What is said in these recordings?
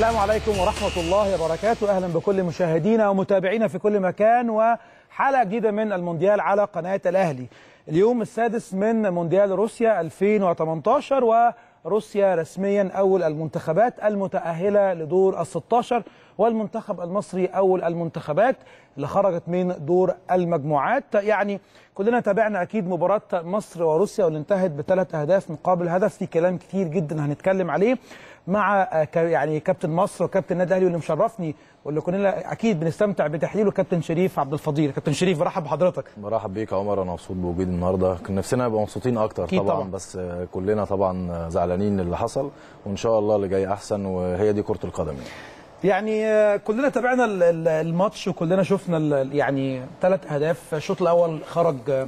السلام عليكم ورحمة الله وبركاته أهلا بكل مشاهدينا ومتابعينا في كل مكان وحلقة جديدة من المونديال على قناة الأهلي اليوم السادس من مونديال روسيا 2018 وروسيا رسميا أول المنتخبات المتأهلة لدور ال 16 والمنتخب المصري أول المنتخبات اللي خرجت من دور المجموعات يعني كلنا تابعنا أكيد مباراة مصر وروسيا واللي انتهت بثلاث أهداف مقابل هدف في كلام كتير جدا هنتكلم عليه مع يعني كابتن مصر وكابتن النادي الاهلي واللي مشرفني واللي كلنا اكيد بنستمتع بتحليله كابتن شريف عبد الفضيل كابتن شريف برحب بحضرتك برحب بيك يا عمر انا مبسوط بوجودي النهارده كان نفسنا نبقى مبسوطين اكتر أكيد طبعا, طبعاً. طبعا بس كلنا طبعا زعلانين اللي حصل وان شاء الله اللي جاي احسن وهي دي كره القدم يعني. يعني آه، كلنا تابعنا ال- ال- الماتش وكلنا شفنا ال- يعني ثلاث اهداف الشوط الاول خرج آه،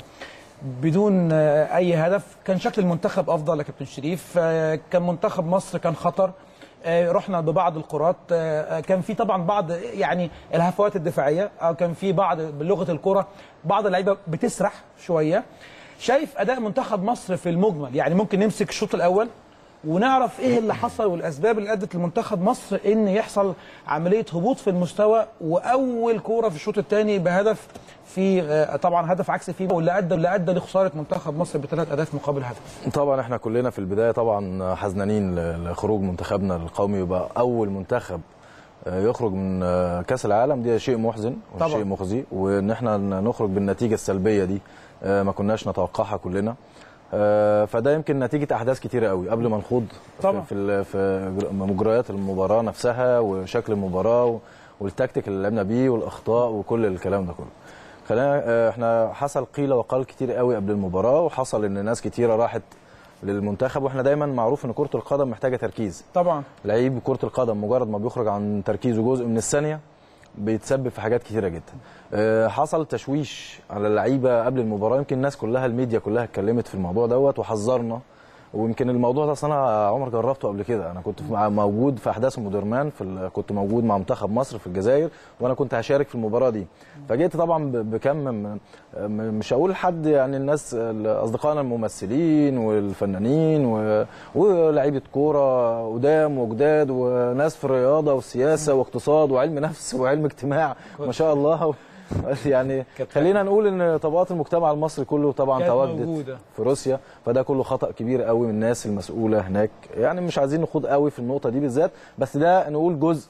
بدون آه، اي هدف كان شكل المنتخب افضل يا كابتن شريف آه، كان منتخب مصر كان خطر آه، رحنا ببعض الكرات آه، آه، كان في طبعا بعض يعني الهفوات الدفاعيه او كان في بعض بلغه الكره بعض اللعيبه بتسرح شويه شايف اداء منتخب مصر في المجمل يعني ممكن نمسك الشوط الاول ونعرف ايه اللي حصل والاسباب اللي ادت لمنتخب مصر ان يحصل عمليه هبوط في المستوى واول كوره في الشوط الثاني بهدف في آه، طبعا هدف عكسي فيه واللي ادى اللي ادى لخساره منتخب مصر بثلاث اهداف مقابل هدف طبعا احنا كلنا في البدايه طبعا حزنانين ل- لخروج منتخبنا القومي يبقى اول منتخب آه، يخرج من آه، كاس العالم دي شيء محزن طبعاً. وشيء مخزي وان احنا نخرج بالنتيجه السلبيه دي آه، ما كناش نتوقعها كلنا آه، فده يمكن نتيجه احداث كتيره قوي قبل ما نخوض في- طبعاً. في ال- في جر- مجريات المباراه نفسها وشكل المباراه و- والتكتيك اللي لعبنا بيه والاخطاء وكل الكلام ده كله خلينا آه، احنا حصل قيل وقال كتير قوي قبل المباراه وحصل ان ناس كتيره راحت للمنتخب واحنا دايما معروف ان كره القدم محتاجه تركيز طبعا لعيب كره القدم مجرد ما بيخرج عن تركيزه جزء من الثانيه بيتسبب في حاجات كتيره جدا آه، حصل تشويش على اللعيبه قبل المباراه يمكن الناس كلها الميديا كلها اتكلمت في الموضوع دوت وحذرنا ويمكن الموضوع ده أصل انا عمر جربته قبل كده انا كنت مع- موجود في احداث مودرمان في ال- كنت موجود مع منتخب مصر في الجزائر وانا كنت هشارك في المباراه دي فجيت طبعا ب- بكم م- م- مش هقول حد يعني الناس اصدقائنا الممثلين والفنانين و- ولاعيبه كوره قدام وجداد وناس في الرياضه والسياسه واقتصاد وعلم نفس وعلم اجتماع ما شاء الله يعني خلينا نقول ان طبقات المجتمع المصري كله طبعا كانت تواجدت موجودة. في روسيا فده كله خطا كبير قوي من الناس المسؤوله هناك يعني مش عايزين نخوض قوي في النقطه دي بالذات بس ده نقول جزء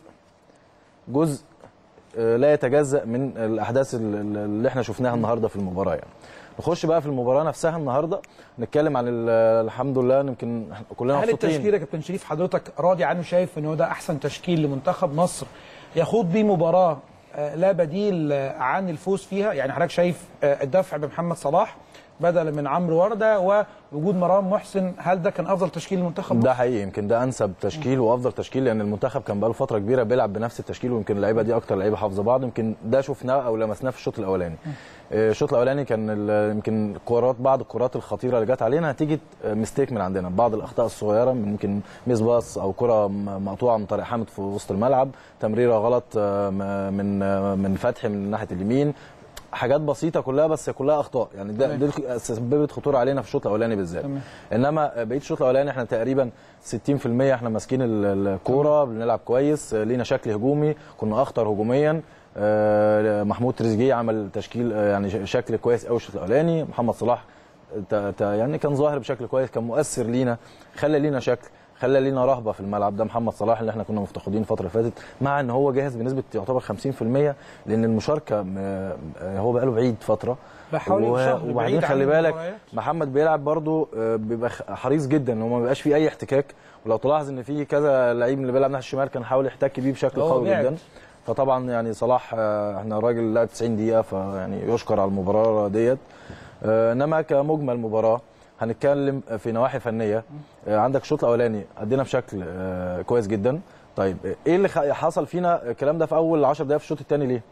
جزء آه، لا يتجزا من الاحداث ال- ال- اللي احنا شفناها النهارده في المباراه يعني نخش بقى في المباراه نفسها النهارده نتكلم عن ال- الحمد لله يمكن إحنا كلنا هل مبسوطين التشكيل يا كابتن شريف حضرتك راضي عنه شايف ان هو ده احسن تشكيل لمنتخب مصر يخوض بيه مباراه آه، لا بديل آه، عن الفوز فيها يعني حضرتك شايف آه، الدفع بمحمد صلاح بدلا من عمرو ورده ووجود مرام محسن هل ده كان افضل تشكيل لمنتخب مصر؟ ده حقيقي يمكن ده انسب تشكيل وافضل تشكيل لان المنتخب كان بقاله فتره كبيره بيلعب بنفس التشكيل ويمكن اللعيبه دي اكتر لعيبه حافظه بعض يمكن ده شفناه او لمسناه في الشوط الاولاني آه، الشوط الاولاني كان ال- يمكن كرات بعض الكرات الخطيره اللي جت علينا نتيجه آه، ميستيك من عندنا بعض الاخطاء الصغيره من يمكن ميس باص او كره م- مقطوعه من طارق حامد في وسط الملعب تمريره غلط آه، م- من آه، من فتحي من ناحيه اليمين حاجات بسيطه كلها بس كلها اخطاء يعني ده دي سببت خطوره علينا في الشوط الاولاني بالذات تمام. انما بقيه الشوط الاولاني احنا تقريبا 60% احنا ماسكين ال- الكوره بنلعب كويس آه، لينا شكل هجومي كنا اخطر هجوميا آه، محمود تريزيجيه عمل تشكيل آه، يعني ش- شكل كويس قوي الشوط الاولاني محمد صلاح ت- ت- يعني كان ظاهر بشكل كويس كان مؤثر لينا خلى لينا شكل خلى لينا رهبه في الملعب ده محمد صلاح اللي احنا كنا مفتقدين الفتره اللي فاتت مع ان هو جاهز بنسبه يعتبر 50% لان المشاركه م- آه، هو بقاله بعيد فتره بحوالي و- شهر وبعدين بعيد عن خلي بالك المباريات. محمد بيلعب برضه آه، بيبقى خ- حريص جدا ان هو ما بيبقاش فيه اي احتكاك ولو تلاحظ ان في كذا لعيب من اللي بيلعب ناحيه الشمال كان حاول يحتك بيه بشكل هو قوي بعد. جدا فطبعا يعني صلاح آه، احنا راجل لعب 90 دقيقه فيعني يشكر على المباراه ديت آه، انما كمجمل مباراه هنتكلم في نواحي فنيه آه، عندك الشوط الاولاني ادينا بشكل آه، كويس جدا طيب ايه اللي خ- حصل فينا الكلام ده في اول 10 دقائق في الشوط الثاني ليه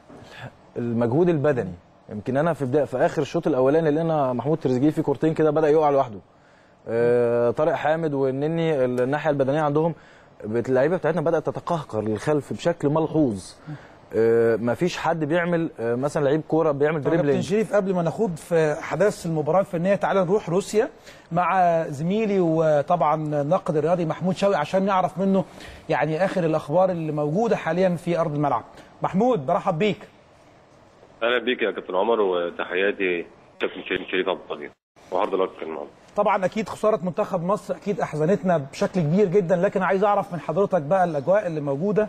المجهود البدني يمكن انا في بدايه في اخر الشوط الاولاني لقينا محمود تريزيجيه في كورتين كده بدا يقع لوحده آه، طارق حامد والنني الناحيه البدنيه عندهم اللعيبه بتاعتنا بدات تتقهقر للخلف بشكل ملحوظ آه، مفيش حد بيعمل آه، مثلا لعيب كوره بيعمل طب كابتن دريبلينج شريف قبل ما نخوض في احداث المباراه الفنيه تعالى نروح روسيا مع زميلي وطبعا الناقد الرياضي محمود شوقي عشان نعرف منه يعني اخر الاخبار اللي موجوده حاليا في ارض الملعب محمود برحب بيك اهلا بيك يا كابتن عمر وتحياتي كابتن شريف شريف عبد القدير وعرض لك النهارده طبعا اكيد خساره منتخب مصر اكيد احزنتنا بشكل كبير جدا لكن عايز اعرف من حضرتك بقى الاجواء اللي موجوده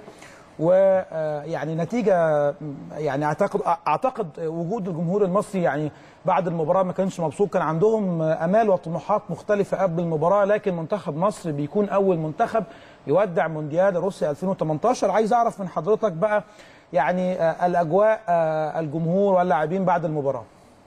ويعني نتيجه يعني اعتقد اعتقد وجود الجمهور المصري يعني بعد المباراه ما كانش مبسوط كان عندهم امال وطموحات مختلفه قبل المباراه لكن منتخب مصر بيكون اول منتخب يودع مونديال روسيا 2018 عايز اعرف من حضرتك بقى يعني الاجواء الجمهور واللاعبين بعد المباراه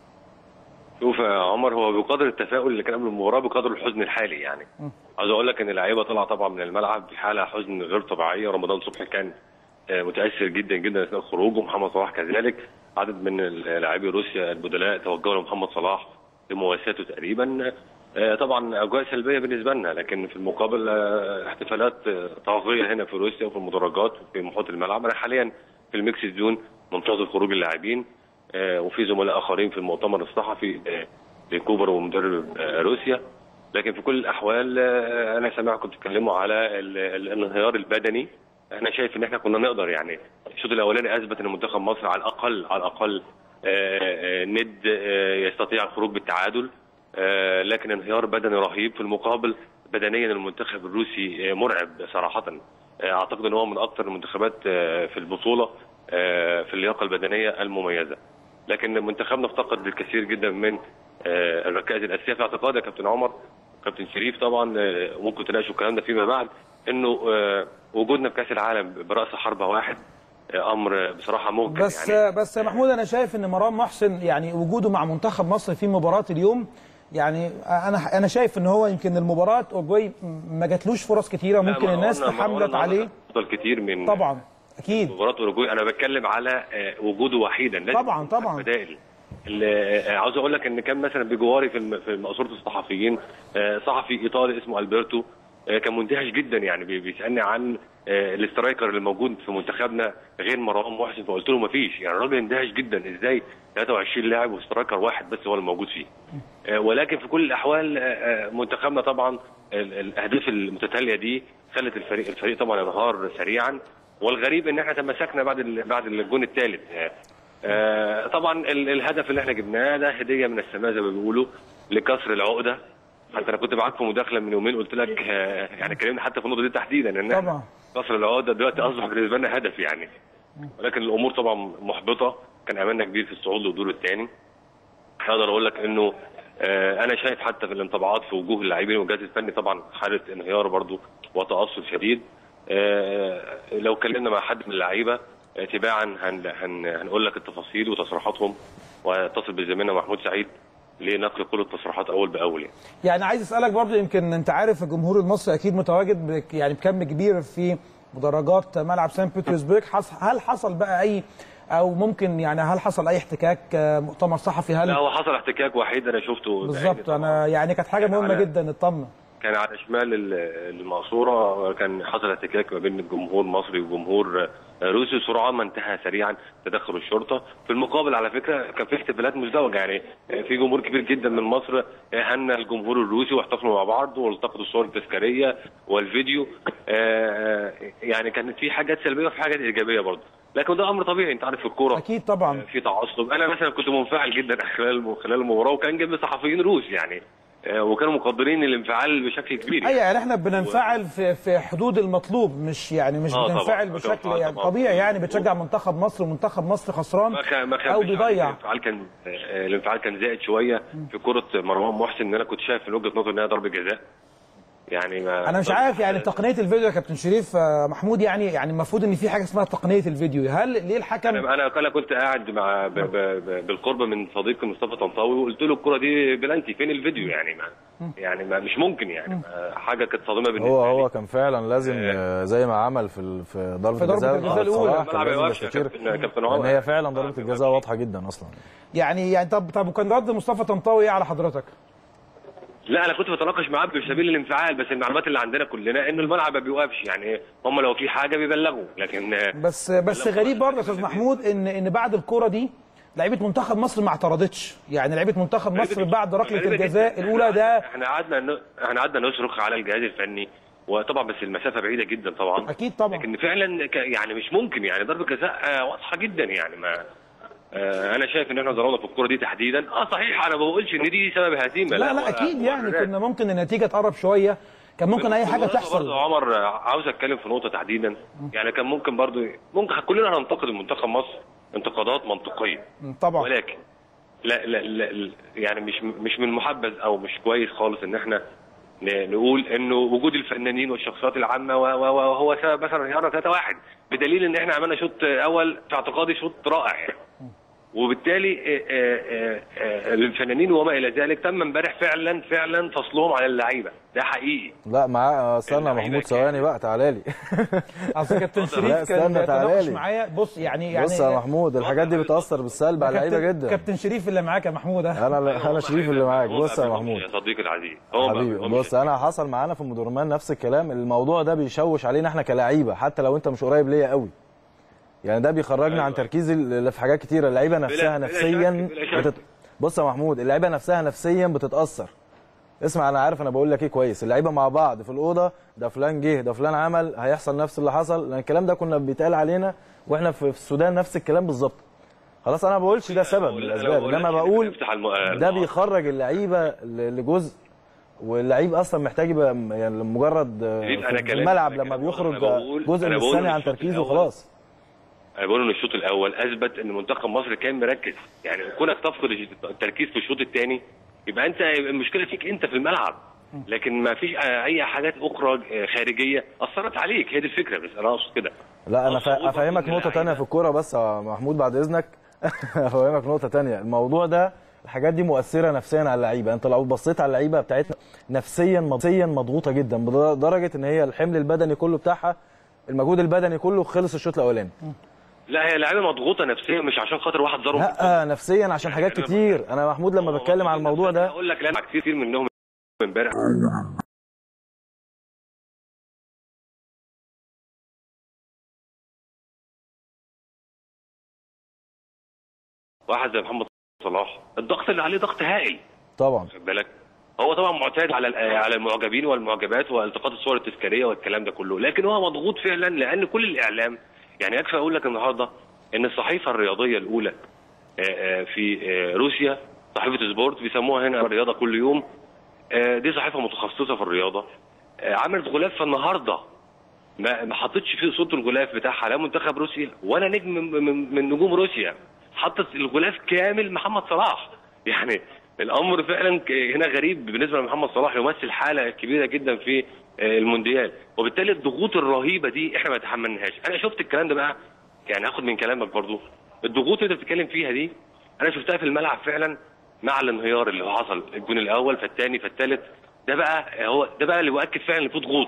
شوف يا عمر هو بقدر التفاؤل اللي كان قبل المباراه بقدر الحزن الحالي يعني عاوز اقول لك ان اللعيبه طلع طبعا من الملعب في حاله حزن غير طبيعيه رمضان صبحي كان آه، متاثر جدا جدا اثناء خروجه محمد صلاح كذلك عدد من لاعبي روسيا البدلاء توجهوا لمحمد صلاح لمواساته تقريبا آه، طبعا اجواء سلبيه بالنسبه لنا لكن في المقابل آه، احتفالات آه، طاغيه هنا في روسيا وفي المدرجات وفي محيط الملعب انا حاليا في الميكس زون منتظر خروج اللاعبين آه، وفي زملاء اخرين في المؤتمر الصحفي آه، لكوبر ومدرب آه، روسيا لكن في كل الاحوال آه، انا سامعكم تتكلموا على ال- ال- الانهيار البدني انا شايف ان احنا كنا نقدر يعني الشوط الاولاني اثبت ان منتخب مصر على الاقل على الاقل آه، آه، ند آه، يستطيع الخروج بالتعادل آه، لكن انهيار بدني رهيب في المقابل بدنيا المنتخب الروسي آه، مرعب صراحه آه، اعتقد ان هو من اكثر المنتخبات آه، في البطوله آه، في اللياقه البدنيه المميزه لكن منتخبنا افتقد الكثير جدا من آه، الركائز الاساسيه في اعتقادي يا كابتن عمر كابتن شريف طبعا آه، ممكن تناقشوا الكلام ده فيما بعد انه آه، وجودنا في كاس العالم براس حربه واحد آه، امر بصراحه ممكن بس يعني بس يا محمود انا شايف ان مرام محسن يعني وجوده مع منتخب مصر في مباراه اليوم يعني انا انا شايف ان هو يمكن المباراه اورجواي ما جاتلوش فرص كتيره لا، ممكن ما الناس قلنا- ما تحملت قلنا عليه افضل كتير من طبعا اكيد مباراه اوروجواي انا بتكلم على آه، وجوده وحيدا لازم طبعاً، يكون طبعاً. بدائل اللي- آه، عاوز اقول لك ان كان مثلا بجواري في الم- في مقصوره الصحفيين آه، صحفي ايطالي اسمه البرتو آه، كان مندهش جدا يعني بي- بيسالني عن آه، الاسترايكر اللي موجود في منتخبنا غير مروان محسن فقلت له ما فيش يعني الراجل اندهش جدا ازاي 23 لاعب واسترايكر واحد بس هو اللي موجود فيه آه، ولكن في كل الاحوال آه، آه، منتخبنا طبعا ال- الاهداف المتتاليه دي خلت الفريق الفريق طبعا ينهار سريعا والغريب ان احنا تمسكنا بعد ال- بعد الجون الثالث آه، طبعا ال- الهدف اللي احنا جبناه ده هديه من السماء زي ما بيقولوا لكسر العقده حتى انا كنت معاك في مداخله من يومين قلت لك آه، يعني اتكلمنا حتى في النقطه دي تحديدا ان إحنا طبعا. كسر العقده دلوقتي اصبح بالنسبه لنا هدف يعني ولكن الامور طبعا محبطه كان املنا كبير في الصعود للدور الثاني اقدر اقول لك انه آه، انا شايف حتى في الانطباعات في وجوه اللاعبين والجهاز الفني طبعا حاله انهيار برضو وتاثر شديد آه، لو اتكلمنا مع حد من اللعيبه آه، تباعا هن هن هنقول لك التفاصيل وتصريحاتهم واتصل بزميلنا محمود سعيد لنقل كل التصريحات اول باول يعني. يعني عايز اسالك برضه يمكن انت عارف الجمهور المصري اكيد متواجد بك- يعني بكم كبير في مدرجات ملعب سان بطرسبرغ حص- هل حصل بقى اي او ممكن يعني هل حصل اي احتكاك آه، مؤتمر صحفي لا هل هو حصل احتكاك وحيد انا شفته بعيني بالظبط طبعاً. انا يعني كانت حاجه كان مهمه على- جدا اطمن كان على شمال ال- المقصوره كان حصل احتكاك ما بين الجمهور المصري وجمهور روسي سرعان ما انتهى سريعا تدخل الشرطه في المقابل على فكره كان في احتفالات مزدوجه يعني في جمهور كبير جدا من مصر هنى الجمهور الروسي واحتفلوا مع بعض والتقطوا الصور التذكاريه والفيديو آه، يعني كانت في حاجات سلبيه وفي حاجات ايجابيه برضه لكن ده امر طبيعي انت عارف في الكوره اكيد طبعا في تعصب انا مثلا كنت منفعل جدا خلال خلال المباراه وكان جنبي صحفيين روس يعني آه، وكانوا مقدرين الانفعال بشكل كبير يعني. ايوه يعني احنا بننفعل في في حدود المطلوب مش يعني مش آه طبعاً. بننفعل طبعاً. بشكل طبعاً. يعني طبيعي يعني بتشجع منتخب مصر ومنتخب مصر خسران ما كان ما كان او مش عارف، بيضيع الانفعال كان آه، الانفعال كان زائد شويه في كره مروان محسن ان انا كنت شايف من وجهه نظري انها ضربه جزاء يعني ما انا مش عارف يعني تقنيه الفيديو يا كابتن شريف آه، محمود يعني يعني المفروض ان في حاجه اسمها تقنيه الفيديو هل ليه الحكم انا انا انا كنت قاعد مع ب ب ب بالقرب من صديقي مصطفى طنطاوي وقلت له الكره دي بلانتي فين الفيديو يعني ما يعني ما مش ممكن يعني ما حاجه كانت صادمه بالنسبه هو لي هو كان فعلا لازم آه، زي ما عمل في ال- في ضربه في ضربة الجزاء الجزاء آه، الأولى. صلاح كان الملعب لازم يوقفش يا يستشير كابتن- كابتن لان عمر. هي فعلا آه، ضربه كابتن الجزاء عمر. واضحه جدا اصلا يعني يعني طب طب وكان رد مصطفى طنطاوي ايه على حضرتك؟ لا انا كنت بتناقش معاه بسبيل الانفعال بس المعلومات اللي عندنا كلنا ان الملعب ما بيوقفش يعني هم لو في حاجه بيبلغوا لكن آه، بس بس غريب برضه يا استاذ محمود ان ان بعد الكوره دي لعيبه منتخب مصر ما اعترضتش يعني لعيبه منتخب مصر بعد ركله غريبة الجزاء جداً. الاولى ده احنا قعدنا ن- احنا قعدنا نصرخ على الجهاز الفني وطبعا بس المسافه بعيده جدا طبعا اكيد طبعا لكن فعلا ك- يعني مش ممكن يعني ضربه جزاء آه، واضحه جدا يعني ما آه، انا شايف ان احنا ظلمنا في الكوره دي تحديدا اه صحيح انا ما بقولش ان دي سبب هزيمه لا لا هو- اكيد هو يعني الرأي. كنا ممكن النتيجه تقرب شويه كان ممكن اي حاجه بالمناسبة تحصل برضه عمر آه، عاوز اتكلم في نقطه تحديدا يعني كان ممكن برضه ممكن كلنا هننتقد المنتخب مصر انتقادات منطقيه طبعا ولكن لا لا, لا لا- يعني مش مش من محبذ او مش كويس خالص ان احنا ن- نقول انه وجود الفنانين والشخصيات العامه و- و- وهو سبب مثلا انهيارنا 3 1 بدليل ان احنا عملنا شوط اول في اعتقادي شوط رائع يعني وبالتالي آه، آه، آه، الفنانين وما الى ذلك تم امبارح فعلا فعلا فصلهم على اللعيبه ده حقيقي لا معاه استنى اللعيبة محمود كان- ثواني بقى تعالى لي اصل كابتن شريف لا، كان استنى، تعالى بيتناقش لي. معايا بص يعني يعني بص يا محمود الحاجات دي بتاثر بالسلب على اللعيبه كابتن- جدا كابتن شريف اللي معاك يا محمود ها؟ انا انا شريف اللي معاك هو بص يا ما محمود بيهمش يا صديقي العزيز هو ما حبيبي بيهمش. بص انا حصل معانا في مدرمان نفس الكلام الموضوع ده بيشوش علينا احنا كلاعيبه حتى لو انت مش قريب ليا قوي يعني ده بيخرجنا عن تركيزي اللي في حاجات كتيره اللعيبه نفسها بلا نفسيا شك، بلا شك. بتت... بص يا محمود اللعيبه نفسها نفسيا بتتاثر اسمع انا عارف انا بقول لك ايه كويس اللعيبه مع بعض في الاوضه ده فلان جه ده فلان عمل هيحصل نفس اللي حصل لان الكلام ده كنا بيتقال علينا واحنا في في السودان نفس الكلام بالظبط خلاص انا ما بقولش ده سبب من أنا الاسباب بقول لك انما إحنا بقول بنفتح الم- ده المواقف. بيخرج اللعيبه ل- لجزء واللعيب اصلا محتاج يبقى م- يعني مجرد آه، شريف، أنا في كلامي- الملعب أنا لما كلامي- بيخرج أنا بقول- جزء أنا من بقول الثانيه إن عن الشوط تركيزه الأول- خلاص انا بقول ان الشوط الاول اثبت ان منتخب مصر كان مركز يعني كونك تفقد التركيز في الشوط الثاني يبقى انت المشكله فيك انت في الملعب لكن ما فيش اي حاجات اخرى خارجيه اثرت عليك هي دي الفكره بس انا اقصد كده لا انا أقصد فا- أقول برضه افهمك إن نقطه اللعيبة- تانية في الكوره بس يا محمود بعد اذنك افهمك نقطه تانية الموضوع ده الحاجات دي مؤثره نفسيا على اللعيبه انت لو بصيت على اللعيبه بتاعتنا نفسيا نفسيا مضغوطه جدا لدرجه ان هي الحمل البدني كله بتاعها المجهود البدني كله خلص الشوط الاولاني لا هي لعيبه مضغوطه نفسيا مش عشان خاطر واحد ضرب لا نفسيا عشان حاجات كتير انا محمود لما بتكلم على الموضوع ده اقول لك لا كتير كتير منهم امبارح واحد زي محمد صلاح الضغط اللي عليه ضغط هائل طبعا واخد بالك هو طبعا معتاد على ال- على المعجبين والمعجبات والتقاط الصور التذكاريه والكلام ده كله لكن هو مضغوط فعلا لان كل الاعلام يعني يكفي اقول لك النهارده ان الصحيفه الرياضيه الاولى آه، آه، في آه، روسيا صحيفه سبورت بيسموها هنا الرياضه كل يوم آه، دي صحيفه متخصصه في الرياضه آه، عملت غلاف النهارده ما ما حطتش فيه صوت الغلاف بتاعها لا منتخب روسيا ولا نجم من, من, من نجوم روسيا حطت الغلاف كامل محمد صلاح يعني الامر فعلا ك- هنا غريب بالنسبه لمحمد صلاح يمثل حاله كبيره جدا في آه، المونديال وبالتالي الضغوط الرهيبه دي احنا ما تحملناهاش انا شفت الكلام ده بقى يعني هاخد من كلامك برضو الضغوط اللي انت بتتكلم فيها دي انا شفتها في الملعب فعلا مع الانهيار اللي هو حصل الجون الاول فالثاني فالثالث ده بقى هو ده بقى اللي بيؤكد فعلا ان في ضغوط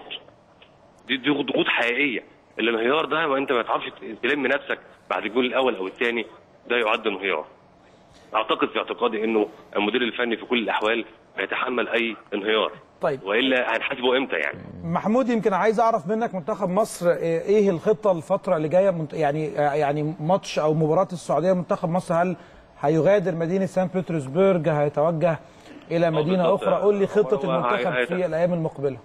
دي دي ضغوط حقيقيه الانهيار ده وانت ما تعرفش تلم نفسك بعد الجول الاول او الثاني ده يعد انهيار اعتقد في اعتقادي انه المدير الفني في كل الاحوال هيتحمل اي انهيار طيب والا هنحاسبه امتى يعني محمود يمكن عايز اعرف منك منتخب مصر ايه إيه الخطه الفتره اللي جايه منت- يعني يعني ماتش او مباراه السعوديه منتخب مصر هل هيغادر مدينه سان بطرسبرج هيتوجه الى مدينه بالظبط. اخرى قول لي خطه هو المنتخب هي- في الايام المقبله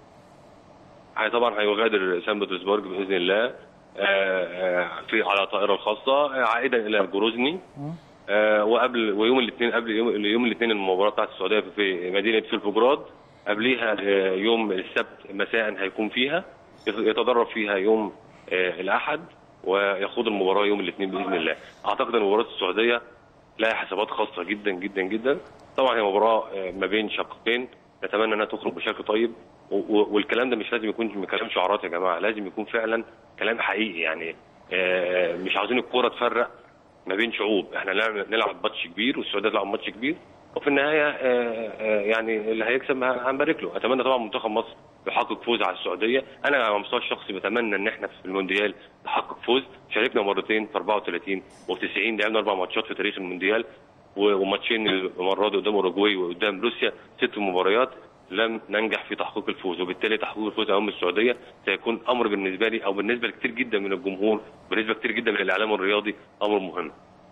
هي طبعا هيغادر سان بطرسبرج باذن الله آه، آه، في على طائره الخاصه آه، عائدا الى جروزني آه، وقبل ويوم الاثنين قبل يوم, يوم الاثنين المباراه بتاعت السعوديه في مدينه فيلفوجراد قبليها آه، يوم السبت مساء هيكون فيها يتدرب فيها يوم آه، الاحد ويخوض المباراه يوم الاثنين باذن الله اعتقد ان مباراه السعوديه لها حسابات خاصه جدا جدا جدا طبعا هي مباراه آه، ما بين شقين نتمنى انها تخرج بشكل طيب و- و- والكلام ده مش لازم يكون كلام شعارات يا جماعه لازم يكون فعلا كلام حقيقي يعني آه، مش عاوزين الكوره تفرق ما بين شعوب احنا نلعب نلعب ماتش كبير والسعوديه تلعب ماتش كبير وفي النهايه آه، آه، يعني اللي هيكسب هنبارك له اتمنى طبعا منتخب مصر يحقق فوز على السعوديه انا على المستوى الشخصي بتمنى ان احنا في المونديال نحقق فوز شاركنا مرتين في 34 وفي 90 لعبنا اربع ماتشات في تاريخ المونديال و- وماتشين المره دي قدام اوروجواي وقدام روسيا ست مباريات لم ننجح في تحقيق الفوز وبالتالي تحقيق الفوز امام السعوديه سيكون امر بالنسبه لي او بالنسبه لكثير جدا من الجمهور بالنسبه كثير جدا من الاعلام الرياضي امر مهم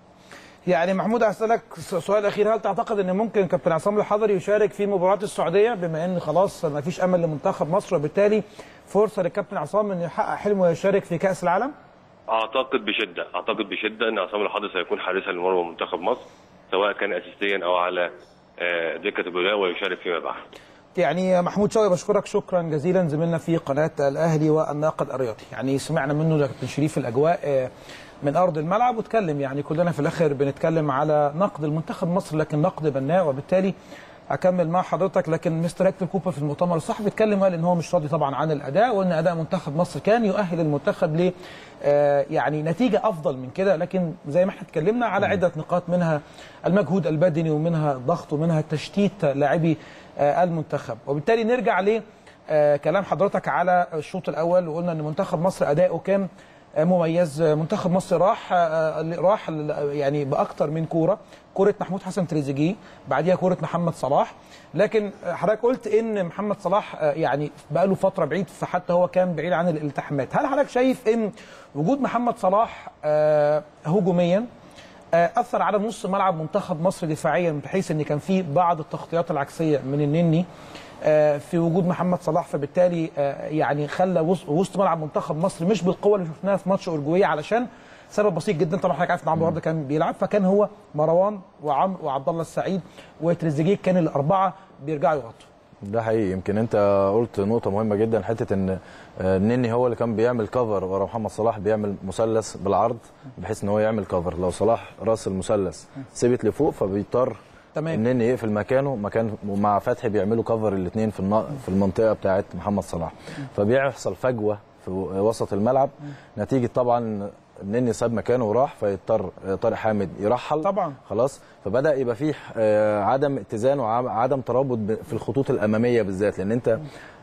يعني محمود اسالك سؤال اخير هل تعتقد ان ممكن كابتن عصام الحضري يشارك في مباراه السعوديه بما ان خلاص ما فيش امل لمنتخب مصر وبالتالي فرصه للكابتن عصام انه يحقق حلمه ويشارك في كاس العالم؟ اعتقد بشده اعتقد بشده ان عصام الحضري سيكون حارسا لمرمى منتخب مصر سواء كان اساسيا او على آه، دكه البدلاء ويشارك فيما بعد يعني محمود شوقي بشكرك شكرا جزيلا زميلنا في قناه الاهلي والناقد الرياضي يعني سمعنا منه ده كابتن شريف الاجواء آه، من ارض الملعب واتكلم يعني كلنا في الاخر بنتكلم على نقد المنتخب مصر لكن نقد بناء وبالتالي اكمل مع حضرتك لكن مستر هيكتور كوبر في المؤتمر الصحفي اتكلم وقال ان هو مش راضي طبعا عن الاداء وان اداء منتخب مصر كان يؤهل المنتخب ل آه، يعني نتيجه افضل من كده لكن زي ما احنا اتكلمنا على عده نقاط منها المجهود البدني ومنها الضغط ومنها تشتيت لاعبي آه، المنتخب وبالتالي نرجع ل آه، كلام حضرتك على الشوط الاول وقلنا ان منتخب مصر اداؤه كان آه، مميز آه، منتخب مصر راح آه، راح يعني باكتر من كوره كوره محمود حسن تريزيجيه بعديها كوره محمد صلاح لكن آه، حضرتك قلت ان محمد صلاح آه، يعني بقى له فتره بعيد فحتى هو كان بعيد عن الالتحامات هل حضرتك شايف ان وجود محمد صلاح آه، هجوميا آه، اثر على نص ملعب منتخب مصر دفاعيا بحيث ان كان في بعض التغطيات العكسيه من النني آه، في وجود محمد صلاح فبالتالي آه، يعني خلى وسط- وسط ملعب منتخب مصر مش بالقوه اللي شفناها في ماتش اورجواي علشان سبب بسيط جدا طبعا حضرتك عارف ان عمرو ورده كان بيلعب فكان هو مروان وعمرو وعبد الله السعيد وتريزيجيه كان الاربعه بيرجعوا يغطوا ده حقيقي يمكن انت قلت نقطه مهمه جدا حته ان آه، النني هو اللي كان بيعمل كفر ورا محمد صلاح بيعمل مثلث بالعرض بحيث ان هو يعمل كفر لو صلاح راس المثلث ثبت لفوق فبيضطر تمام. النني يقفل مكانه مكان ومع فتحي بيعملوا كفر الاثنين في النا- في المنطقه بتاعه محمد صلاح فبيحصل فجوه في وسط الملعب نتيجه طبعا النني ساب مكانه وراح فيضطر طارق حامد يرحل طبعا. خلاص فبدا يبقى فيه آه، عدم اتزان وعدم ترابط ب- في الخطوط الاماميه بالذات لان انت ال-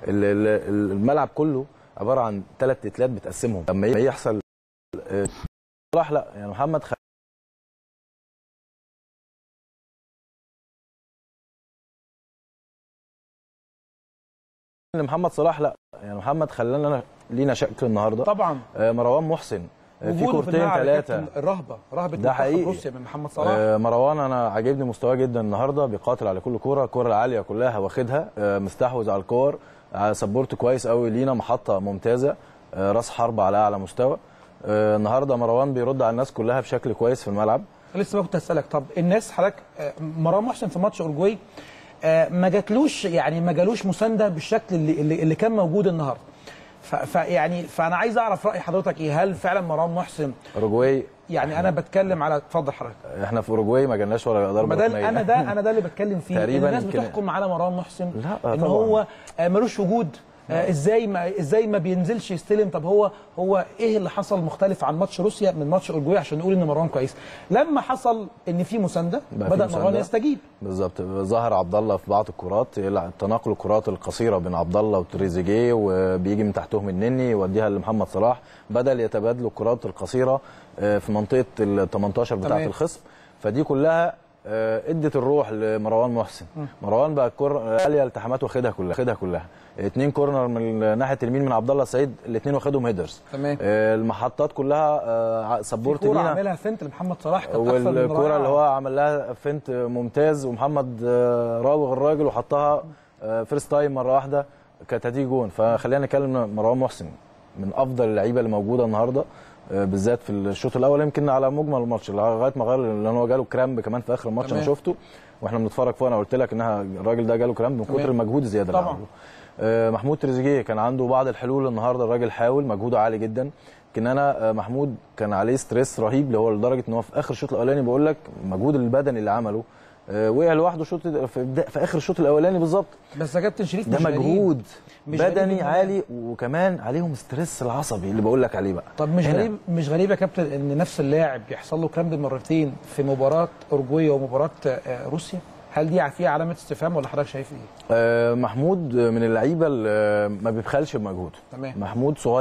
ال- الملعب كله عباره عن ثلاث تتلات بتقسمهم لما يحصل آه، صلاح لا يعني محمد خ... محمد صلاح لا يعني محمد خلانا لينا شكل النهارده طبعا آه، مروان محسن آه، في وجوده في كورتين الملعب يا ثلاثه كابتن الرهبه رهبه ده منتخب حقيقي. روسيا من محمد صلاح آه، مروان انا عاجبني مستواه جدا النهارده بيقاتل على كل كوره الكوره العاليه كلها واخدها آه، مستحوذ على الكور آه، سبورت كويس قوي لينا محطه ممتازه آه، راس حرب على اعلى مستوى آه، النهارده مروان بيرد على الناس كلها بشكل كويس في الملعب لسه ما كنت هسألك طب الناس حضرتك آه، مروان محسن في ماتش اورجواي آه، ما جاتلوش يعني ما جالوش مسانده بالشكل اللي, اللي, اللي كان موجود النهارده ف- فيعني فانا عايز اعرف راي حضرتك ايه هل فعلا مروان محسن اوروجواي يعني انا بتكلم على اتفضل حضرتك احنا في اوروجواي ما جالناش ولا ضربه ما ده ركنية. انا ده انا ده اللي بتكلم فيه تقريباً الناس يمكن- بتحكم على مروان محسن لا، ان طبعاً. هو آه، ملوش وجود آه، ازاي ما ازاي ما بينزلش يستلم طب هو هو ايه اللي حصل مختلف عن ماتش روسيا من ماتش اورجواي عشان نقول ان مروان كويس لما حصل ان في مسانده بقى في بدا مروان مساندة. يستجيب بالظبط ظهر عبد الله في بعض الكرات يلعب تناقل الكرات القصيره بين عبد الله وتريزيجيه وبيجي من تحتهم النني يوديها لمحمد صلاح بدل يتبادلوا الكرات القصيره آه، في منطقه ال 18 بتاعه تمام. الخصم فدي كلها آه، ادت الروح لمروان محسن مروان بقى الكره عاليه التحامات واخدها كلها واخدها كلها اتنين كورنر من ناحيه اليمين من عبد الله السعيد الاثنين واخدهم هيدرز تمام. آه، المحطات كلها آه، في سبورت كوره لينا عاملها فنت لمحمد صلاح كانت اكثر من والكوره رائعة. اللي هو عمل لها فنت ممتاز ومحمد آه، راوغ الراجل وحطها آه، فيرست تايم مره واحده كانت هتيجي جون فخلينا نتكلم مروان محسن من افضل اللعيبه اللي موجوده النهارده آه، بالذات في الشوط الاول يمكن على مجمل الماتش لغايه ما غير لان هو جاله كرامب كمان في اخر الماتش انا تمام. شفته واحنا بنتفرج فوق انا قلت لك انها الراجل ده جاله كرامب من تمام. كتر المجهود الزياده اللي طبعاً. عمله آه، محمود تريزيجيه كان عنده بعض الحلول النهارده الراجل حاول مجهوده عالي جدا لكن انا آه، محمود كان عليه ستريس رهيب اللي هو لدرجه ان هو في اخر الشوط الاولاني بقول لك المجهود البدني اللي عمله آه، وقع لوحده شوط في, بدا- في اخر الشوط الاولاني بالظبط بس يا كابتن شريف ده مش غريب. مجهود مش غريب بدني إن- عالي وكمان عليهم ستريس العصبي اللي بقول لك عليه بقى طب مش هنا. غريب مش غريب يا كابتن ان نفس اللاعب يحصل له كرامب مرتين في مباراه اورجواي ومباراه آه، روسيا هل دي فيها علامه استفهام ولا حضرتك شايف ايه؟ آه، محمود من اللعيبه اللي ما بيبخلش بمجهوده تمام. محمود صغير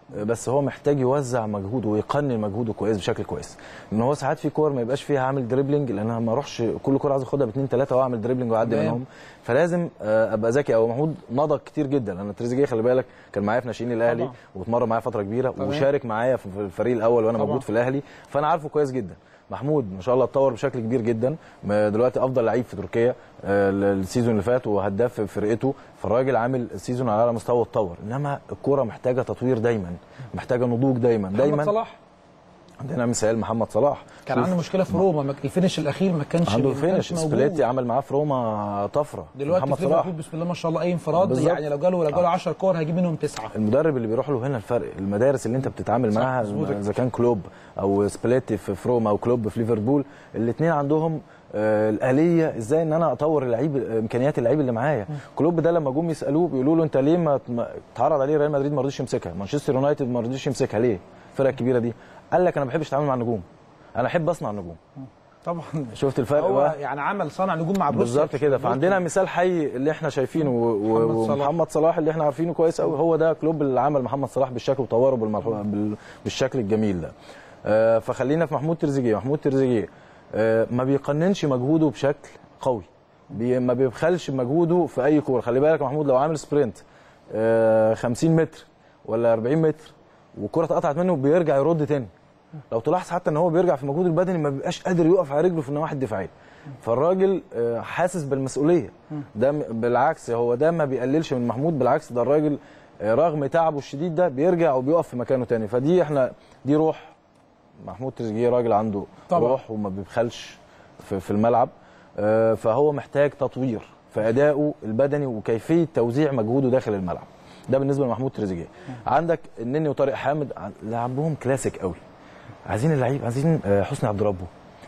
بس هو محتاج يوزع مجهوده ويقنن مجهوده كويس بشكل كويس لان هو ساعات في كور ما يبقاش فيها عامل دريبلينج لان انا ما اروحش كل كوره عايز اخدها باثنين ثلاثه واعمل دريبلينج واعدي تمام. منهم فلازم آه، ابقى ذكي او محمود نضج كتير جدا انا تريزيجيه خلي بالك كان معايا في ناشئين الاهلي طبعا. واتمرن معايا فتره كبيره تمام. وشارك معايا في في الفريق الاول وانا طبعا. موجود في الاهلي فانا عارفه كويس جدا محمود ما شاء الله اتطور بشكل كبير جدا م- دلوقتي افضل لعيب في تركيا آه، ال- السيزون اللي فات وهداف في فرقته فالراجل عامل السيزون على اعلى مستوى اتطور انما الكوره محتاجه تطوير دايما محتاجه نضوج دايما محمد دايما صلاح عندنا مثال محمد صلاح كان شوف، عنده مشكله في روما ما- الفينش الاخير ما كانش عنده ما كانش فينش موجود. سبليتي عمل معاه في روما طفره دلوقتي محمد في صلاح ليفربول بسم الله ما شاء الله اي انفراد بالظبط. يعني لو جاله لو جاله 10 كور هيجيب منهم تسعه المدرب اللي بيروح له هنا الفرق المدارس اللي انت بتتعامل صح، معاها مظبوط. اذا كان كلوب او سبليتي في في روما او كلوب في ليفربول الاثنين عندهم آه، الاليه ازاي ان انا اطور اللعيب امكانيات اللعيب اللي معايا كلوب ده لما جم يسالوه بيقولوا له انت ليه ما ما- اتعرض عليه ريال مدريد ما رضيش يمسكها مانشستر يونايتد ما رضيش يمسكها ليه الفرقه الكبيره دي قال لك انا ما بحبش اتعامل مع النجوم انا احب اصنع النجوم طبعا شفت الفرق هو بقى يعني عمل صنع نجوم مع بروسيا بالظبط كده فعندنا مثال حي اللي احنا شايفينه و- و- محمد صلاح. ومحمد صلاح اللي احنا عارفينه كويس قوي هو ده كلوب اللي عمل محمد صلاح بالشكل وطوره بالمرح- بال- بالشكل الجميل ده آه، فخلينا في محمود تريزيجيه محمود تريزيجيه آه، ما بيقننش مجهوده بشكل قوي بي ما بيبخلش مجهوده في اي كوره خلي بالك محمود لو عامل سبرنت آه، 50 متر ولا 40 متر والكره اتقطعت منه بيرجع يرد تاني لو تلاحظ حتى ان هو بيرجع في مجهوده البدني ما بيبقاش قادر يقف على رجله في النواحي الدفاعيه فالراجل آه، حاسس بالمسؤوليه ده م- بالعكس هو ده ما بيقللش من محمود بالعكس ده الراجل آه، رغم تعبه الشديد ده بيرجع وبيقف في مكانه تاني فدي احنا دي روح محمود تريزيجيه راجل عنده طبعا. روح وما بيبخلش في, في الملعب آه، فهو محتاج تطوير في ادائه البدني وكيفيه توزيع مجهوده داخل الملعب ده بالنسبه لمحمود تريزيجيه عندك النني وطارق حامد ع- لعبهم كلاسيك قوي عايزين اللعيب عايزين آه، حسني عبد ربه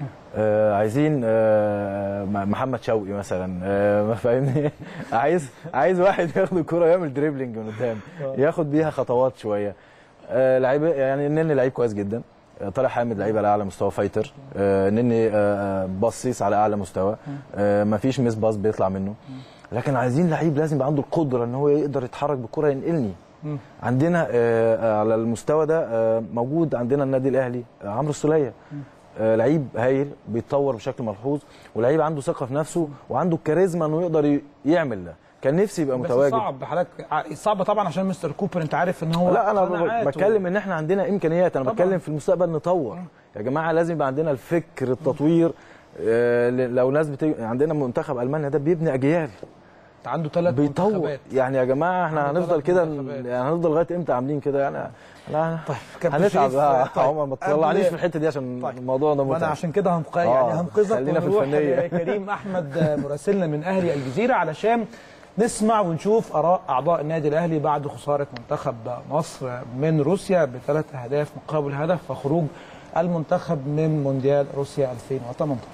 آه عايزين آه م- محمد شوقي مثلا آه ما فاهمني عايز عايز واحد ياخد الكرة يعمل دريبلينج من قدام ياخد بيها خطوات شويه آه لعيب يعني النني لعيب كويس جدا آه، طارق حامد لعيب على اعلى مستوى فايتر آه نني آه آه، بصيص على اعلى مستوى آه مفيش ميس باص بيطلع منه لكن عايزين لعيب لازم يبقى عنده القدره ان هو يقدر يتحرك بالكره ينقلني عندنا آه، آه، على المستوى ده آه، موجود عندنا النادي الاهلي آه، عمرو السوليه آه، لعيب هايل بيتطور بشكل ملحوظ ولعيب عنده ثقه في نفسه وعنده الكاريزما انه يقدر ي- يعمل ده كان نفسي يبقى بس متواجد صعب حضرتك ع- صعب طبعا عشان مستر كوبر انت عارف ان هو لا انا قناعات ب- بتكلم ان احنا عندنا امكانيات انا طبعاً. بتكلم في المستقبل نطور يا جماعه لازم يبقى عندنا الفكر التطوير آه، ل- لو ناس بت... عندنا منتخب المانيا ده بيبني اجيال و... عنده ثلاث بيطور منتخبات يعني يا جماعه احنا عنده هنفضل ثلاث كده منتخبات. يعني هنفضل لغايه امتى عاملين كده يعني لا طيب كابتن هنتعب شريف، بقى طيب، عمر ما قبل- تطلعنيش في الحته دي عشان طيب. الموضوع ده وانا متعب عشان كده هنق... يعني آه، هنقذك خلينا في ونروح الفنية. لكريم احمد مراسلنا من اهلي الجزيره علشان نسمع ونشوف اراء اعضاء النادي الاهلي بعد خساره منتخب مصر من روسيا بثلاث اهداف مقابل هدف وخروج المنتخب من مونديال روسيا 2018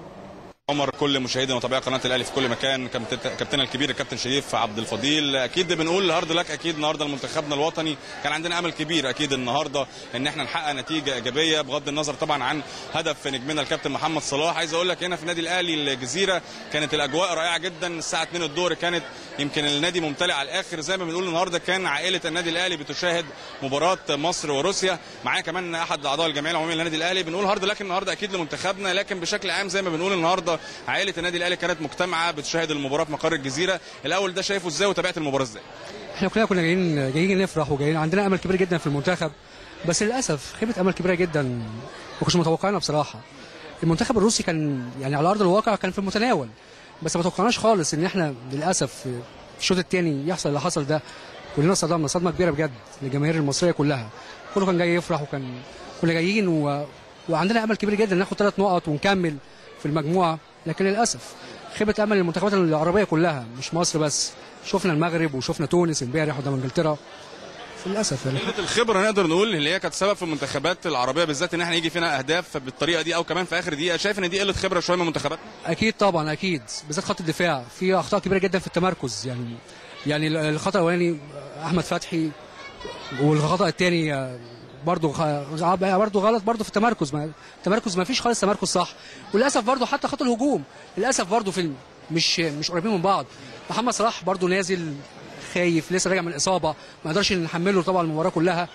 عمر كل مشاهدينا وطبيعي قناه الاهلي في كل مكان كابتن- كابتننا الكبير الكابتن شريف عبد الفضيل اكيد بنقول هارد لك اكيد النهارده لمنتخبنا الوطني كان عندنا امل كبير اكيد النهارده ان احنا نحقق نتيجه ايجابيه بغض النظر طبعا عن هدف نجمنا الكابتن محمد صلاح عايز اقول لك هنا في النادي الاهلي الجزيره كانت الاجواء رائعه جدا الساعه 2 الظهر كانت يمكن النادي ممتلئ على الاخر زي ما بنقول النهارده كان عائله النادي الاهلي بتشاهد مباراه مصر وروسيا معايا كمان احد اعضاء الجمعيه العموميه للنادي الاهلي بنقول هارد لك النهارده اكيد لمنتخبنا لكن بشكل عام زي ما بنقول النهارده عائله النادي الاهلي كانت مجتمعه بتشاهد المباراه في مقر الجزيره الاول ده شايفه ازاي وتابعت المباراه ازاي احنا كلنا كنا جايين جايين نفرح وجايين عندنا امل كبير جدا في المنتخب بس للاسف خيبه امل كبيره جدا ما كنتش متوقعينها بصراحه المنتخب الروسي كان يعني على ارض الواقع كان في المتناول بس ما توقعناش خالص ان احنا للاسف في الشوط الثاني يحصل اللي حصل ده كلنا صدمنا صدمه كبيره بجد للجماهير المصريه كلها كله كان جاي يفرح وكان كنا جايين و... وعندنا امل كبير جدا ناخد ثلاث نقط ونكمل في المجموعه لكن للاسف خيبه امل المنتخبات العربيه كلها مش مصر بس شفنا المغرب وشفنا تونس امبارح قدام انجلترا للاسف يعني قله الخبره نقدر نقول اللي هي كانت سبب في المنتخبات العربيه بالذات ان احنا يجي فينا اهداف بالطريقه دي او كمان في اخر دقيقه شايف ان دي قله خبره شويه من منتخباتنا اكيد طبعا اكيد بالذات خط الدفاع في اخطاء كبيره جدا في التمركز يعني يعني الخطا الاولاني احمد فتحي والخطا الثاني برضه برضه غلط برضه في التمركز ما التمركز ما فيش خالص تمركز صح وللاسف برضه حتى خط الهجوم للاسف برضه في الم- مش مش قريبين من بعض محمد صلاح برضه نازل خايف لسه راجع من الاصابه ما نقدرش نحمله طبعا المباراه كلها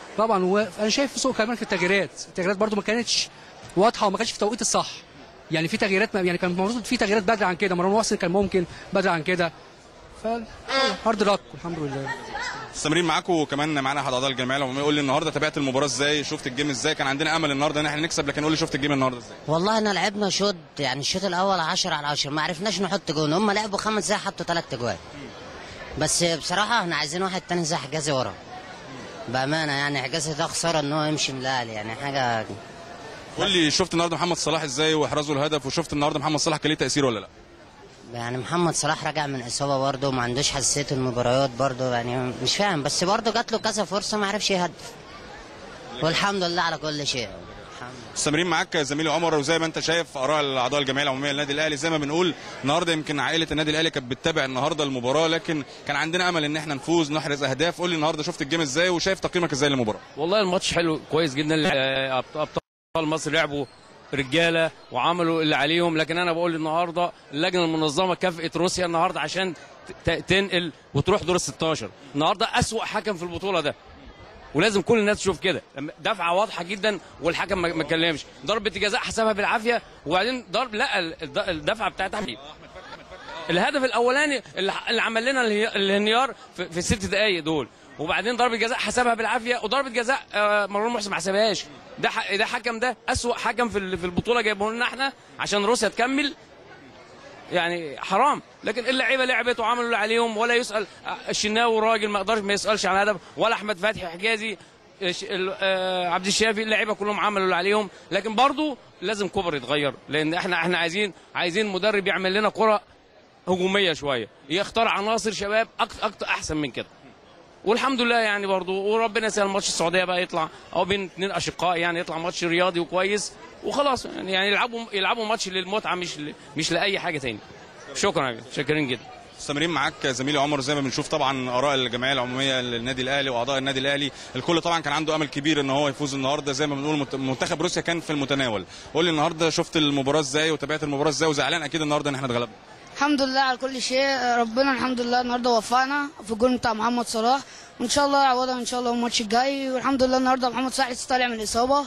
طبعا وانا شايف في سوء كمان في التغييرات التغييرات برضو ما كانتش واضحه وما كانتش في التوقيت الصح يعني في تغييرات يعني كان المفروض في تغييرات بدري عن كده مروان محسن كان ممكن بدري عن كده ف هارد لك الحمد لله مستمرين معاكم وكمان معانا احد اعضاء الجمعيه العموميه قول لي النهارده تابعت المباراه ازاي شفت الجيم ازاي كان عندنا امل النهارده ان احنا نكسب لكن قول لي شفت الجيم النهارده ازاي والله احنا لعبنا شوط يعني الشوط الاول 10 على 10 ما عرفناش نحط جون هم لعبوا خمس دقايق حطوا ثلاث اجوان بس بصراحه احنا عايزين واحد تاني زي حجازي ورا بامانه يعني حجازي ده خساره ان هو يمشي من الاهلي يعني حاجه قول لي شفت النهارده محمد صلاح ازاي واحرازه الهدف وشفت النهارده محمد صلاح كان ليه تاثير ولا لا يعني محمد صلاح راجع من اصابه برضه وما عندوش حساسيه المباريات برضه يعني مش فاهم بس برضه جات له كذا فرصه ما عرفش يهدف والحمد لله على كل شيء الحمد لله. مستمرين معاك زميلي عمر وزي ما انت شايف اراء الاعضاء الجمعيه العموميه للنادي الاهلي زي ما بنقول النهارده يمكن عائله النادي الاهلي كانت بتتابع النهارده المباراه لكن كان عندنا امل ان احنا نفوز نحرز اهداف قول لي النهارده شفت الجيم ازاي وشايف تقييمك ازاي للمباراه والله الماتش حلو كويس جدا آه، أبط- ابطال مصر لعبوا رجاله وعملوا اللي عليهم لكن انا بقول النهارده اللجنه المنظمه كافئت روسيا النهارده عشان ت- تنقل وتروح دور ال 16 النهارده اسوا حكم في البطوله ده ولازم كل الناس تشوف كده لما- دفعه واضحه جدا والحكم ما ما اتكلمش ضربه جزاء حسبها بالعافيه وبعدين ضرب لا الد- الدفعه بتاعت احمد الهدف الاولاني اللي اللي عمل لنا الهي- الانهيار في, في الست دقائق دول وبعدين ضربه جزاء حسبها بالعافيه وضربه جزاء آه، مروان محسن ما حسبهاش ده ح- ده حكم ده اسوأ حكم في ال- في البطوله جايبه لنا احنا عشان روسيا تكمل يعني حرام لكن اللعيبه لعبت وعملوا اللي عليهم ولا يسال آه، الشناوي راجل ما يقدرش ما يسالش عن هدف ولا احمد فتحي حجازي آه، ش- ال- آه، عبد الشافي اللعيبه كلهم عملوا اللي عليهم لكن برضو لازم كوبر يتغير لان احنا احنا عايزين عايزين مدرب يعمل لنا كره هجوميه شويه يختار عناصر شباب اكتر اكتر احسن من كده والحمد لله يعني برضو وربنا يسهل ماتش السعوديه بقى يطلع او بين اثنين اشقاء يعني يطلع ماتش رياضي وكويس وخلاص يعني, يعني يلعبوا يلعبوا ماتش للمتعه مش ل... مش لاي حاجه تاني شكرا شاكرين جدا مستمرين معاك زميلي عمر زي ما بنشوف طبعا اراء الجمعيه العموميه للنادي الاهلي واعضاء النادي الاهلي الكل طبعا كان عنده امل كبير ان هو يفوز النهارده زي ما بنقول مت- منتخب روسيا كان في المتناول قول لي النهارده شفت المباراه ازاي وتابعت المباراه ازاي وزعلان اكيد النهارده ان احنا اتغلبنا الحمد لله على كل شيء ربنا الحمد لله النهارده وفقنا في الجول بتاع محمد صلاح وان شاء الله يعوضها ان شاء الله الماتش الجاي والحمد لله النهارده محمد صلاح لسه طالع من الاصابه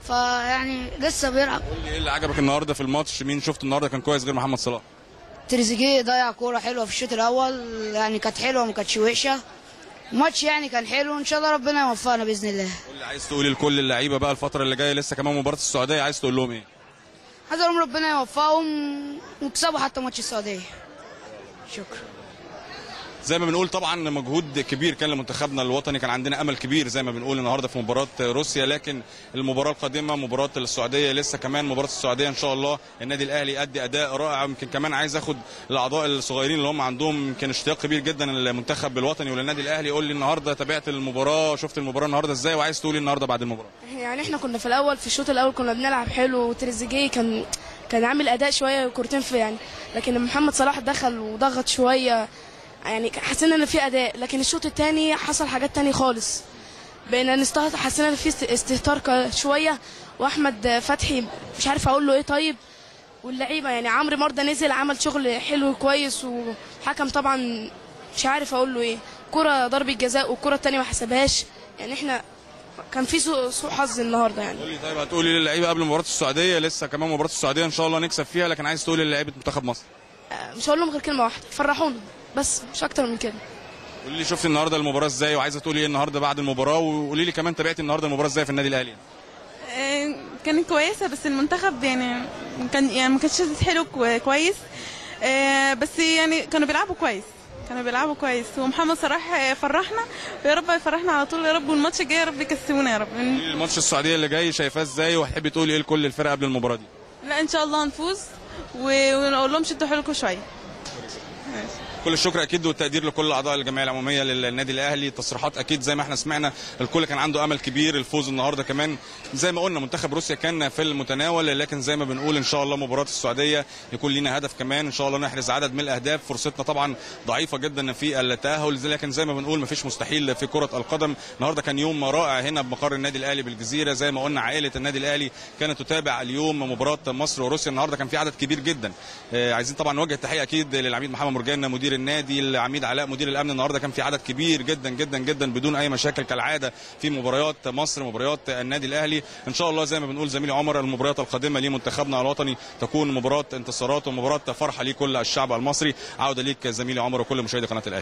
فيعني لسه بيلعب قول لي ايه اللي عجبك النهارده في الماتش مين شفت النهارده كان كويس غير محمد صلاح تريزيجيه ضيع كوره حلوه في الشوط الاول يعني كانت حلوه ما كانتش وحشه الماتش يعني كان حلو وان شاء الله ربنا يوفقنا باذن الله قول لي عايز تقول لكل اللعيبه بقى الفتره اللي جايه لسه كمان مباراه السعوديه عايز تقول لهم ايه عايز اقول لهم ربنا يوفقهم ويكسبوا حتى ماتش السعوديه شكرا زي ما بنقول طبعا مجهود كبير كان لمنتخبنا الوطني كان عندنا امل كبير زي ما بنقول النهارده في مباراه روسيا لكن المباراه القادمه مباراه السعوديه لسه كمان مباراه السعوديه ان شاء الله النادي الاهلي يؤدي اداء رائع يمكن كمان عايز اخد الاعضاء الصغيرين اللي هم عندهم يمكن اشتياق كبير جدا للمنتخب الوطني وللنادي الاهلي قول لي النهارده تابعت المباراه شفت المباراه النهارده ازاي وعايز تقول إيه النهارده بعد المباراه يعني احنا كنا في الاول في الشوط الاول كنا بنلعب حلو وتريزيجيه كان كان عامل اداء شويه كورتين في يعني لكن لما محمد صلاح دخل وضغط شويه يعني حسينا ان في اداء لكن الشوط الثاني حصل حاجات تانية خالص بقينا نستهتر حسينا ان في است- استهتار ك- شويه واحمد فتحي مش عارف اقول له ايه طيب واللعيبه يعني عمرو مرضى نزل عمل شغل حلو كويس وحكم طبعا مش عارف اقول له ايه كره ضربه جزاء والكره الثانيه ما حسبهاش يعني احنا كان في سوء سوء حظ النهارده يعني قول لي طيب هتقولي للعيبه قبل مباراه السعوديه لسه كمان مباراه السعوديه ان شاء الله نكسب فيها لكن عايز تقولي للعيبه منتخب مصر آه، مش هقول لهم غير كلمه واحده فرحونا بس مش اكتر من كده قولي لي شفت النهارده المباراه ازاي وعايزه تقولي ايه النهارده بعد المباراه وقولي لي كمان تابعتي النهارده المباراه ازاي في النادي الاهلي آه، كانت كويسه بس المنتخب يعني كان يعني ما كانش حلو كو- كويس آه، بس يعني كانوا بيلعبوا كويس كانوا بيلعبوا كويس ومحمد صلاح آه، فرحنا ويا رب يفرحنا على طول يا رب والماتش الجاي يا رب يكسبونا يا رب قولي لي الماتش السعوديه اللي جاي شايفاه ازاي وهتحبي تقولي ايه لكل الفرق قبل المباراه دي لا ان شاء الله نفوز و- ونقول لهم شدوا حيلكم شويه كل الشكر اكيد والتقدير لكل اعضاء الجمعيه العموميه للنادي الاهلي تصريحات اكيد زي ما احنا سمعنا الكل كان عنده امل كبير الفوز النهارده كمان زي ما قلنا منتخب روسيا كان في المتناول لكن زي ما بنقول ان شاء الله مباراه السعوديه يكون لينا هدف كمان ان شاء الله نحرز عدد من الاهداف فرصتنا طبعا ضعيفه جدا في التاهل لكن زي ما بنقول مفيش مستحيل في كره القدم النهارده كان يوم رائع هنا بمقر النادي الاهلي بالجزيره زي ما قلنا عائله النادي الاهلي كانت تتابع اليوم مباراه مصر وروسيا النهارده كان في عدد كبير جدا آه، عايزين طبعا نوجه تحيه اكيد للعميد محمد مرجان مدير النادي العميد علاء مدير الامن النهارده كان في عدد كبير جدا جدا جدا بدون اي مشاكل كالعاده في مباريات مصر مباريات النادي الاهلي ان شاء الله زي ما بنقول زميلي عمر المباريات القادمه لمنتخبنا الوطني تكون مباراه انتصارات ومباراه فرحه لكل الشعب المصري عوده ليك زميلي عمر وكل مشاهدي قناه الاهلي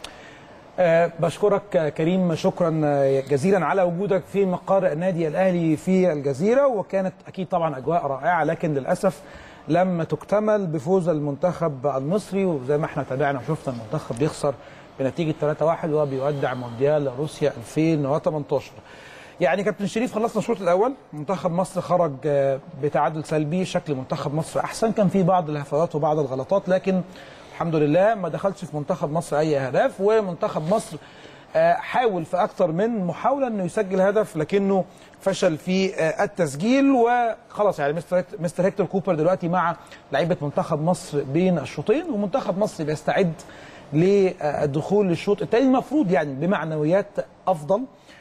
أه بشكرك آه، كريم شكرا آه، جزيلا على وجودك في مقر النادي الاهلي في الجزيره وكانت اكيد طبعا اجواء رائعه لكن للاسف لم تكتمل بفوز المنتخب المصري وزي ما احنا تابعنا وشفنا المنتخب بيخسر بنتيجه 3-1 وبيودع مونديال روسيا 2018 يعني كابتن شريف خلصنا الشوط الاول منتخب مصر خرج آه، بتعادل سلبي شكل منتخب مصر احسن كان في بعض الهفوات وبعض الغلطات لكن الحمد لله ما دخلش في منتخب مصر اي اهداف ومنتخب مصر آه، حاول في اكتر من محاوله انه يسجل هدف لكنه فشل في آه، التسجيل وخلاص يعني مستر مستر هيكتور كوبر دلوقتي مع لعيبه منتخب مصر بين الشوطين ومنتخب مصر بيستعد للدخول للشوط الثاني المفروض يعني بمعنويات افضل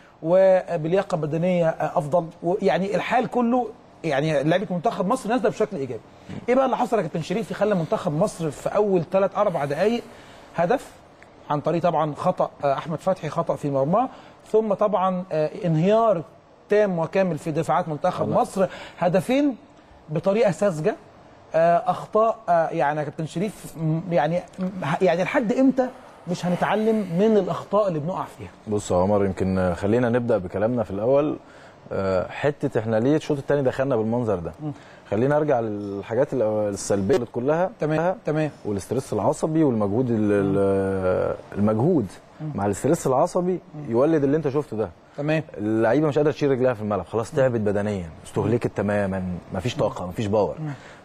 وبلياقه بدنيه افضل ويعني الحال كله يعني لعيبه منتخب مصر نازله بشكل ايجابي. ايه بقى اللي حصل يا كابتن شريف يخلى منتخب مصر في اول ثلاث اربع دقائق هدف عن طريق طبعا خطا آه، احمد فتحي خطا في مرماه ثم طبعا آه، انهيار تام وكامل في دفاعات منتخب مصر هدفين بطريقه ساذجه آه، اخطاء آه، يعني يا كابتن شريف م- يعني م- يعني لحد امتى مش هنتعلم من الاخطاء اللي بنقع فيها بص يا عمر يمكن آه، خلينا نبدا بكلامنا في الاول آه، حته احنا ليه الشوط الثاني دخلنا بالمنظر ده خلينا ارجع للحاجات الأو- السلبيه اللي كلها تمام تمام والاسترس العصبي والمجهود ال- ال- المجهود مع الاسترس العصبي يولد اللي انت شفته ده تمام اللعيبه مش قادره تشيل رجلها في الملعب خلاص تعبت بدنيا استهلكت تماما مفيش طاقه مفيش باور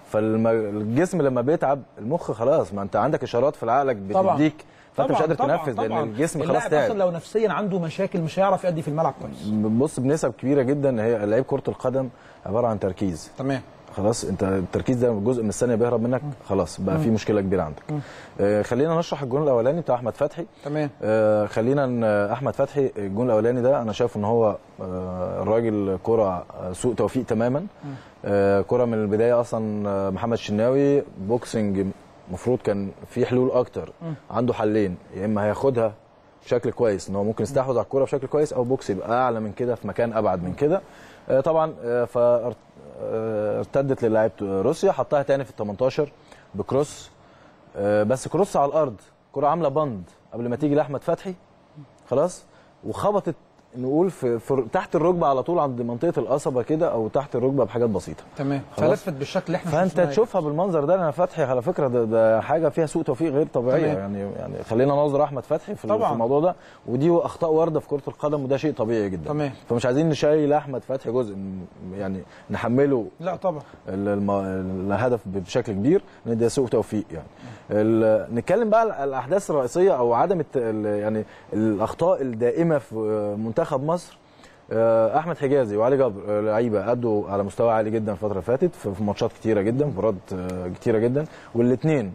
فالجسم لما بيتعب المخ خلاص ما انت عندك اشارات في عقلك طبعا. بتديك فانت مش طبعاً، قادر طبعاً، تنفذ لان طبعاً. الجسم خلاص اللاعب تعب اصلا لو نفسيا عنده مشاكل مش هيعرف يأدي في الملعب كويس بص بنسب كبيره جدا هي لعيب كره القدم عباره عن تركيز تمام خلاص انت التركيز ده جزء من الثانيه بيهرب منك خلاص بقى في مشكله كبيره عندك آه خلينا نشرح الجون الاولاني بتاع احمد فتحي تمام آه خلينا ن- احمد فتحي الجون الاولاني ده انا شايف ان هو آه الراجل كره آه، سوء توفيق تماما آه كره من البدايه اصلا آه، محمد شناوي بوكسنج المفروض كان في حلول اكتر عنده حلين يا اما هياخدها بشكل كويس ان هو ممكن يستحوذ على الكوره بشكل كويس او بوكس يبقى اعلى من كده في مكان ابعد من كده آه، طبعا آه، فار- آه، ارتدت للاعيبه روسيا حطها تاني في ال 18 بكروس آه، بس كروس على الارض كره عامله بند قبل ما تيجي لاحمد فتحي خلاص وخبطت نقول في, في تحت الركبه على طول عند منطقه القصبه كده او تحت الركبه بحاجات بسيطه تمام خلاص. فلفت بالشكل اللي احنا فانت شفناه. تشوفها بالمنظر ده انا فتحي على فكره ده, ده حاجه فيها سوء توفيق غير طبيعيه تمام. يعني يعني خلينا ننظر احمد فتحي في, طبعاً. في الموضوع ده ودي اخطاء وارده في كره القدم وده شيء طبيعي جدا تمام. فمش عايزين نشيل احمد فتحي جزء م- يعني نحمله لا طبعا ال- الم- الهدف بشكل كبير لان ده سوء توفيق يعني ال- نتكلم بقى على الاحداث الرئيسيه او عدم الت... ال- يعني الاخطاء الدائمه في منتخب مصر آه، احمد حجازي وعلي جبر آه، لعيبه ادوا على مستوى عالي جدا الفتره اللي فاتت في في ماتشات كتيره جدا مباريات آه، كتيره جدا والاثنين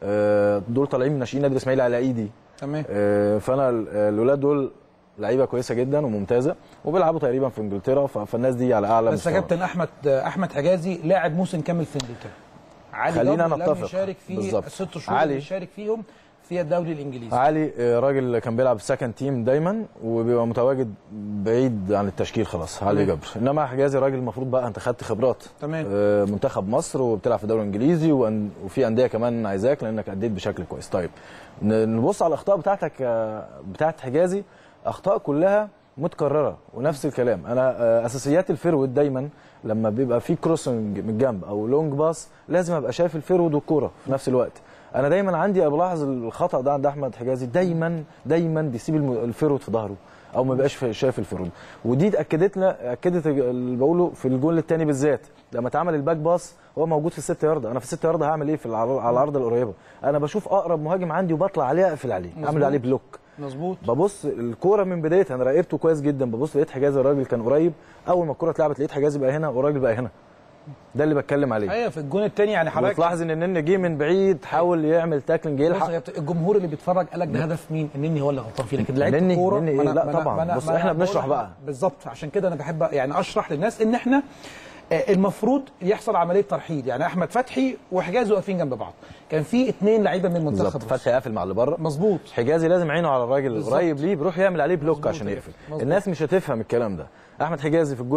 دول طالعين من ناشئين نادي الاسماعيلي على ايدي تمام آه، فانا ال- الاولاد دول لعيبه كويسه جدا وممتازه وبيلعبوا تقريبا في انجلترا ف- فالناس دي على اعلى بس يا مستوى كابتن احمد احمد حجازي لاعب موسم كامل في انجلترا علي خلينا جبر لم نتفق. يشارك في بالظبط. الست شهور علي. اللي يشارك فيهم في الدوري الانجليزي علي آه، راجل كان بيلعب سكند تيم دايما وبيبقى متواجد بعيد عن التشكيل خلاص علي تمام. جبر انما حجازي راجل المفروض بقى انت خدت خبرات تمام. آه، منتخب مصر وبتلعب في الدوري الانجليزي وأن- وفي انديه كمان عايزاك لانك اديت بشكل كويس طيب ن- نبص على الاخطاء بتاعتك آه، بتاعت حجازي اخطاء كلها متكرره ونفس الكلام انا آه، اساسيات الفيرود دايما لما بيبقى في كروسنج من الجنب او لونج باس لازم ابقى شايف الفيرود والكوره في نفس الوقت انا دايما عندي بلاحظ الخطا ده عند احمد حجازي دايما دايما بيسيب الم- الفيرود في ظهره او ما بيبقاش في- شايف الفيرود ودي اتاكدت لنا اكدت اللي بقوله في الجول الثاني بالذات لما اتعمل الباك باس هو موجود في الست يارده انا في الست يارده هعمل ايه في العر- على العرض القريبه انا بشوف اقرب مهاجم عندي وبطلع عليه اقفل عليه اعمل مظبوط. عليه بلوك مظبوط ببص الكوره من بدايتها انا راقبته كويس جدا ببص لقيت حجازي الراجل كان قريب اول ما الكوره اتلعبت لقيت حجازي بقى هنا والراجل بقى هنا ده اللي بتكلم عليه ايوه في الجون الثاني يعني حضرتك وتلاحظ ان النني جه من بعيد حاول يعمل تاكلينج بص يلحق يا كابتن، الجمهور اللي بيتفرج قال لك ده هدف مين؟ النني هو اللي غلطان فيه لكن لعيبه النني- الكوره النني ما إيه؟ أنا- لا ما أنا- طبعاً. ما أنا- بص، ما أنا إحنا بقول بنشرح لك- بقى. بالظبط عشان كده انا بحب يعني اشرح للناس ان احنا آه، المفروض يحصل عمليه ترحيل يعني احمد فتحي وحجازي واقفين جنب بعض كان في اثنين لعيبه من بالظبط المنتخب فتحي قافل مع اللي بره مظبوط حجازي لازم عينه على الراجل بالظبط. القريب ليه بيروح يعمل عليه بلوك مظبوط عشان كده. يقفل مظبوط. الناس مش هتفهم الكلام ده احمد حجازي في الجون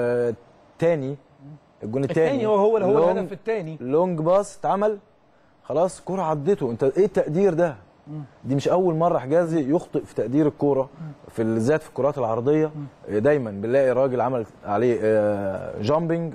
الثاني الجون الثاني الثاني هو هو هو الهدف الثاني لونج باس اتعمل خلاص كرة عدته انت ايه التقدير ده دي مش اول مره حجازي يخطئ في تقدير الكوره في بالذات في الكرات العرضيه دايما بنلاقي راجل عمل عليه آه، جامبنج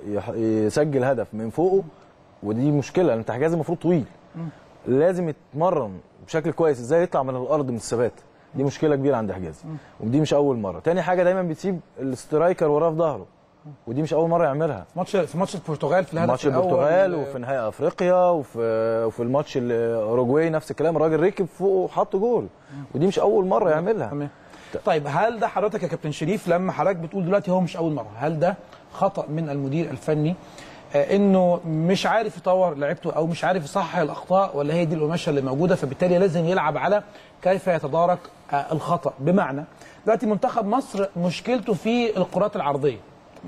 ويسجل هدف من فوقه ودي مشكله انت حجازي المفروض طويل لازم يتمرن بشكل كويس ازاي يطلع من الارض من الثبات دي مشكله كبيره عند حجازي ودي مش اول مره تاني حاجه دايما بتسيب الاسترايكر وراه في ظهره ودي مش اول مره يعملها ماتش في ماتش البرتغال في الهدف ماتش الأول، البرتغال آه، وفي نهائي افريقيا وفي وفي الماتش الاوروجواي نفس الكلام الراجل ركب فوق وحط جول ودي مش اول مره يعملها تمام طيب هل ده حضرتك يا كابتن شريف لما حضرتك بتقول دلوقتي هو مش اول مره هل ده خطا من المدير الفني آه انه مش عارف يطور لعيبته او مش عارف يصحح الاخطاء ولا هي دي القماشه اللي موجوده فبالتالي لازم يلعب على كيف يتدارك آه الخطا بمعنى دلوقتي منتخب مصر مشكلته في الكرات العرضيه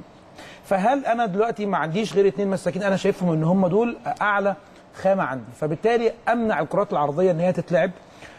فهل انا دلوقتي ما عنديش غير اتنين مساكين انا شايفهم ان هم دول اعلى خامه عندي فبالتالي امنع الكرات العرضيه ان هي تتلعب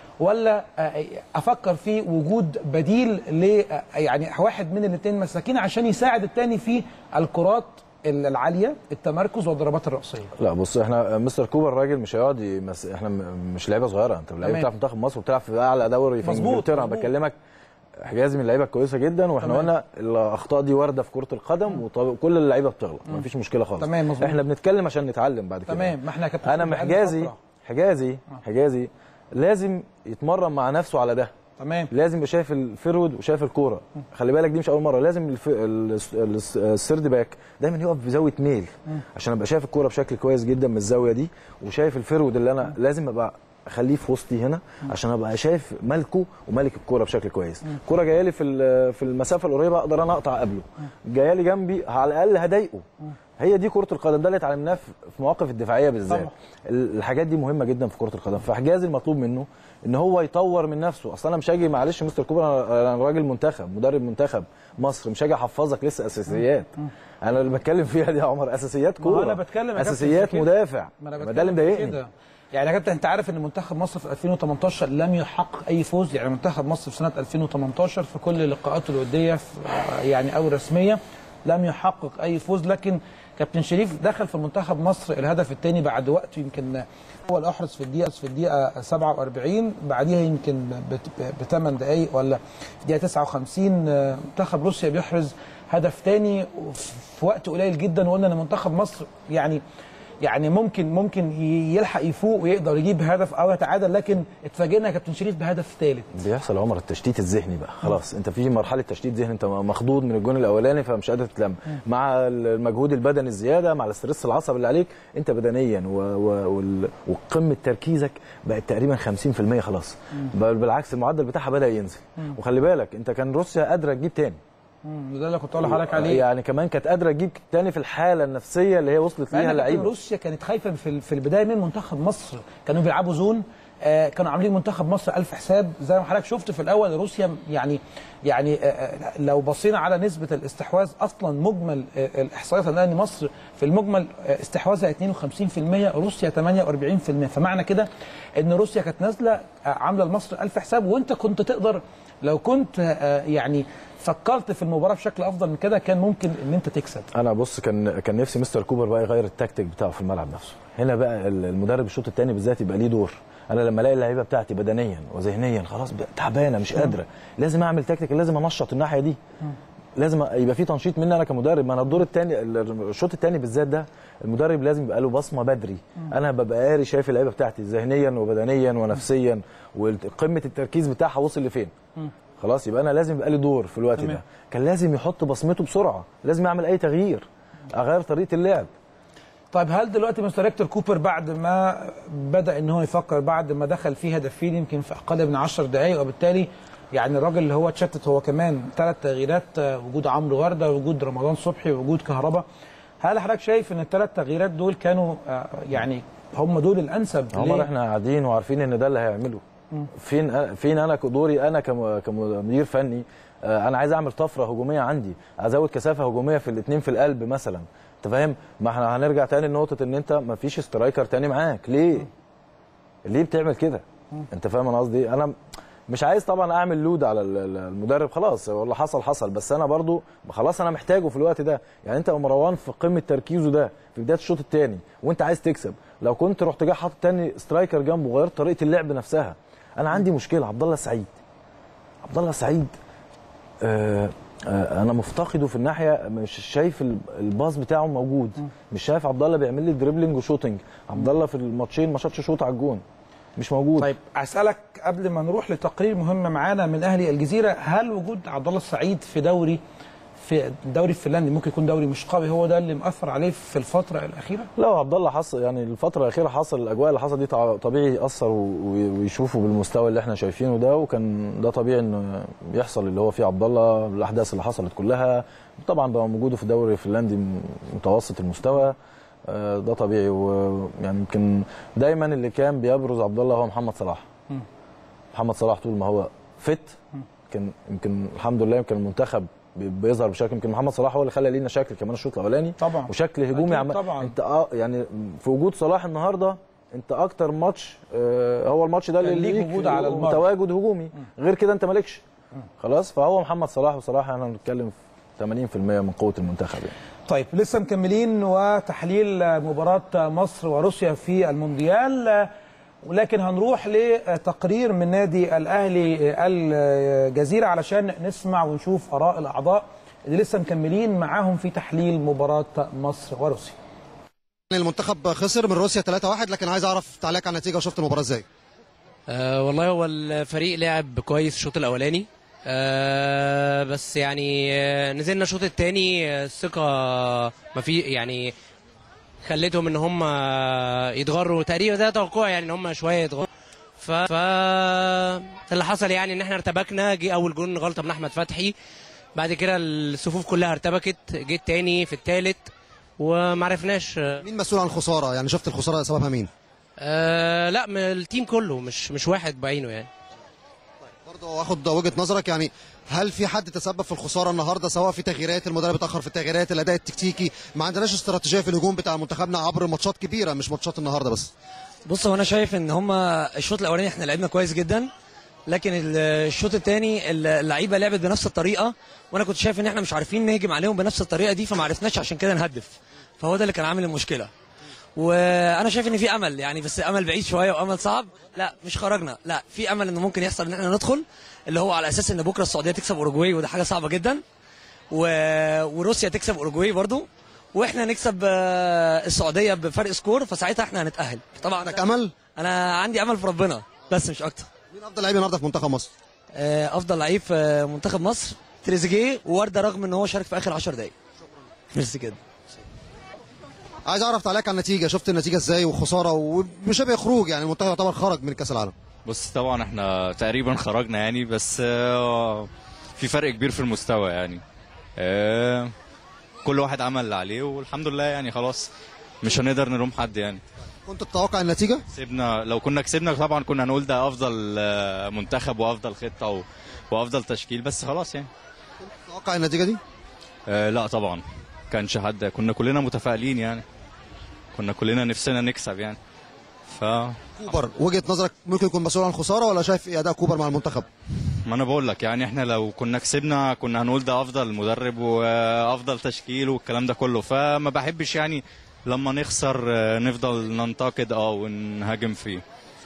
ولا آه، افكر في وجود بديل ل آه، يعني واحد من الاثنين مساكين عشان يساعد الثاني في الكرات العاليه التمركز والضربات الراسيه لا بص احنا مستر كوبر راجل مش هيقعد يمس... احنا م- مش لعيبه صغيره انت لعيبه تمام. بتلعب في منتخب مصر وبتلعب في اعلى دوري في مظبوط، انجلترا أنا مظبوط. بكلمك حجازي من اللعيبه الكويسه جدا واحنا تمام. قلنا الاخطاء دي وارده في كره القدم وكل اللعيبه بتغلط مفيش مشكله خالص تمام، مظبوط. احنا بنتكلم عشان نتعلم بعد كده تمام ما احنا كابتن انا بقالنا محجازي فترة. حجازي حجازي لازم يتمرن مع نفسه على ده تمام لازم يبقى شايف الفرود وشايف الكوره خلي بالك دي مش اول مره لازم الف... الس- الس- السيرد باك دايما يقف بزاويه ميل عشان ابقى شايف الكوره بشكل كويس جدا من الزاويه دي وشايف الفرود اللي انا لازم ابقى اخليه في وسطي هنا عشان ابقى شايف ملكه وملك الكوره بشكل كويس الكوره جايه لي في ال- في المسافه القريبه اقدر انا اقطع قبله جايه لي جنبي على الاقل هضايقه هي دي كره القدم ده اللي اتعلمناه في في مواقف الدفاعيه بالذات طبعا. الحاجات دي مهمه جدا في كره القدم فحجازي المطلوب منه ان هو يطور من نفسه اصلا انا مش هاجي معلش مستر كوبر انا أنا راجل منتخب مدرب منتخب مصر مش هاجي احفظك لسه اساسيات انا اللي بتكلم فيها دي يا عمر اساسيات ما هو كوره انا بتكلم يا كابتن اساسيات في كده. مدافع ما انا ما بتكلم ده اللي في مضايقني كده. يعني يا كابتن انت عارف ان منتخب مصر في 2018 لم يحقق اي فوز يعني منتخب مصر في سنه 2018 في كل لقاءاته الوديه في- يعني او الرسميه لم يحقق اي فوز لكن كابتن شريف دخل في منتخب مصر الهدف الثاني بعد وقت يمكن هو الاحرز في الدقيقه في الدقيقه 47 بعديها يمكن بثمان دقائق ولا في الدقيقه 59 آه، منتخب روسيا بيحرز هدف ثاني في وقت قليل جدا وقلنا ان منتخب مصر يعني يعني ممكن ممكن ي- يلحق يفوق ويقدر يجيب هدف او يتعادل لكن اتفاجئنا يا كابتن شريف بهدف ثالث بيحصل يا عمر التشتيت الذهني بقى خلاص انت في مرحله تشتيت ذهني انت مخضوض من الجون الاولاني فمش قادر تتلم مع المجهود البدني الزياده مع الاسترس العصبي اللي عليك انت بدنيا و... و... وال- وقمه تركيزك بقت تقريبا 50% خلاص بل بالعكس المعدل بتاعها بدا ينزل وخلي بالك انت كان روسيا قادره تجيب تاني وده اللي كنت اقول لحضرتك عليه يعني كمان كانت قادره تجيب تاني في الحاله النفسيه اللي هي وصلت لأن ليها كابتن اللعيبه روسيا كانت خايفه في في البدايه من منتخب مصر كانوا بيلعبوا زون آه، كانوا عاملين منتخب مصر ألف حساب زي ما حضرتك شفت في الاول روسيا يعني يعني آه، آه، لو بصينا على نسبه الاستحواذ اصلا مجمل آه، الاحصائيات ان مصر في المجمل آه، استحواذها 52% روسيا 48% فمعنى كده ان روسيا كانت نازله آه، عامله لمصر ألف حساب وانت كنت تقدر لو كنت آه، يعني فكرت في المباراه بشكل افضل من كده كان ممكن ان انت تكسب انا بص كان كان نفسي مستر كوبر بقى يغير التكتيك بتاعه في الملعب نفسه هنا بقى ال- المدرب الشوط الثاني بالذات يبقى ليه دور انا لما الاقي اللعيبه بتاعتي بدنيا وذهنيا خلاص بقى تعبانه مش قادره لازم اعمل تكتيك لازم انشط الناحيه دي لازم يبقى في تنشيط مني انا كمدرب ما انا الدور الثاني الشوط الثاني بالذات ده المدرب لازم يبقى له بصمه بدري انا ببقى قاري شايف اللعيبه بتاعتي ذهنيا وبدنيا ونفسيا وقمه التركيز بتاعها وصل لفين خلاص يبقى انا لازم يبقى لي دور في الوقت تمام. ده كان لازم يحط بصمته بسرعه لازم يعمل اي تغيير اغير طريقه اللعب طيب هل دلوقتي مستر هيكتور كوبر بعد ما بدا ان هو يفكر بعد ما دخل فيه هدفين يمكن في اقل من 10 دقائق وبالتالي يعني الراجل اللي هو اتشتت هو كمان ثلاث تغييرات آه، وجود عمرو ورده وجود رمضان صبحي وجود كهربا هل حضرتك شايف ان الثلاث تغييرات دول كانوا آه، يعني هم دول الانسب عمر ليه؟ احنا قاعدين وعارفين ان ده اللي هيعمله فين فين انا دوري انا كم- كمدير فني آه، انا عايز اعمل طفره هجوميه عندي ازود كثافه هجوميه في الاثنين في القلب مثلا انت فاهم ما احنا هنرجع تاني لنقطه ان انت ما فيش سترايكر تاني معاك ليه ليه بتعمل كده انت فاهم انا قصدي إيه؟ انا مش عايز طبعا اعمل لود على ال- ال- المدرب خلاص هو اللي حصل حصل بس انا برضو خلاص انا محتاجه في الوقت ده يعني انت ومروان في قمه تركيزه ده في بدايه الشوط الثاني وانت عايز تكسب لو كنت رحت جاي حاطط تاني سترايكر جنبه وغيرت طريقه اللعب نفسها انا عندي مشكله عبد الله السعيد عبد الله السعيد آه آه انا مفتقده في الناحيه مش شايف ال- الباص بتاعه موجود مش شايف عبد الله بيعمل لي دريبلينج وشوتنج عبد الله في الماتشين ما شاطش شوط على الجون مش موجود طيب اسالك قبل ما نروح لتقرير مهم معانا من اهلي الجزيره هل وجود عبد الله السعيد في دوري في الدوري الفنلندي ممكن يكون دوري مش قوي هو ده اللي مأثر عليه في الفتره الاخيره لا هو عبد الله حصل يعني الفتره الاخيره حصل الاجواء اللي حصل دي طع- طبيعي ياثر و- و- ويشوفوا بالمستوى اللي احنا شايفينه ده وكان ده طبيعي انه يحصل اللي هو فيه عبد الله الاحداث اللي حصلت كلها طبعا بقى موجوده في الدوري الفنلندي م- متوسط المستوى آه، ده طبيعي ويعني يمكن دايما اللي كان بيبرز عبد الله هو محمد صلاح مم. محمد صلاح طول ما هو فت يمكن يمكن الحمد لله يمكن المنتخب بي- بيظهر بشكل يمكن محمد صلاح هو اللي خلى لينا شكل كمان الشوط الاولاني طبعا وشكل هجومي أكيد عم... طبعاً. انت اه يعني في وجود صلاح النهارده انت اكتر ماتش آه هو الماتش ده كان اللي ليك وجود على المرمى. تواجد هجومي غير كده انت مالكش خلاص فهو محمد صلاح بصراحه احنا بنتكلم في 80% من قوه المنتخب يعني طيب لسه مكملين وتحليل مباراة مصر وروسيا في المونديال ولكن هنروح لتقرير من نادي الأهلي الجزيرة علشان نسمع ونشوف آراء الأعضاء اللي لسه مكملين معاهم في تحليل مباراة مصر وروسيا المنتخب خسر من روسيا 3-1 لكن عايز اعرف تعليق على النتيجه وشفت المباراه ازاي آه والله هو الفريق لعب كويس الشوط الاولاني آه بس يعني آه نزلنا الشوط الثاني الثقه ما في يعني خلتهم ان هم يتغروا تقريبا ده توقع يعني ان هم شويه يتغروا ف ف اللي حصل يعني ان احنا ارتبكنا جه اول جون غلطه من احمد فتحي بعد كده الصفوف كلها ارتبكت جه الثاني في الثالث وما عرفناش مين مسؤول عن الخساره يعني شفت الخساره سببها مين آه لا من التيم كله مش مش واحد بعينه يعني برضه واخد وجهه نظرك يعني هل في حد تسبب في الخساره النهارده سواء في تغييرات المدرب اتاخر في التغييرات الاداء التكتيكي ما عندناش استراتيجيه في الهجوم بتاع منتخبنا عبر ماتشات كبيره مش ماتشات النهارده بس بص هو انا شايف ان هما الشوط الاولاني احنا لعبنا كويس جدا لكن ال- الشوط الثاني اللعيبه لعبت بنفس الطريقه وانا كنت شايف ان احنا مش عارفين نهجم عليهم بنفس الطريقه دي فما عرفناش عشان كده نهدف فهو ده اللي كان عامل المشكله وانا شايف ان في امل يعني بس امل بعيد شويه وامل صعب لا مش خرجنا لا في امل انه ممكن يحصل ان احنا ندخل اللي هو على اساس ان بكره السعوديه تكسب اوروجواي وده حاجه صعبه جدا و... وروسيا تكسب اوروجواي برضو واحنا نكسب آه، السعوديه بفرق سكور فساعتها احنا هنتاهل طبعا عندك امل انا عندي امل في ربنا بس مش اكتر مين افضل لعيب النهارده في منتخب مصر آه، افضل لعيب في منتخب مصر تريزيجيه وورده رغم ان هو شارك في اخر 10 دقائق بس كده عايز اعرف تعليق على النتيجه شفت النتيجه ازاي وخساره وشبه خروج يعني المنتخب يعتبر خرج من كاس العالم بص طبعا احنا تقريبا خرجنا يعني بس آه، في فرق كبير في المستوى يعني آه، كل واحد عمل اللي عليه والحمد لله يعني خلاص مش هنقدر نلوم حد يعني كنت تتوقع النتيجه كسبنا لو كنا كسبنا طبعا كنا هنقول ده افضل آه، منتخب وافضل خطه و- وافضل تشكيل بس خلاص يعني تتوقع النتيجه دي آه، لا طبعا كانش حد كنا كلنا متفائلين يعني كنا كلنا نفسنا نكسب يعني ف كوبر وجهه نظرك ممكن يكون مسؤول عن الخساره ولا شايف ايه اداء كوبر مع المنتخب ما انا بقول لك يعني احنا لو كنا كسبنا كنا هنقول ده افضل مدرب وافضل تشكيل والكلام ده كله فما بحبش يعني لما نخسر آه، نفضل ننتقد اه ونهاجم فيه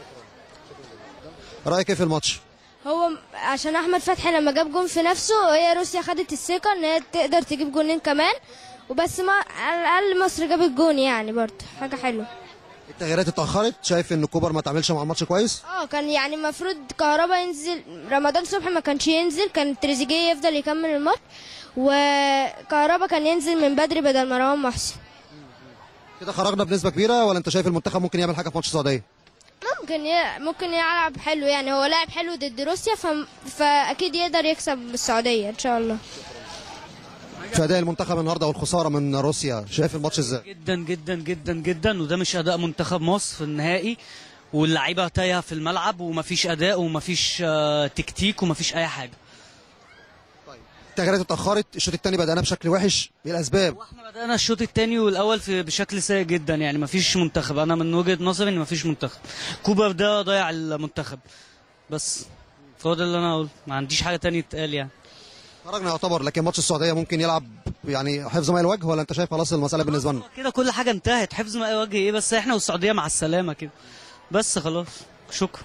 رايك ايه في الماتش هو عشان احمد فتحي لما جاب جون في نفسه هي روسيا خدت الثقه ان هي تقدر تجيب جونين كمان وبس ما على الاقل مصر جابت جون يعني برضه حاجه حلوه التغييرات اتاخرت شايف ان كوبر ما تعملش مع الماتش كويس اه كان يعني المفروض كهربا ينزل رمضان صبحي ما كانش ينزل كان تريزيجيه يفضل يكمل الماتش وكهربا كان ينزل من بدري بدل مروان محسن كده خرجنا بنسبه كبيره ولا انت شايف المنتخب ممكن يعمل حاجه في ماتش السعوديه ممكن ي... ممكن يلعب حلو يعني هو لاعب حلو ضد روسيا ف... فاكيد يقدر يكسب السعوديه ان شاء الله في اداء المنتخب النهارده والخساره من روسيا شايف الماتش ازاي جدا جدا جدا جدا وده مش اداء منتخب مصر في النهائي واللعيبه تايهه في الملعب ومفيش اداء ومفيش آه، تكتيك ومفيش اي حاجه التغييرات اتاخرت الشوط الثاني بدانا بشكل وحش ايه الاسباب بدانا الشوط الثاني والاول في بشكل سيء جدا يعني مفيش منتخب انا من وجهه نظري ان مفيش منتخب كوبر ده ضيع المنتخب بس فهو ده اللي انا اقول ما عنديش حاجه تانية تتقال يعني خرجنا يعتبر لكن ماتش السعوديه ممكن يلعب يعني حفظ ماء الوجه ولا انت شايف خلاص المساله بالنسبه لنا كده كل حاجه انتهت حفظ ماء وجه ايه بس احنا والسعوديه مع السلامه كده بس خلاص شكرا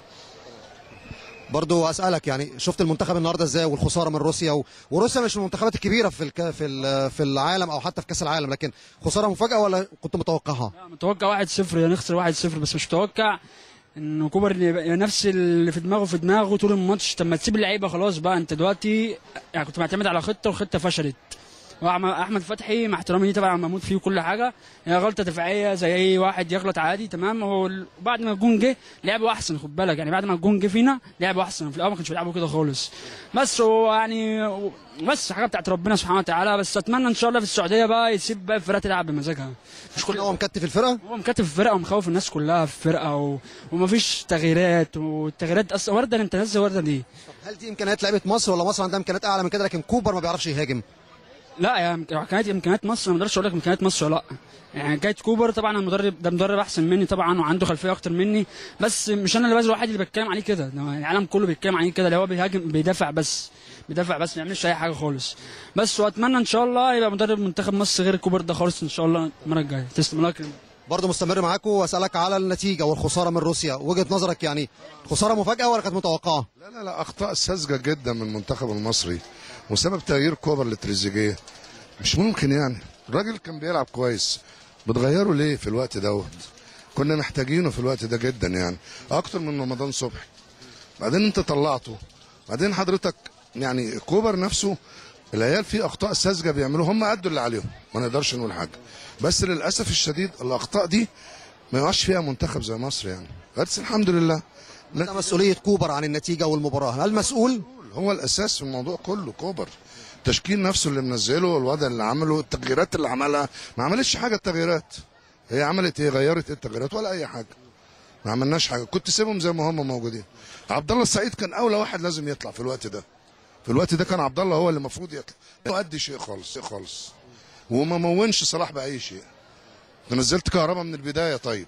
برضو اسالك يعني شفت المنتخب النهارده ازاي والخساره من روسيا و... وروسيا مش من المنتخبات الكبيره في الك... في ال... في العالم او حتى في كاس العالم لكن خساره مفاجاه ولا كنت متوقعها متوقع 1-0 يا نخسر 1-0 بس مش متوقع ان كوبر يبقى نفس اللي في دماغه في دماغه طول الماتش طب ما تسيب اللعيبه خلاص بقى انت دلوقتي يعني كنت معتمد على خطه والخطه فشلت وأحمد- احمد فتحي مع احترامي ليه طبعا بموت فيه وكل حاجه هي غلطه دفاعيه زي اي واحد يغلط عادي تمام هو ال- بعد ما الجون جه لعبوا احسن خد بالك يعني بعد ما الجون جه فينا لعبوا احسن في الاول ما كانش بيلعبوا كده خالص بس هو يعني بس حاجه بتاعت ربنا سبحانه وتعالى بس اتمنى ان شاء الله في السعوديه بقى يسيب بقى الفرقه تلعب بمزاجها مش كل هو مكتف الفرقه هو مكتف الفرقه ومخوف الناس كلها في الفرقه و... ومفيش تغييرات والتغييرات اصلا ورده انت نزل ورده ليه هل دي امكانيات لعيبه مصر ولا مصر عندها امكانيات اعلى من كده لكن كوبر ما بيعرفش يهاجم لا يا امكانيات امكانيات مصر ما اقدرش اقول لك امكانيات مصر ولا لا يعني حكايه كوبر طبعا المدرب ده مدرب احسن مني طبعا وعنده خلفيه اكتر مني بس مش انا اللي بس الوحيد اللي بتكلم عليه كده ده العالم كله بيتكلم عليه كده اللي هو بيهاجم بيدافع بس بيدافع بس ما يعملش اي حاجه خالص بس واتمنى ان شاء الله يبقى مدرب منتخب مصر غير كوبر ده خالص ان شاء الله المره الجايه تسلم لك برضه مستمر معاكم واسالك على النتيجه والخساره من روسيا وجهه نظرك يعني خساره مفاجاه ولا كانت متوقعه لا لا لا اخطاء ساذجه جدا من المنتخب المصري وسبب تغيير كوبر لتريزيجيه مش ممكن يعني الراجل كان بيلعب كويس بتغيره ليه في الوقت دوت كنا محتاجينه في الوقت ده جدا يعني اكتر من رمضان صبحي بعدين انت طلعته بعدين حضرتك يعني كوبر نفسه العيال فيه اخطاء ساذجه بيعملوها هم ادوا اللي عليهم ما نقدرش نقول حاجه بس للاسف الشديد الاخطاء دي ما يقعش فيها منتخب زي مصر يعني بس الحمد لله انت مسؤوليه كوبر عن النتيجه والمباراه هل مسؤول هو الاساس في الموضوع كله كوبر التشكيل نفسه اللي منزله الوضع اللي عمله التغييرات اللي عملها ما عملتش حاجه التغييرات هي عملت ايه غيرت ايه التغييرات ولا اي حاجه ما عملناش حاجه كنت سيبهم زي ما هم موجودين عبد الله السعيد كان اول واحد لازم يطلع في الوقت ده في الوقت ده كان عبد الله هو اللي المفروض يطلع ما يؤدي شيء خالص شيء خالص وما مونش صلاح باي شيء انت نزلت كهربا من البدايه طيب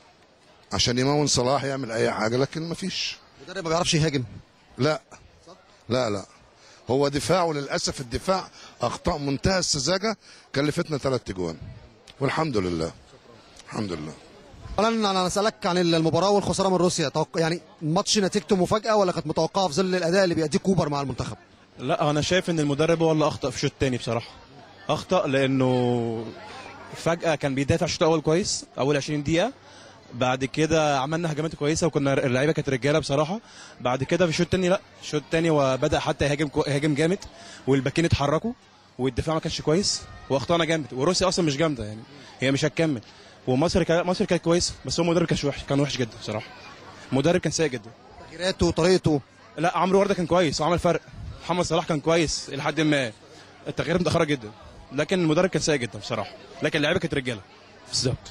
عشان يمون صلاح يعمل اي حاجه لكن ما فيش المدرب ما بيعرفش يهاجم لا لا لا هو دفاعه للاسف الدفاع اخطاء منتهى السذاجه كلفتنا ثلاث اجوان والحمد لله الحمد لله اولا انا اسالك عن المباراه والخساره من روسيا توق... يعني الماتش نتيجته مفاجاه ولا كانت متوقعه في ظل الاداء اللي بيأديه كوبر مع المنتخب لا انا شايف ان المدرب هو اللي اخطا في الشوط الثاني بصراحه اخطا لانه فجاه كان بيدافع الشوط الاول كويس اول 20 دقيقه بعد كده عملنا هجمات كويسه وكنا اللعيبه كانت رجاله بصراحه بعد كده في الشوط الثاني لا الشوط الثاني وبدا حتى يهاجم كو... يهاجم جامد والباكين اتحركوا والدفاع ما كانش كويس واخطانا جامد وروسيا اصلا مش جامده يعني هي مش هتكمل ومصر كا... مصر كانت كويسه بس هو المدرب كان وحش كان وحش جدا بصراحه المدرب كان سيء جدا تغييراته وطريقته لا عمرو ورده كان كويس وعمل فرق محمد صلاح كان كويس الى حد ما التغييرات متاخره جدا لكن المدرب كان سيء جدا بصراحه لكن اللعيبه كانت رجاله بالظبط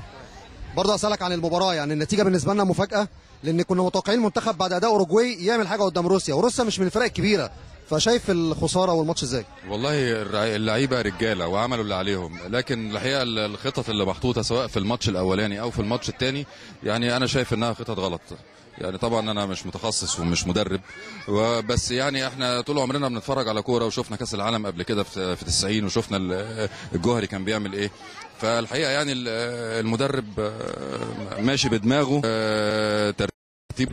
برضه اسالك عن المباراه يعني النتيجه بالنسبه لنا مفاجاه لان كنا متوقعين المنتخب بعد اداء اوروجواي يعمل حاجه قدام روسيا وروسيا مش من الفرق الكبيره فشايف الخساره والماتش ازاي والله الرع- اللعيبه رجاله وعملوا اللي عليهم لكن الحقيقه ال- الخطط اللي محطوطه سواء في الماتش الاولاني او في الماتش الثاني يعني انا شايف انها خطط غلط يعني طبعا انا مش متخصص ومش مدرب وبس يعني احنا طول عمرنا بنتفرج على كوره وشفنا كاس العالم قبل كده في في 90 وشفنا ال- الجوهري كان بيعمل ايه فالحقيقه يعني ال- المدرب آه، ماشي بدماغه آه، ترتيب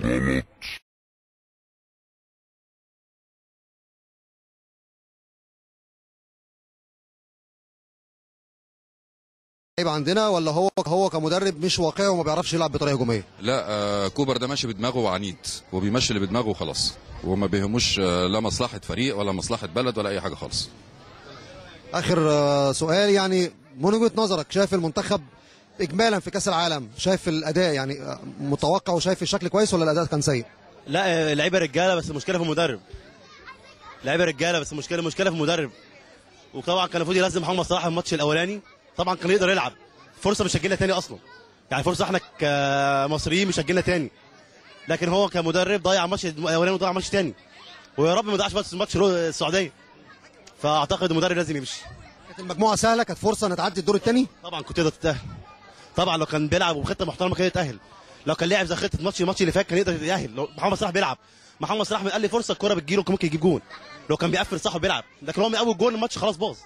هيبقى عندنا ولا هو هو كمدرب مش واقعي وما بيعرفش يلعب بطريقه هجوميه لا آه، كوبر ده ماشي بدماغه وعنيد وبيمشي اللي بدماغه وخلاص وما بيهموش آه، لا مصلحه فريق ولا مصلحه بلد ولا اي حاجه خالص اخر آه، سؤال يعني من وجهه نظرك شايف المنتخب اجمالا في كاس العالم شايف الاداء يعني آه، متوقع وشايف الشكل كويس ولا الاداء كان سيء لا لعيبه رجاله بس المشكله في المدرب لعيبه رجاله بس المشكله المشكله في المدرب وطبعا كان المفروض يلزم محمد صلاح الماتش الاولاني طبعا كان يقدر يلعب فرصه مش هتجيلنا تاني اصلا يعني فرصه احنا كمصريين مش هتجيلنا تاني لكن هو كمدرب ضيع ماتش الاولاني وضيع ماتش تاني ويا رب ما يضيعش ماتش ماتش رو- السعوديه فاعتقد المدرب لازم يمشي كانت المجموعه سهله كانت فرصه نتعدي الدور الثاني طبعا كنت تقدر تتاهل طبعا لو كان بيلعب وخطه محترمه كان يتاهل لو كان لعب زي خطه الماتش الماتش اللي فات كان يقدر يتاهل لو محمد صلاح بيلعب محمد صلاح قال لي فرصه الكوره بتجيله كان ممكن يجيب جون لو كان بيقفل صح وبيلعب لكن هو من اول جون الماتش خلاص باظ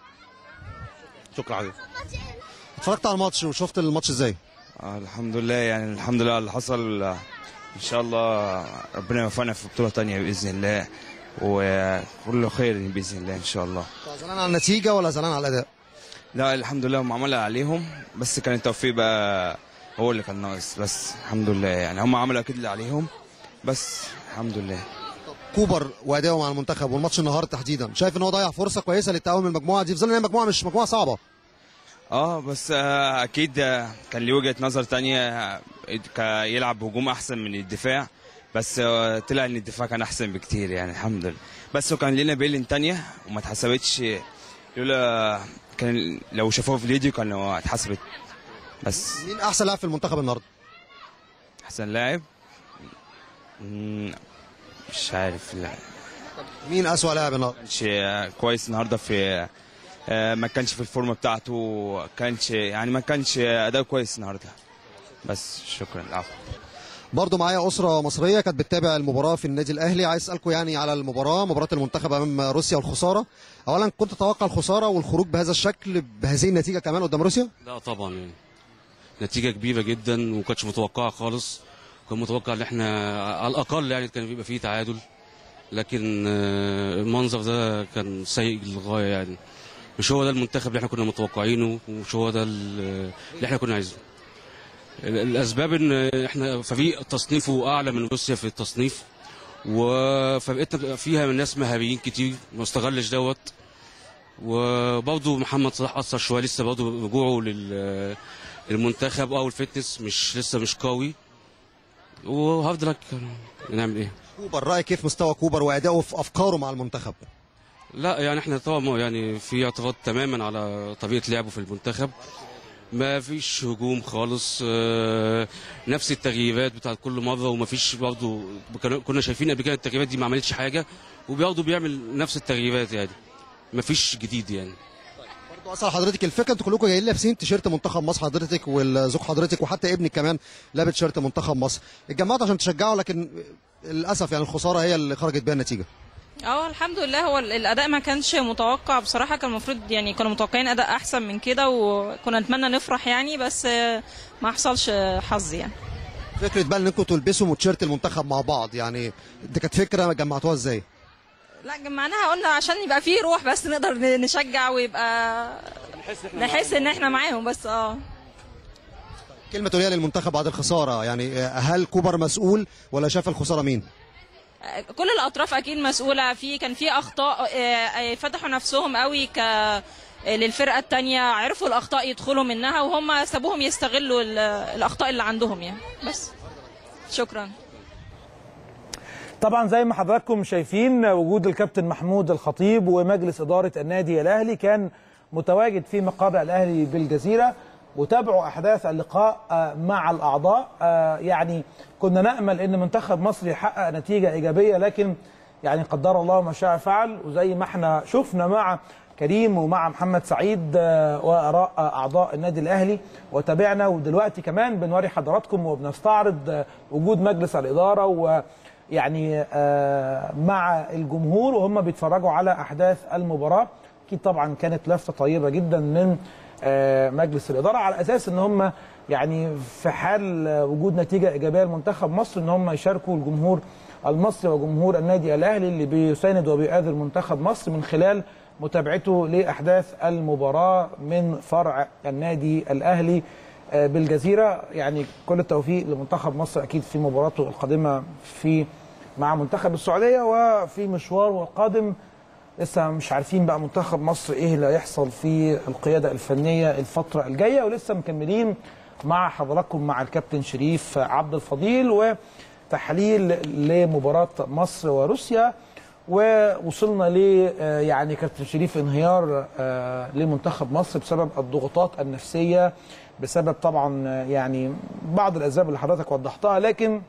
شكرا عليك اتفرجت على الماتش وشفت الماتش ازاي آه الحمد لله يعني الحمد لله على اللي حصل آه، ان شاء الله ربنا يوفقنا في بطوله تانية باذن الله وكله خير باذن الله ان شاء الله زعلان على النتيجه ولا زعلان على الاداء لا الحمد لله هم عملوا عليهم بس كان التوفيق بقى هو اللي كان ناقص بس الحمد لله يعني هم عملوا اكيد اللي عليهم بس الحمد لله كوبر واداؤه مع المنتخب والماتش النهارده تحديدا شايف ان هو ضيع فرصه كويسه للتعاون من المجموعه دي في ظل ان هي مجموعه مش مجموعه صعبه اه بس آه اكيد آه، كان ليه وجهه نظر تانية آه، ك- يلعب هجوم احسن من الدفاع بس آه، طلع ان الدفاع كان احسن بكتير يعني الحمد لله بس وكان لنا بيلين تانية وما اتحسبتش لولا كان لو شافوها في الفيديو كان اتحسبت بس مين احسن لاعب في المنتخب النهارده احسن لاعب مم، مش عارف لا مين اسوأ لاعب النهارده كانش كويس النهارده في آه، ما كانش في الفورمه بتاعته كانش يعني ما كانش اداء كويس النهارده بس شكرا العفو برضه معايا اسره مصريه كانت بتتابع المباراه في النادي الاهلي عايز اسالكم يعني على المباراه مباراه المنتخب امام روسيا والخساره اولا كنت تتوقع الخساره والخروج بهذا الشكل بهذه النتيجه كمان قدام روسيا لا طبعا يعني نتيجة كبيرة جدا وما كانتش متوقعة خالص كان متوقع ان احنا على الاقل يعني كان بيبقى فيه تعادل لكن آه، المنظر ده كان سيء للغاية يعني مش هو ده المنتخب اللي احنا كنا متوقعينه ومش هو ده ال- اللي احنا كنا عايزينه ال- الاسباب ان احنا فريق تصنيفه اعلى من روسيا في التصنيف وفرقتنا فيها من ناس مهاريين كتير ما استغلش دوت وبرضه محمد صلاح اثر شويه لسه برضه رجوعه لل المنتخب او الفتنس مش لسه مش قوي وهارد لك نعمل ايه كوبر رايك كيف مستوى كوبر وادائه في افكاره مع المنتخب لا يعني احنا طبعا يعني في اعتراض تماما على طريقه لعبه في المنتخب ما فيش هجوم خالص آه، نفس التغييرات بتاعت كل مره وما فيش برضه كنا- كنا شايفين قبل كده التغييرات دي ما عملتش حاجه وبرضه بيعمل نفس التغييرات يعني ما فيش جديد يعني برضه اسال حضرتك الفكره انتوا كلكم جايين لابسين تيشيرت منتخب مصر حضرتك والزوج حضرتك وحتى ابنك كمان لابس تيشيرت منتخب مصر اتجمعتوا عشان تشجعوا لكن للاسف يعني الخساره هي اللي خرجت بيها النتيجه اه الحمد لله هو ال- الاداء ما كانش متوقع بصراحه كان المفروض يعني كنا متوقعين اداء احسن من كده وكنا نتمنى نفرح يعني بس آه، ما حصلش آه، حظ يعني فكره بقى ان انكم تلبسوا تيشيرت المنتخب مع بعض يعني دي كانت فكره جمعتوها ازاي لا جمعناها قلنا عشان يبقى فيه روح بس نقدر ن- نشجع ويبقى نحس ان احنا معاهم بس اه كلمه تقوليها للمنتخب بعد الخساره يعني هل كوبر مسؤول ولا شاف الخساره مين كل الاطراف اكيد مسؤوله في كان في اخطاء آه، آه، فتحوا نفسهم قوي ك للفرقه التانية عرفوا الاخطاء يدخلوا منها وهم سابوهم يستغلوا ال- الاخطاء اللي عندهم يعني بس شكرا طبعا زي ما حضراتكم شايفين وجود الكابتن محمود الخطيب ومجلس إدارة النادي الأهلي كان متواجد في مقر الأهلي بالجزيرة وتابعوا أحداث اللقاء آه، مع الأعضاء آه، يعني كنا نأمل أن منتخب مصر يحقق نتيجة إيجابية لكن يعني قدر الله ما شاء فعل وزي ما احنا شفنا مع كريم ومع محمد سعيد آه، وآراء آه، أعضاء النادي الأهلي وتابعنا ودلوقتي كمان بنوري حضراتكم وبنستعرض آه، وجود مجلس الإدارة و يعني آه، مع الجمهور وهم بيتفرجوا على احداث المباراه اكيد طبعا كانت لفته طيبه جدا من آه، مجلس الاداره على اساس ان هم يعني في حال آه، وجود نتيجه ايجابيه لمنتخب مصر ان هم يشاركوا الجمهور المصري وجمهور النادي الاهلي اللي بيساند وبيؤازر منتخب مصر من خلال متابعته لاحداث المباراه من فرع النادي الاهلي آه، بالجزيره يعني كل التوفيق لمنتخب مصر اكيد في مباراته القادمه في مع منتخب السعوديه وفي مشواره القادم لسه مش عارفين بقى منتخب مصر ايه اللي هيحصل في القياده الفنيه الفتره الجايه ولسه مكملين مع حضراتكم مع الكابتن شريف عبد الفضيل وتحليل لمباراه مصر وروسيا ووصلنا ل آه، يعني كابتن شريف انهيار آه، لمنتخب مصر بسبب الضغوطات النفسيه بسبب طبعا آه، يعني بعض الاسباب اللي حضرتك وضحتها لكن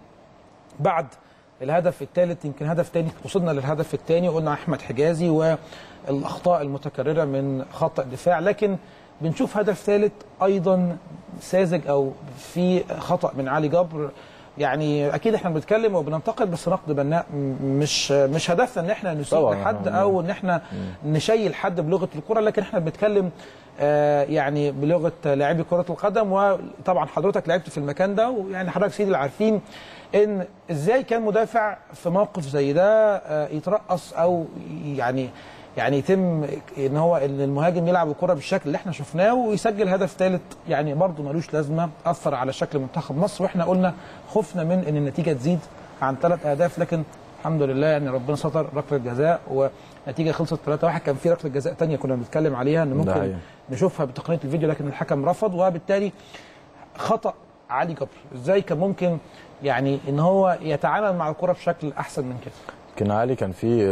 بعد الهدف الثالث يمكن هدف تاني وصلنا للهدف الثاني وقلنا احمد حجازي والاخطاء المتكرره من خط الدفاع لكن بنشوف هدف ثالث ايضا ساذج او في خطا من علي جبر يعني اكيد احنا بنتكلم وبننتقد بس نقد بناء م- مش مش هدفنا ان احنا نسيء طبعاً. لحد او ان احنا نشيل حد بلغه الكره لكن احنا بنتكلم آه، يعني بلغه لاعبي كره القدم وطبعا حضرتك لعبت في المكان ده ويعني حضرتك سيدي اللي عارفين ان ازاي كان مدافع في موقف زي ده آه، يترقص او يعني يعني يتم ان هو ان المهاجم يلعب الكره بالشكل اللي احنا شفناه ويسجل هدف ثالث يعني برضه ملوش لازمه اثر على شكل منتخب مصر واحنا قلنا خفنا من ان النتيجه تزيد عن ثلاث اهداف لكن الحمد لله يعني ربنا ستر ركله جزاء ونتيجه خلصت 3-1 كان في ركله جزاء ثانيه كنا بنتكلم عليها ان ده ممكن حقيقي. نشوفها بتقنيه الفيديو لكن الحكم رفض وبالتالي خطا علي جبر ازاي كان ممكن يعني ان هو يتعامل مع الكره بشكل احسن من كده كان علي كان في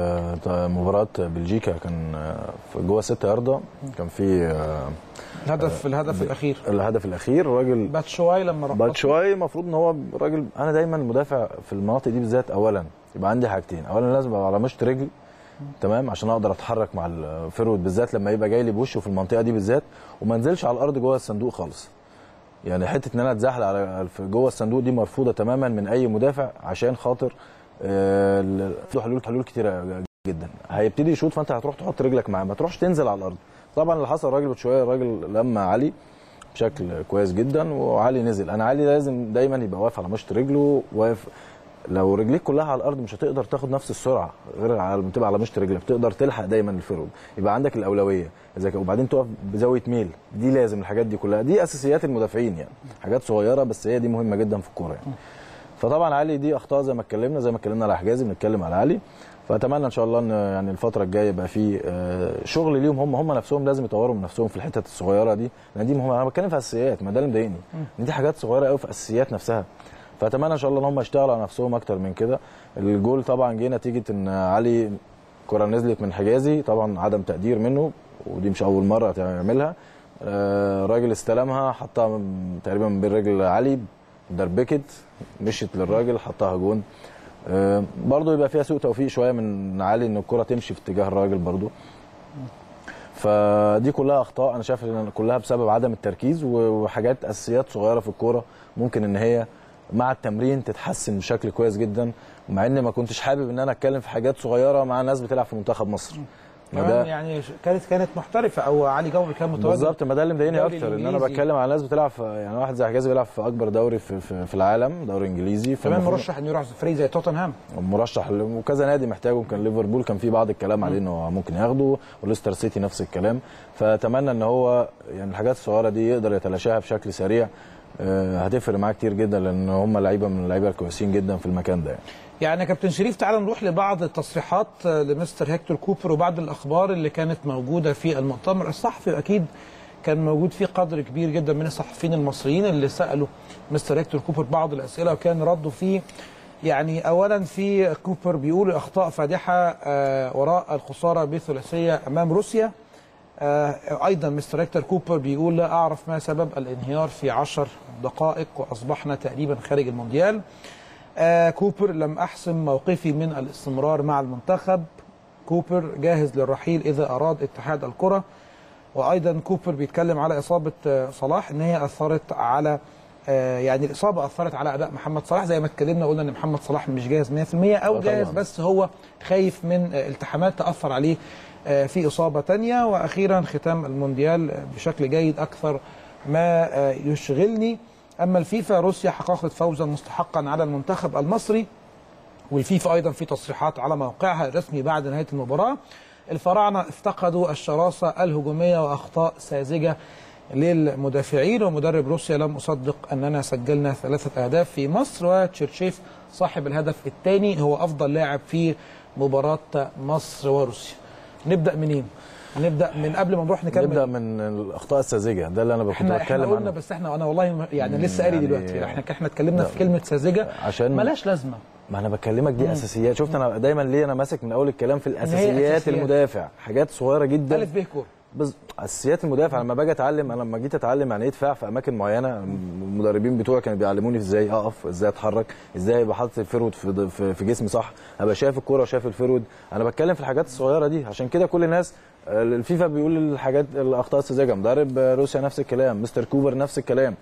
آه، مباراة بلجيكا كان آه، في جوه 6 ياردة كان في آه، الهدف الهدف الاخير الهدف الاخير الراجل باتشواي لما رفض باتشواي المفروض ان هو راجل انا دايما المدافع في المناطق دي بالذات اولا يبقى عندي حاجتين اولا لازم ابقى على مشط رجلي تمام عشان اقدر اتحرك مع الفيرود بالذات لما يبقى جاي لي بوشه في المنطقه دي بالذات وما انزلش على الارض جوه الصندوق خالص يعني حته ان انا اتزحلق على في جوه الصندوق دي مرفوضه تماما من اي مدافع عشان خاطر آه، ال- في حلول حلول كتيره جدا هيبتدي يشوط فانت هتروح تحط رجلك معاه ما تروحش تنزل على الارض طبعا اللي حصل الراجل شويه الراجل لما علي بشكل كويس جدا وعلي نزل انا علي لازم دايما يبقى واقف على مشط رجله واقف لو رجليك كلها على الارض مش هتقدر تاخد نفس السرعه غير على لما تبقى على مشط رجلك تقدر تلحق دايما الفرود يبقى عندك الاولويه اذا كان- وبعدين تقف بزاويه ميل دي لازم الحاجات دي كلها دي اساسيات المدافعين يعني حاجات صغيره بس هي دي مهمه جدا في الكوره يعني فطبعا علي دي اخطاء زي ما اتكلمنا زي ما اتكلمنا على حجازي بنتكلم على علي فاتمنى ان شاء الله ان يعني الفتره الجايه يبقى في آه، شغل ليهم هم هم نفسهم لازم يطوروا من نفسهم في الحتت الصغيره دي لان دي مهمه انا بتكلم في اساسيات ما ده اللي مضايقني ان دي حاجات صغيره قوي في اساسيات نفسها فاتمنى ان شاء الله ان هم يشتغلوا على نفسهم اكتر من كده الجول طبعا جه نتيجه ان علي كره نزلت من حجازي طبعا عدم تقدير منه ودي مش اول مره يعملها آه، راجل استلمها حطها من- تقريبا من بين رجل علي دربكت مشيت للراجل حطها جون آه، برضه يبقى فيها سوء توفيق شويه من علي ان الكره تمشي في اتجاه الراجل برضه فدي كلها اخطاء انا شايف ان كلها بسبب عدم التركيز و- وحاجات اساسيات صغيره في الكوره ممكن ان هي مع التمرين تتحسن بشكل كويس جدا مع اني ما كنتش حابب ان انا اتكلم في حاجات صغيره مع ناس بتلعب في منتخب مصر ما كمان ده يعني كانت كانت محترفه او علي جبر كان متواجد بالظبط ما ده اللي مضايقني الدوري اكتر ان انا الإنجليزي. بتكلم على ناس بتلعب في يعني واحد زي حجازي بيلعب في اكبر دوري في, في, في العالم دوري انجليزي كمان فالمفروض- مرشح انه يروح فريق زي توتنهام مرشح ل- وكذا نادي محتاجه كان ليفربول كان في بعض الكلام عليه انه ممكن ياخده وليستر سيتي نفس الكلام فاتمنى ان هو يعني الحاجات الصغيره دي يقدر يتلاشاها بشكل سريع آه، هتفرق معاه كتير جدا لان هم لعيبه من اللعيبه الكويسين جدا في المكان ده يعني. يعني يا كابتن شريف تعال نروح لبعض التصريحات آه، لمستر هيكتور كوبر وبعض الاخبار اللي كانت موجوده في المؤتمر الصحفي اكيد كان موجود فيه قدر كبير جدا من الصحفيين المصريين اللي سالوا مستر هيكتور كوبر بعض الاسئله وكان رده فيه يعني اولا في كوبر بيقول اخطاء فادحه آه، وراء الخساره بثلاثيه امام روسيا آه، ايضا مستر هيكتور كوبر بيقول لا اعرف ما سبب الانهيار في عشر دقائق واصبحنا تقريبا خارج المونديال آه، كوبر لم احسم موقفي من الاستمرار مع المنتخب كوبر جاهز للرحيل اذا اراد اتحاد الكره وايضا كوبر بيتكلم على اصابه آه، صلاح ان هي اثرت على آه، يعني الاصابه اثرت على اداء محمد صلاح زي ما اتكلمنا قلنا ان محمد صلاح مش جاهز 100% او آه، جاهز طبعاً. بس هو خايف من آه، التحامات تاثر عليه آه، في اصابه تانية واخيرا ختام المونديال آه، بشكل جيد اكثر ما آه، يشغلني اما الفيفا روسيا حققت فوزا مستحقا على المنتخب المصري والفيفا ايضا في تصريحات على موقعها الرسمي بعد نهايه المباراه الفراعنه افتقدوا الشراسه الهجوميه واخطاء ساذجه للمدافعين ومدرب روسيا لم اصدق اننا سجلنا ثلاثه اهداف في مصر وتشيرشيف صاحب الهدف الثاني هو افضل لاعب في مباراه مصر وروسيا نبدا منين نبدا من قبل ما نروح نكمل نبدا من الاخطاء الساذجه ده اللي انا كنت احنا احنا بتكلم قلنا عنه بس احنا انا والله ما- يعني مم، لسه قاري يعني- دلوقتي احنا احنا اتكلمنا لا. في كلمه ساذجه عشان ملاش لازمه ما انا بكلمك دي مم. اساسيات شفت انا دايما ليه انا ماسك من اول الكلام في هي الاساسيات أساسيات. المدافع حاجات صغيره جدا الف ب كوره بز... اساسيات المدافع لما باجي اتعلم انا لما جيت اتعلم يعني ايه دفاع في اماكن معينه المدربين بتوعي كانوا بيعلموني ازاي اقف ازاي اتحرك ازاي ابقى حاطط الفرود في, في, في جسمي صح ابقى شايف الكوره وشايف الفرود انا بتكلم في الحاجات الصغيره دي عشان كده كل الناس آه، الفيفا بيقول الحاجات الاخطاء الساذجه مدرب آه، روسيا نفس الكلام مستر كوبر نفس الكلام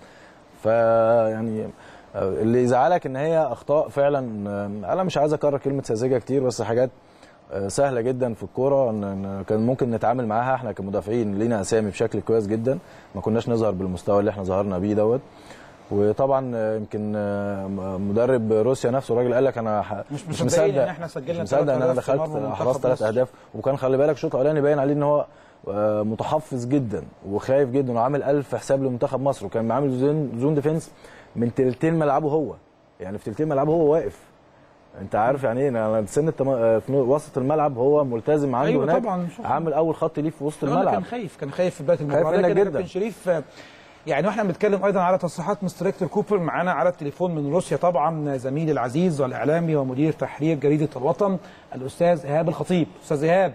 فيعني آه، اللي يزعلك ان هي اخطاء فعلا آه، انا مش عايز اكرر كلمه ساذجه كتير بس حاجات آه، سهله جدا في الكوره إن- إن كان ممكن نتعامل معاها احنا كمدافعين لينا اسامي بشكل كويس جدا ما كناش نظهر بالمستوى اللي احنا ظهرنا بيه دوت وطبعا آه، يمكن آه، مدرب روسيا نفسه الراجل قال لك انا ح- مش مش مصدقين مصدق إن إحنا سجلنا مش مصدق ان انا تلات أهداف في دخلت مرمى منتخب حرصت ثلاث مصر. اهداف وكان خلي بالك الشوط الاولاني باين عليه ان هو آه، متحفظ جدا وخايف جدا وعامل ألف حساب لمنتخب مصر وكان عامل زون زون ديفنس من تلتين ملعبه هو يعني في تلتين ملعبه هو واقف انت عارف يعني ايه انا سن التم... آه، في نو- وسط الملعب هو ملتزم عنده أيوة هناك طبعاً، شوف. عامل اول خط ليه في وسط كان الملعب كان خايف كان خايف في بدايه المباراه خايف منك لكن جدا. كابتن شريف آه، يعني واحنا بنتكلم ايضا على تصريحات مستر هيكتور كوبر معانا على التليفون من روسيا طبعا زميلي العزيز والاعلامي ومدير تحرير جريده الوطن الاستاذ ايهاب الخطيب استاذ ايهاب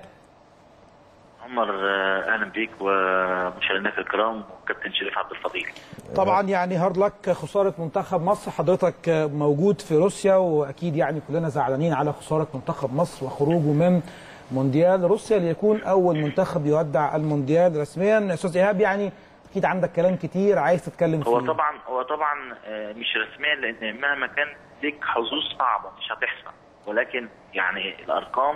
عمر آه، اهلا بيك ومشاهدينا الكرام وكابتن شريف عبد الفضيل طبعا يعني هارد لك خساره منتخب مصر حضرتك موجود في روسيا واكيد يعني كلنا زعلانين على خساره منتخب مصر وخروجه من مونديال روسيا ليكون اول منتخب يودع المونديال رسميا استاذ ايهاب يعني اكيد عندك كلام كتير عايز تتكلم فيه هو طبعا هو طبعا آه، مش رسميا لان مهما كان ليك حظوظ صعبه مش هتحصل ولكن يعني الارقام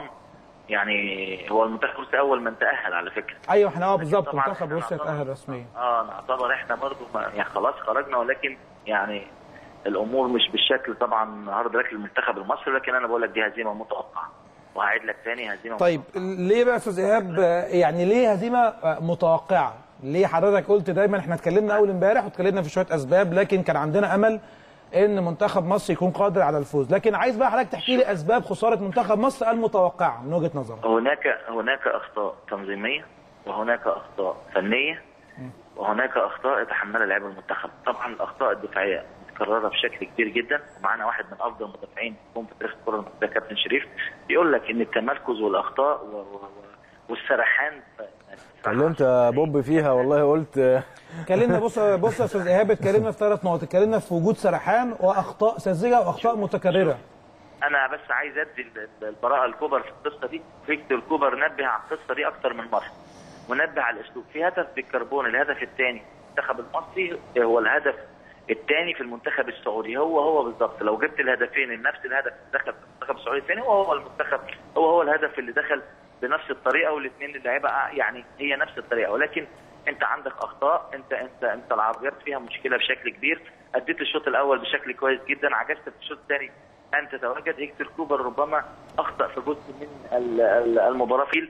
يعني هو المنتخب الروسي اول من تاهل على فكره ايوه احنا اه بالظبط طبعاً منتخب إحنا روسيا نعتبر- اتاهل رسميا اه نعتبر احنا برضو ما يعني خلاص خرجنا ولكن يعني الامور مش بالشكل طبعا هارد لك للمنتخب المصري لكن انا بقول لك دي هزيمه متوقعه وهعيد لك تاني هزيمه طيب ليه بقى يا استاذ ايهاب آه، يعني ليه هزيمه آه، متوقعه؟ ليه حضرتك قلت دايما احنا اتكلمنا اول امبارح واتكلمنا في شويه اسباب لكن كان عندنا امل ان منتخب مصر يكون قادر على الفوز، لكن عايز بقى حضرتك تحكي لي اسباب خساره منتخب مصر المتوقعه من وجهه نظرك. هناك هناك اخطاء تنظيميه وهناك اخطاء فنيه وهناك اخطاء يتحملها لاعب المنتخب طبعا الاخطاء الدفاعيه متكرره بشكل كبير جدا ومعانا واحد من افضل المدافعين يكون في تاريخ الكره المصريه كابتن شريف بيقول لك ان التمركز والاخطاء و... و... والسرحان كلمت يا بوب فيها والله قلت آه، اتكلمنا بص بص يا استاذ ايهاب اتكلمنا في ثلاث نقط، اتكلمنا في وجود سرحان واخطاء ساذجه واخطاء متكرره. انا بس عايز ادي ال- ال- البراءه الكبر في القصه دي فيكتور كوبر نبه على القصه دي اكتر من مره ونبه على الاسلوب في هدف بالكربون الهدف الثاني المنتخب المصري هو الهدف الثاني في المنتخب السعودي هو هو بالظبط لو جبت الهدفين نفس الهدف اللي دخل في المنتخب السعودي الثاني هو هو المنتخب هو هو الهدف اللي دخل بنفس الطريقه والاثنين اللعيبه يعني هي نفس الطريقه ولكن انت عندك اخطاء انت انت انت العرضيات فيها مشكله بشكل كبير اديت الشوط الاول بشكل كويس جدا عجزت في الشوط الثاني ان تتواجد هيكتور كوبر ربما اخطا في جزء من ال- ال- المباراه في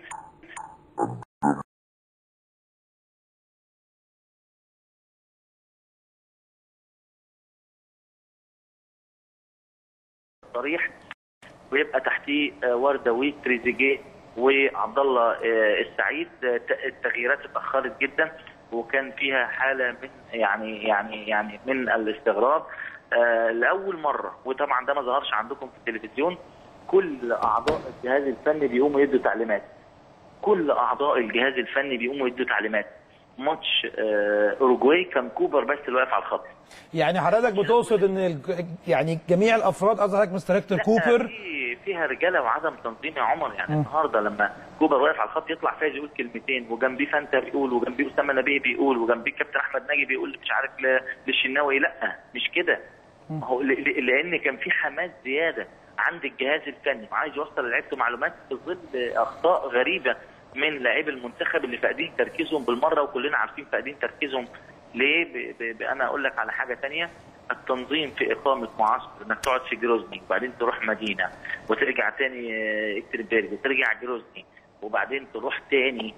صريح ويبقى تحتيه آه، ورده وتريزيجيه وعبد الله آه، السعيد آه، ت- التغييرات اتاخرت جدا وكان فيها حاله من يعني يعني يعني من الاستغراب آه، لاول مره وطبعا ده ما ظهرش عندكم في التلفزيون كل اعضاء الجهاز الفني بيقوموا يدوا تعليمات كل اعضاء الجهاز الفني بيقوموا يدوا تعليمات ماتش آه، اوروجواي كان كوبر بس اللي واقف على الخط يعني حضرتك بتقصد ان الج- يعني جميع الافراد قصدك حضرتك مستر هيكتور كوبر في فيها رجاله وعدم تنظيم يا عمر يعني مم. النهارده لما كوبر واقف على الخط يطلع فايز يقول كلمتين وجنبيه فانتا بيقول وجنبيه اسامه نبيه بيقول وجنبيه كابتن احمد ناجي بيقول مش عارف ل- للشناوي لا مش كده هو ل- ل- لان كان في حماس زياده عند الجهاز الفني وعايز يوصل لعيبته معلومات في ظل اخطاء غريبه من لاعبي المنتخب اللي فاقدين تركيزهم بالمره وكلنا عارفين فاقدين تركيزهم ليه ب... ب... ب... انا اقول لك على حاجه تانية التنظيم في اقامه معسكر انك تقعد في جروزني وبعدين تروح مدينه وترجع تاني آه، اكتربيرج وترجع جروزني وبعدين تروح تاني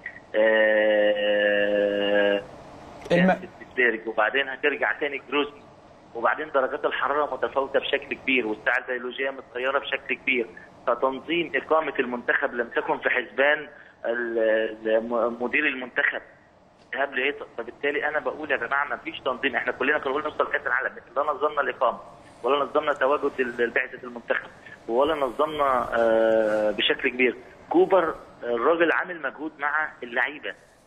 آه، الم... بيتسبرج وبعدين هترجع تاني جروزني وبعدين درجات الحراره متفاوته بشكل كبير والساعه البيولوجيه متغيره بشكل كبير فتنظيم اقامه المنتخب لم تكن في حسبان ال- ال- مدير المنتخب ايهاب لقيته فبالتالي انا بقول يا جماعه ما فيش تنظيم احنا كلنا كنا بنقول نوصل كاس العالم لكن لا نظمنا الاقامه ولا نظمنا تواجد ال- بعثه المنتخب ولا نظمنا آه، بشكل كبير كوبر الراجل عامل مجهود مع اللعيبه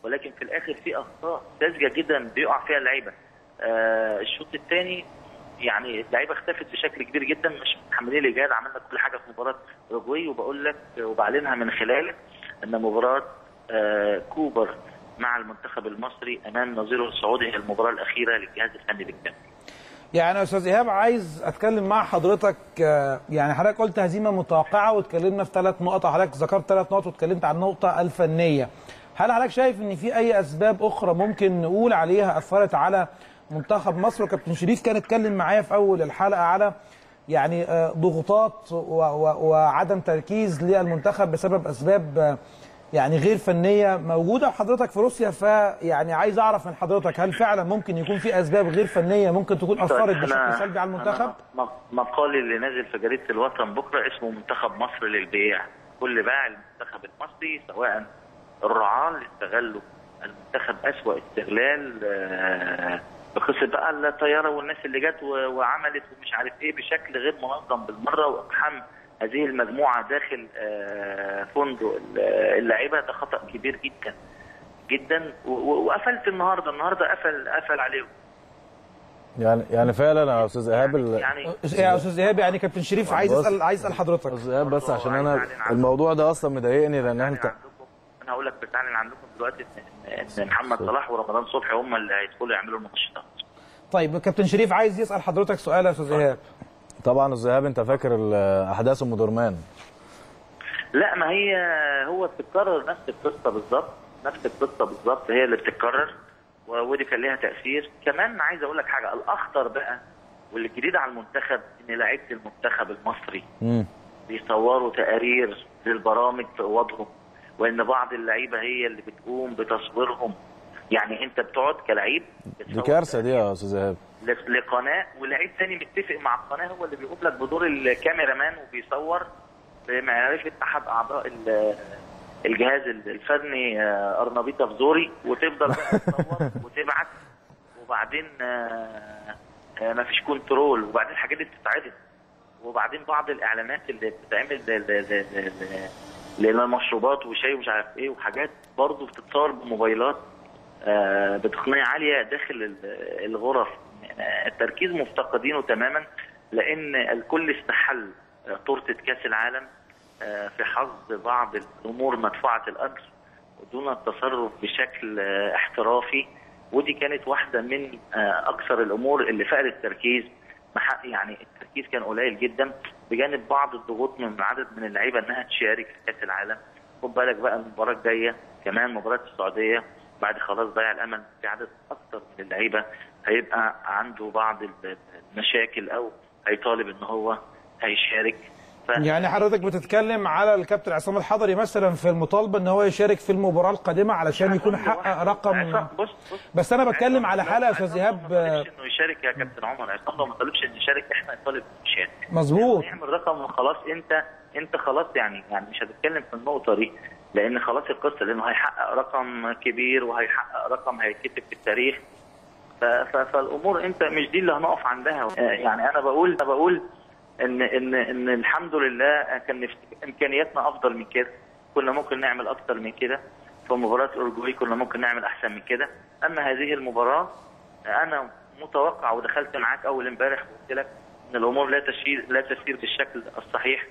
ولكن في الاخر في اخطاء ساذجه جدا بيقع فيها اللعيبه آه الشوط الثاني يعني اللعيبه اختفت بشكل كبير جدا مش متحملين الاجهاد عملنا كل حاجه في مباراه اوروجواي وبقول لك وبعلنها من خلالك ان مباراه آه كوبر مع المنتخب المصري امام نظيره السعودي هي المباراه الاخيره للجهاز الفني بالكامل يعني يا استاذ ايهاب عايز اتكلم مع حضرتك آه، يعني حضرتك قلت هزيمه متوقعه واتكلمنا في ثلاث نقط حضرتك ذكرت ثلاث نقط واتكلمت عن النقطه الفنيه هل حضرتك شايف ان في اي اسباب اخرى ممكن نقول عليها اثرت على منتخب مصر وكابتن شريف كان اتكلم معايا في اول الحلقه على يعني آه، ضغوطات و- و- وعدم تركيز للمنتخب بسبب اسباب آه، يعني غير فنيه موجوده وحضرتك في روسيا فيعني عايز اعرف من حضرتك هل فعلا ممكن يكون في اسباب غير فنيه ممكن تكون اثرت أنا- بشكل سلبي على المنتخب؟ أنا م- مقالي اللي نازل في جريده الوطن بكره اسمه منتخب مصر للبيع كل باع المنتخب المصري سواء الرعاة اللي استغلوا المنتخب اسوأ استغلال آه، بقصه بقى الطياره والناس اللي جت و- وعملت ومش عارف ايه بشكل غير منظم بالمره واقحام هذه المجموعه داخل آه، فندق اللعيبه ده خطا كبير جدا جدا و- و- وقفلت النهارده النهارده قفل قفل عليهم يعني يعني فعلا يا استاذ ايهاب ال- يعني يا استاذ ايهاب يعني كابتن شريف عايز بص. اسال عايز اسال حضرتك استاذ ايهاب بس عشان انا الموضوع ده اصلا مضايقني لان انت انا هقول لك بتعلن عندكم دلوقتي ان إن محمد صلاح ورمضان صبحي هم اللي هيدخلوا يعملوا المنشطات طيب كابتن شريف عايز يسال حضرتك سؤال يا استاذ ايهاب طبعا استاذ ايهاب انت فاكر ال- احداث ام درمان لا ما هي هو بتتكرر نفس القصه بالظبط نفس القصه بالظبط هي اللي بتتكرر و- ودي كان ليها تاثير كمان عايز اقول لك حاجه الاخطر بقى واللي جديد على المنتخب ان لعيبه المنتخب المصري مم. بيصوروا تقارير للبرامج في اوضهم وان بعض اللعيبه هي اللي بتقوم بتصويرهم يعني انت بتقعد كلعيب دي كارثه دي يا استاذ ايهاب ل- لقناه ولعيب تاني متفق مع القناه هو اللي بيقوم لك بدور الكاميرا مان وبيصور بمعرفه احد اعضاء ال- الجهاز الفني آه، ارنبيطه فزوري وتفضل بقى تصور وتبعت وبعدين آه، آه، مفيش كنترول وبعدين الحاجات دي بتتعرض وبعدين بعض الاعلانات اللي بتتعمل ل- ل- ل- ل- للمشروبات وشاي ومش عارف ايه وحاجات برضه بتتصور بموبايلات آه، بتقنيه عاليه داخل ال- الغرف آه، التركيز مفتقدينه تماما لان الكل استحل آه، تورته كاس العالم آه، في حظ بعض الامور مدفوعه الاجر دون التصرف بشكل آه، احترافي ودي كانت واحده من آه، اكثر الامور اللي فقد التركيز مح- يعني التركيز كان قليل جدا بجانب بعض الضغوط من عدد من اللعيبه انها تشارك في كاس العالم خد بالك بقى المباراه الجايه كمان مباراه السعوديه بعد خلاص ضيع الامل في عدد اكثر من اللعيبه هيبقى عنده بعض المشاكل او هيطالب ان هو هيشارك ف... يعني حضرتك بتتكلم على الكابتن عصام الحضري مثلا في المطالبه ان هو يشارك في المباراه القادمه علشان يكون حقق رقم بص بص بس انا بتكلم على حاله يا استاذ ايهاب آه، انه يشارك يا كابتن عمر عصام لو ما طلبش انه يشارك احنا نطالب انه يشارك مظبوط يعمل رقم وخلاص انت انت خلاص يعني يعني مش هتتكلم في النقطه دي لان خلاص القصه لانه هيحقق رقم كبير وهيحقق رقم هيتكتب في التاريخ ف- ف- فالامور انت مش دي اللي هنقف عندها آه، يعني انا بقول انا بقول ان ان ان الحمد لله كان نفس- امكانياتنا افضل من كده كنا ممكن نعمل اكتر من كده في مباراه اورجواي كنا ممكن نعمل احسن من كده اما هذه المباراه انا متوقع ودخلت معاك اول امبارح وقلت لك ان الامور لا تسير لا تسير بالشكل الصحيح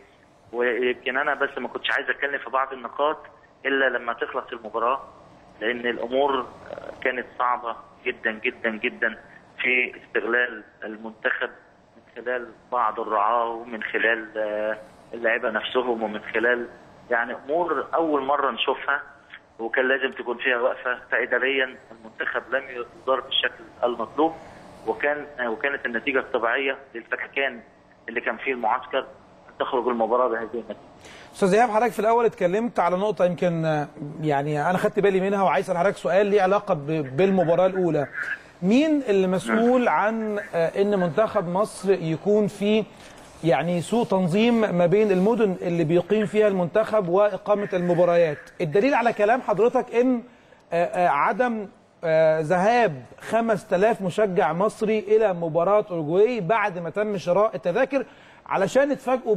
ويمكن انا بس ما كنتش عايز اتكلم في بعض النقاط الا لما تخلص المباراه لان الامور كانت صعبه جدا جدا جدا في استغلال المنتخب من خلال بعض الرعاه ومن خلال آه، اللعيبه نفسهم ومن خلال يعني امور اول مره نشوفها وكان لازم تكون فيها وقفه فاداريا المنتخب لم يدار بالشكل المطلوب وكان وكانت النتيجه الطبيعيه للفككان اللي كان فيه المعسكر ان تخرج المباراه بهذه النتيجه. استاذ ايهاب حضرتك في الاول اتكلمت على نقطه يمكن آه، يعني انا خدت بالي منها وعايز اسال حضرتك سؤال ليه علاقه ب- بالمباراه الاولى مين اللي مسؤول عن آه، ان منتخب مصر يكون في يعني سوء تنظيم ما بين المدن اللي بيقيم فيها المنتخب واقامه المباريات الدليل على كلام حضرتك ان آه، آه، عدم آه، ذهاب 5000 مشجع مصري الى مباراه اورجواي بعد ما تم شراء التذاكر علشان اتفاجئوا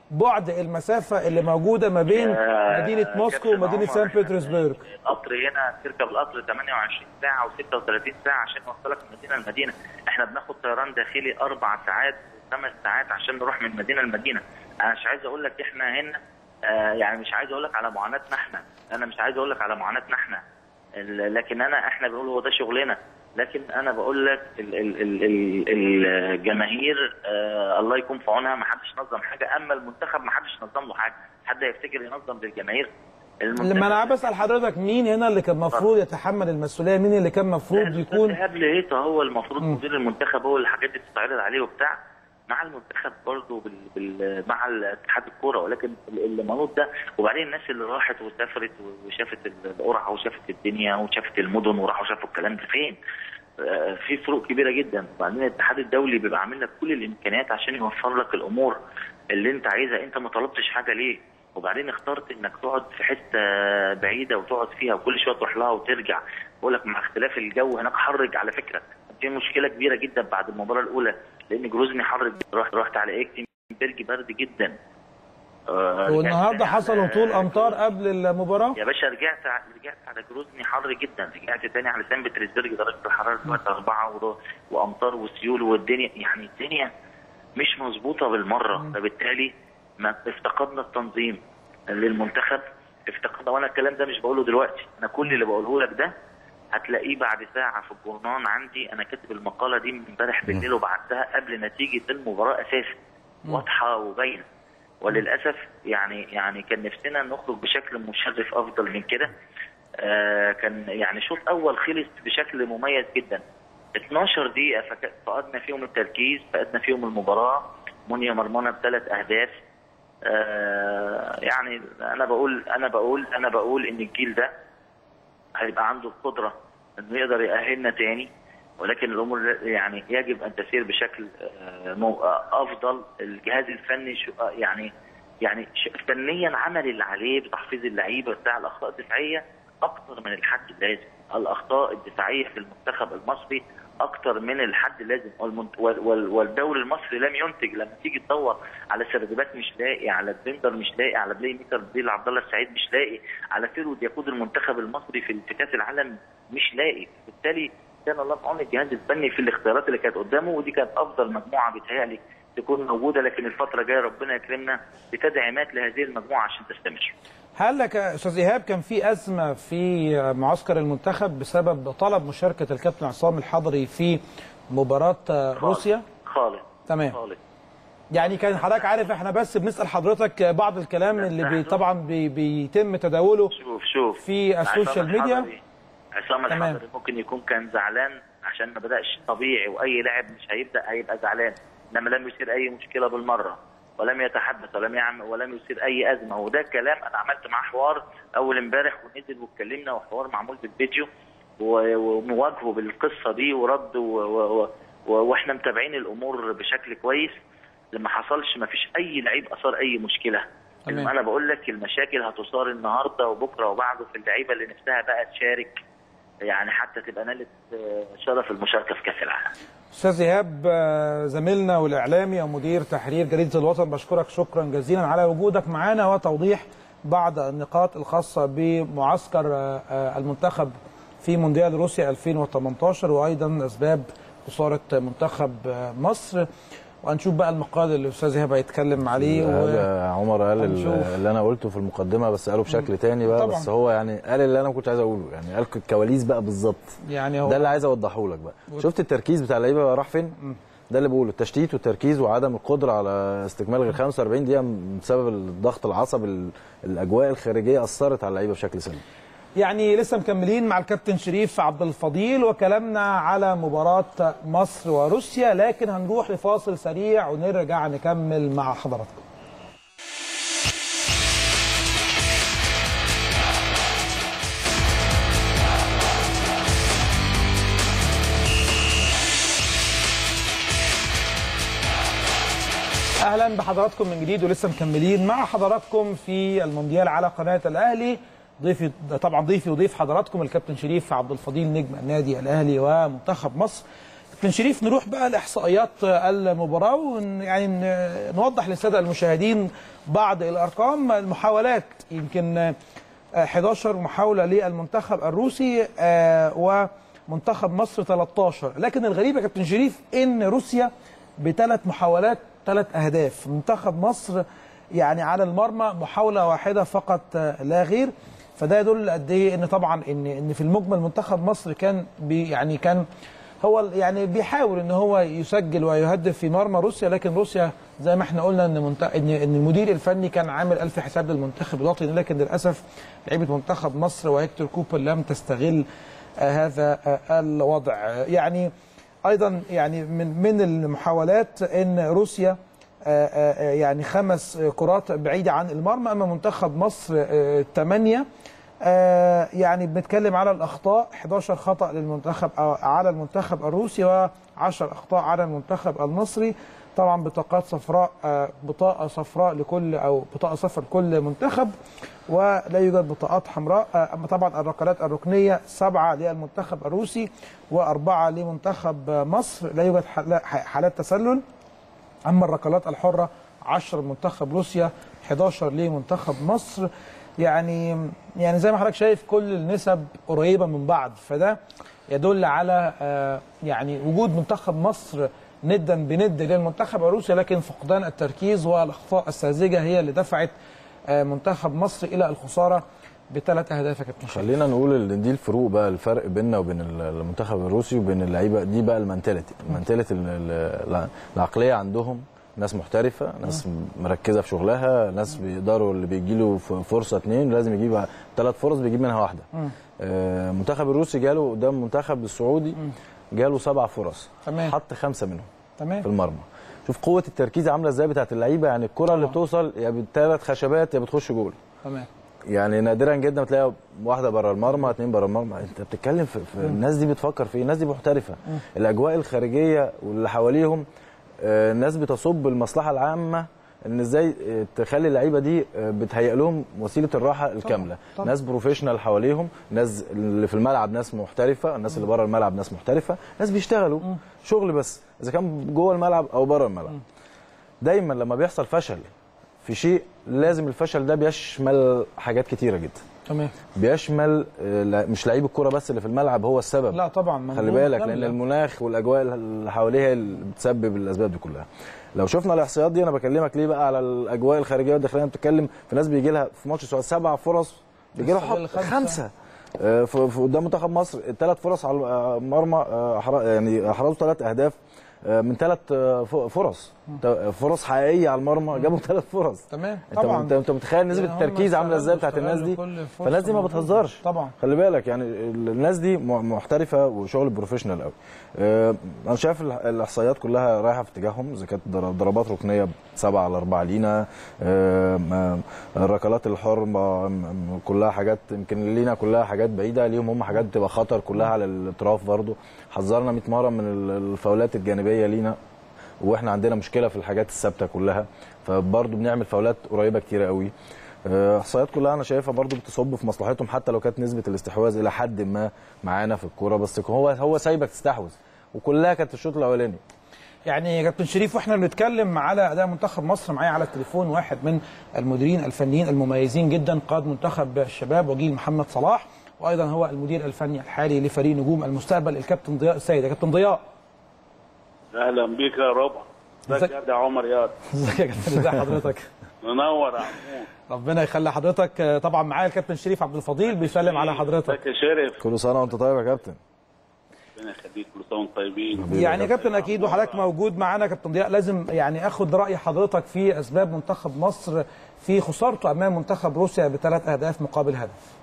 بعد المسافه اللي موجوده ما بين آه، مدينه موسكو كابتن ومدينه عمر، سان بطرسبرغ القطر هنا تركب القطر 28 ساعه و36 ساعه عشان يوصلك من مدينه لمدينه احنا بناخد طيران داخلي اربع ساعات وخمس ساعات عشان نروح من مدينه لمدينه انا مش عايز اقول لك احنا هنا آه، يعني مش عايز اقول لك على معاناتنا احنا انا مش عايز اقول لك على معاناتنا احنا ال- لكن انا احنا بنقول هو ده شغلنا لكن انا بقول لك ال- ال- ال- ال- الجماهير آه الله يكون في عونها ما حدش نظم حاجه اما المنتخب ما حدش نظم له حاجه حد هيفتكر ينظم للجماهير لما انا بسال حضرتك مين هنا اللي كان المفروض يتحمل المسؤوليه مين اللي كان المفروض يكون قبل هيتا هو المفروض مدير المنتخب هو اللي الحاجات دي بتتعرض عليه وبتاع مع المنتخب برضه بال... بال... مع اتحاد الكوره ولكن اللي منوط ده وبعدين الناس اللي راحت وسافرت وشافت القرعه وشافت الدنيا وشافت المدن وراحوا شافوا الكلام ده فين؟ آه، في فروق كبيره جدا وبعدين الاتحاد الدولي بيبقى عامل لك كل الامكانيات عشان يوفر لك الامور اللي انت عايزها انت ما طلبتش حاجه ليه؟ وبعدين اخترت انك تقعد في حته بعيده وتقعد فيها وكل شويه تروح لها وترجع بقول لك مع اختلاف الجو هناك حرج على فكره في مشكله كبيره جدا بعد المباراه الاولى لان جروزني حرج رحت رحت على اكتنبرج برد جدا آه، والنهارده رجعت حصل على- هطول امطار قبل المباراه يا باشا رجعت رجعت على جروزني حر جدا رجعت تاني على سان بطرسبرج درجه الحراره دلوقتي أربعة و- وامطار وسيول والدنيا يعني الدنيا مش مظبوطه بالمره فبالتالي ما افتقدنا التنظيم للمنتخب افتقدنا وانا الكلام ده مش بقوله دلوقتي انا كل اللي بقوله لك ده هتلاقيه بعد ساعه في الجورنان عندي انا كاتب المقاله دي من امبارح بالليل وبعتها قبل نتيجه المباراه اساسا واضحه وباينه وللاسف يعني يعني كان نفسنا نخرج بشكل مشرف افضل من كده آه كان يعني شوط اول خلص بشكل مميز جدا 12 دقيقه فك- فقدنا فيهم التركيز فقدنا فيهم المباراه منيا مرمانا بثلاث اهداف آه يعني انا بقول انا بقول انا بقول ان الجيل ده هيبقى عنده القدره انه يقدر يأهلنا تاني ولكن الامور يعني يجب ان تسير بشكل آه، مو- آه، افضل الجهاز الفني شو- آه، يعني يعني ش- فنيا عمل اللي عليه بتحفيظ اللعيبه بتاع الاخطاء الدفاعيه اكتر من الحد اللازم الاخطاء الدفاعيه في المنتخب المصري اكتر من الحد اللازم والمنت- وال- وال- والدوري المصري لم ينتج لما تيجي تدور على سردبات مش لاقي على ديفندر مش لاقي على بلاي ميكر بديل عبد الله السعيد مش لاقي على فيرود يقود المنتخب المصري في في كاس العالم مش لاقي بالتالي كان الله في عون الجهاز الفني في الاختيارات اللي كانت قدامه ودي كانت افضل مجموعه بيتهيألي تكون موجوده لكن الفتره الجايه ربنا يكرمنا بتدعيمات لهذه المجموعه عشان تستمر. هل لك يا استاذ ايهاب كان في ازمه في معسكر المنتخب بسبب طلب مشاركه الكابتن عصام الحضري في مباراه روسيا؟ خالص تمام خالص يعني كان حضرتك عارف احنا بس بنسال حضرتك بعض الكلام اللي بي طبعا بي بيتم تداوله شوف شوف في السوشيال عصام ميديا الحضري- عصام تمام. الحضري ممكن يكون كان زعلان عشان ما بداش طبيعي واي لاعب مش هيبدا هيبقى زعلان انما لم يثير اي مشكله بالمره ولم يتحدث ولم يعمل ولم يثير اي ازمه وده كلام انا عملت معاه حوار اول امبارح ونزل واتكلمنا وحوار معمول بالفيديو و- ومواجهه بالقصه دي ورد و- و- و- واحنا متابعين الامور بشكل كويس لما حصلش ما فيش اي لعيب اثار اي مشكله تمام. انا بقول لك المشاكل هتثار النهارده وبكره وبعده في اللعيبه اللي نفسها بقى تشارك يعني حتى تبقى نالت آه، شرف المشاركه في كاس العالم استاذ ايهاب آه، زميلنا والاعلامي ومدير تحرير جريده الوطن بشكرك شكرا جزيلا على وجودك معنا وتوضيح بعض النقاط الخاصه بمعسكر آه، آه، المنتخب في مونديال روسيا 2018 وايضا اسباب خساره منتخب آه، مصر وهنشوف بقى المقال اللي الاستاذ ايهاب هيتكلم عليه هذا عمر قال ال- هنشوف. اللي انا قلته في المقدمه بس قاله بشكل تاني بقى طبعاً. بس هو يعني قال اللي انا ما كنتش عايز اقوله يعني قال الكواليس بقى بالظبط يعني هو ده اللي عايز اوضحه لك بقى شفت التركيز بتاع اللعيبه راح فين ده اللي بقوله التشتيت والتركيز وعدم القدره على استكمال غير 45 دقيقه بسبب الضغط العصبي ال- الاجواء الخارجيه اثرت على اللعيبه بشكل سلبي يعني لسه مكملين مع الكابتن شريف عبد الفضيل وكلامنا على مباراة مصر وروسيا لكن هنروح لفاصل سريع ونرجع نكمل مع حضراتكم اهلا بحضراتكم من جديد ولسه مكملين مع حضراتكم في المونديال على قناه الاهلي ضيفي طبعا ضيفي وضيف حضراتكم الكابتن شريف عبد الفضيل نجم النادي الاهلي ومنتخب مصر كابتن شريف نروح بقى لاحصائيات المباراه ون يعني ن- نوضح للساده المشاهدين بعض الارقام المحاولات يمكن آه، 11 محاوله للمنتخب الروسي آه، ومنتخب مصر 13 لكن الغريب يا كابتن شريف ان روسيا بثلاث محاولات ثلاث اهداف منتخب مصر يعني على المرمى محاوله واحده فقط آه، لا غير فده يدل قد ايه ان طبعا ان ان في المجمل منتخب مصر كان بي يعني كان هو ال- يعني بيحاول ان هو يسجل ويهدف في مرمى روسيا لكن روسيا زي ما احنا قلنا ان منت... ان ان المدير الفني كان عامل الف حساب للمنتخب الوطني لكن للاسف لعيبه منتخب مصر وهيكتور كوبر لم تستغل آه هذا آه الوضع آه يعني ايضا يعني من من المحاولات ان روسيا آه، آه، يعني خمس كرات بعيده عن المرمى اما منتخب مصر ثمانيه آه، يعني بنتكلم على الاخطاء 11 خطا للمنتخب أو على المنتخب الروسي و10 اخطاء على المنتخب المصري طبعا بطاقات صفراء آه، بطاقه صفراء لكل او بطاقه صفراء لكل منتخب ولا يوجد بطاقات حمراء آه، اما طبعا الركلات الركنيه سبعه للمنتخب الروسي واربعه لمنتخب مصر لا يوجد حال- حالات تسلل اما الركلات الحره 10 لمنتخب روسيا 11 لمنتخب مصر يعني يعني زي ما حضرتك شايف كل النسب قريبه من بعض فده يدل على آه، يعني وجود منتخب مصر ندا بند للمنتخب الروسي لكن فقدان التركيز والاخطاء الساذجه هي اللي دفعت آه، منتخب مصر الى الخساره بثلاث اهداف يا كابتن شريف. خلينا نقول ان دي الفروق بقى الفرق بيننا وبين المنتخب الروسي وبين اللعيبه دي بقى المنتاليتي المنتاليتي ال- ال- العقليه عندهم ناس محترفه ناس مركزه في شغلها ناس بيقدروا اللي بيجي له فرصه اتنين لازم يجيب ثلاث فرص بيجيب منها واحده مم. آه، المنتخب الروسي جاله قدام المنتخب السعودي جاله سبع فرص تمام. حط خمسه منهم تمام في المرمى شوف قوه التركيز عامله ازاي بتاعت اللعيبه يعني الكره اللي بتوصل يا بثلاث خشبات يا بتخش جول تمام يعني نادرا جدا بتلاقي واحده بره المرمى اثنين بره المرمى انت بتتكلم في, في الناس دي بتفكر في ايه الناس دي محترفه مم. الاجواء الخارجيه واللي حواليهم آه، الناس بتصب المصلحه العامه ان ازاي آه، تخلي اللعيبه دي آه، بتهيئ لهم وسيله الراحه الكامله طبعاً. ناس بروفيشنال حواليهم ناس اللي في الملعب ناس محترفه الناس اللي بره الملعب ناس محترفه ناس بيشتغلوا شغل بس اذا كان جوه الملعب او بره الملعب دايما لما بيحصل فشل في شيء لازم الفشل ده بيشمل حاجات كتيره جدا تمام بيشمل آه، لا- مش لعيب الكوره بس اللي في الملعب هو السبب لا طبعا خلي منظومة بالك لان كاملة. المناخ والاجواء اللي حواليها اللي بتسبب الاسباب دي كلها لو شفنا الاحصائيات دي انا بكلمك ليه بقى على الاجواء الخارجيه والداخليه بتتكلم في ناس بيجي لها في ماتش السعوديه سبع فرص بيجي لها بيستغل حط خمسة. خمسه آه، في في قدام منتخب مصر الثلاث فرص على آه، مرمى آه، أحرا- يعني احرزوا ثلاث اهداف آه، من ثلاث فرص ت- فرص حقيقيه على المرمى جابوا ثلاث فرص تمام انت طبعا انت انت متخيل نسبه يعني هم التركيز عامله ازاي استغلوا- بتاعت الناس دي استغلوا كل فرصة فالناس دي ما موجودة. بتهزرش طبعا خلي بالك يعني ال- الناس دي م- محترفه وشغل بروفيشنال قوي آه، انا شايف ال- الاحصائيات كلها رايحه في اتجاههم اذا كانت در- ضربات ركنيه سبعة على أربعة لينا آه، م- الركلات الحرمة م- كلها حاجات يمكن لينا كلها حاجات بعيدة ليهم هم حاجات بتبقى خطر كلها على الاطراف برضو حذرنا 100 مرة من ال- الفاولات الجانبية لينا واحنا عندنا مشكله في الحاجات الثابته كلها فبرضه بنعمل فاولات قريبه كتيره قوي آه، احصائيات كلها انا شايفها برضه بتصب في مصلحتهم حتى لو كانت نسبه الاستحواذ الى حد ما معانا في الكوره بس هو هو سايبك تستحوذ وكلها كانت الشوط الاولاني يعني يا كابتن شريف واحنا بنتكلم على اداء منتخب مصر معايا على التليفون واحد من المديرين الفنيين المميزين جدا قاد منتخب الشباب وجيل محمد صلاح وايضا هو المدير الفني الحالي لفريق نجوم المستقبل الكابتن ضياء السيد يا كابتن ضياء اهلا بيك يا ربع ازيك يا عمر يا ازيك يا كابتن ازي حضرتك منور يا عمود ربنا يخلي حضرتك آه، طبعا معايا الكابتن شريف عبد الفضيل بيسلم على حضرتك ازيك يا شرف كل سنه وانت طيب يا كابتن ربنا يخليك كل سنه وانتم طيبين يعني يا كابتن اكيد وحضرتك موجود معانا يا كابتن ضياء لازم يعني اخد راي حضرتك في اسباب منتخب مصر في خسارته امام منتخب روسيا بثلاث اهداف مقابل هدف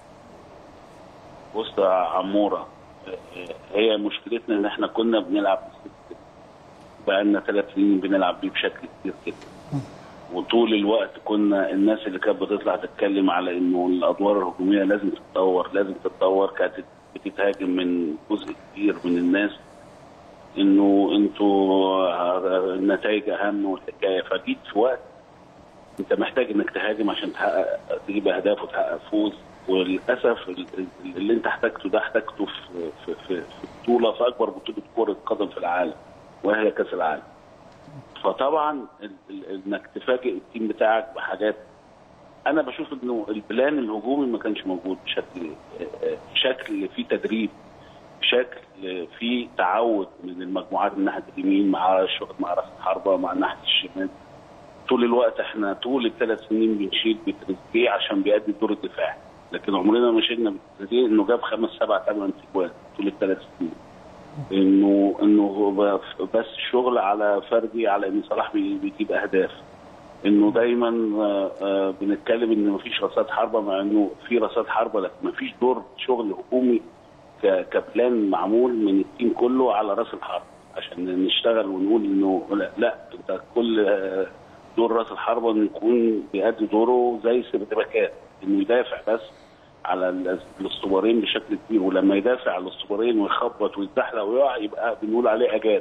بص يا عموره هي مشكلتنا ان احنا كنا بنلعب بست بقالنا ثلاث سنين بنلعب بيه بشكل كتير جدا وطول الوقت كنا الناس اللي كانت بتطلع تتكلم على انه الادوار الهجوميه لازم تتطور لازم تتطور كانت بتتهاجم من جزء كبير من الناس انه انتوا النتائج اهم والحكايه فجيت في وقت انت محتاج انك تهاجم عشان تحقق تجيب اهداف وتحقق فوز وللاسف ال- ال- اللي انت احتاجته ده احتاجته في في في, في بطوله في اكبر بطوله كره قدم في العالم وهي كاس العالم. فطبعا ال- ال- انك تفاجئ التيم بتاعك بحاجات انا بشوف انه البلان الهجومي ما كانش موجود بشكل بشكل في تدريب بشكل في تعود من المجموعات من ناحيه اليمين مع الشغل مع راس الحربه مع ناحيه الشمال طول الوقت احنا طول الثلاث سنين بنشيل بتريزيجيه عشان بيأدي الدور الدفاعي لكن عمرنا ما شلنا بتريزيجيه انه جاب خمس سبع ثمان تجوان طول الثلاث سنين انه انه هو بس شغل على فردي على ان صلاح بي- بيجيب اهداف انه دايما آه، آه، بنتكلم ان مفيش رصاد حربه مع انه في رصاد حربه لكن مفيش دور شغل هجومي ك- كبلان معمول من التيم كله على راس الحرب عشان نشتغل ونقول انه لا, لا انت كل آه، دور راس الحربه انه يكون بيأدي دوره زي السباكات انه يدافع بس على ال- الاسطوبارين بشكل كبير ولما يدافع على الاسطوبارين ويخبط ويتزحلق ويقع يبقى بنقول عليه اجاد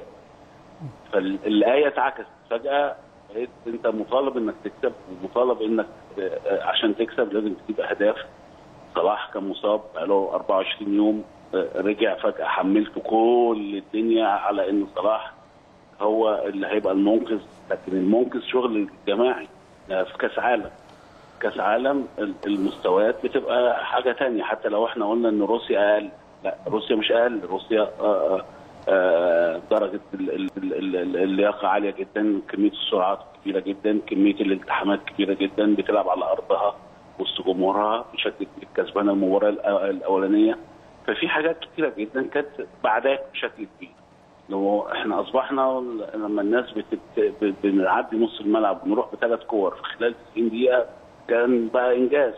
فالايه اتعكست فجاه بقيت انت مطالب انك تكسب ومطالب انك آه، آه، عشان تكسب لازم تجيب اهداف صلاح كان مصاب بقاله 24 يوم آه، رجع فجاه حملته كل الدنيا على ان صلاح هو اللي هيبقى المنقذ لكن المنقذ شغل جماعي آه، في كاس عالم كاس عالم ال- المستويات بتبقى حاجه تانية حتى لو احنا قلنا ان روسيا اقل لا روسيا مش اقل روسيا آه، آه، آه، درجه ال- ال- ال- ال- اللياقه عاليه جدا كميه السرعات كبيره جدا كميه الالتحامات كبيره جدا بتلعب على ارضها وسط جمهورها بشكل كبير كسبانه المباراه الأ- الاولانيه ففي حاجات كتيره جدا كانت بعداك بشكل كبير لو احنا اصبحنا لما الناس بتت... ب- بنعدي نص الملعب ونروح بثلاث كور في خلال 90 دقيقه كان بقى انجاز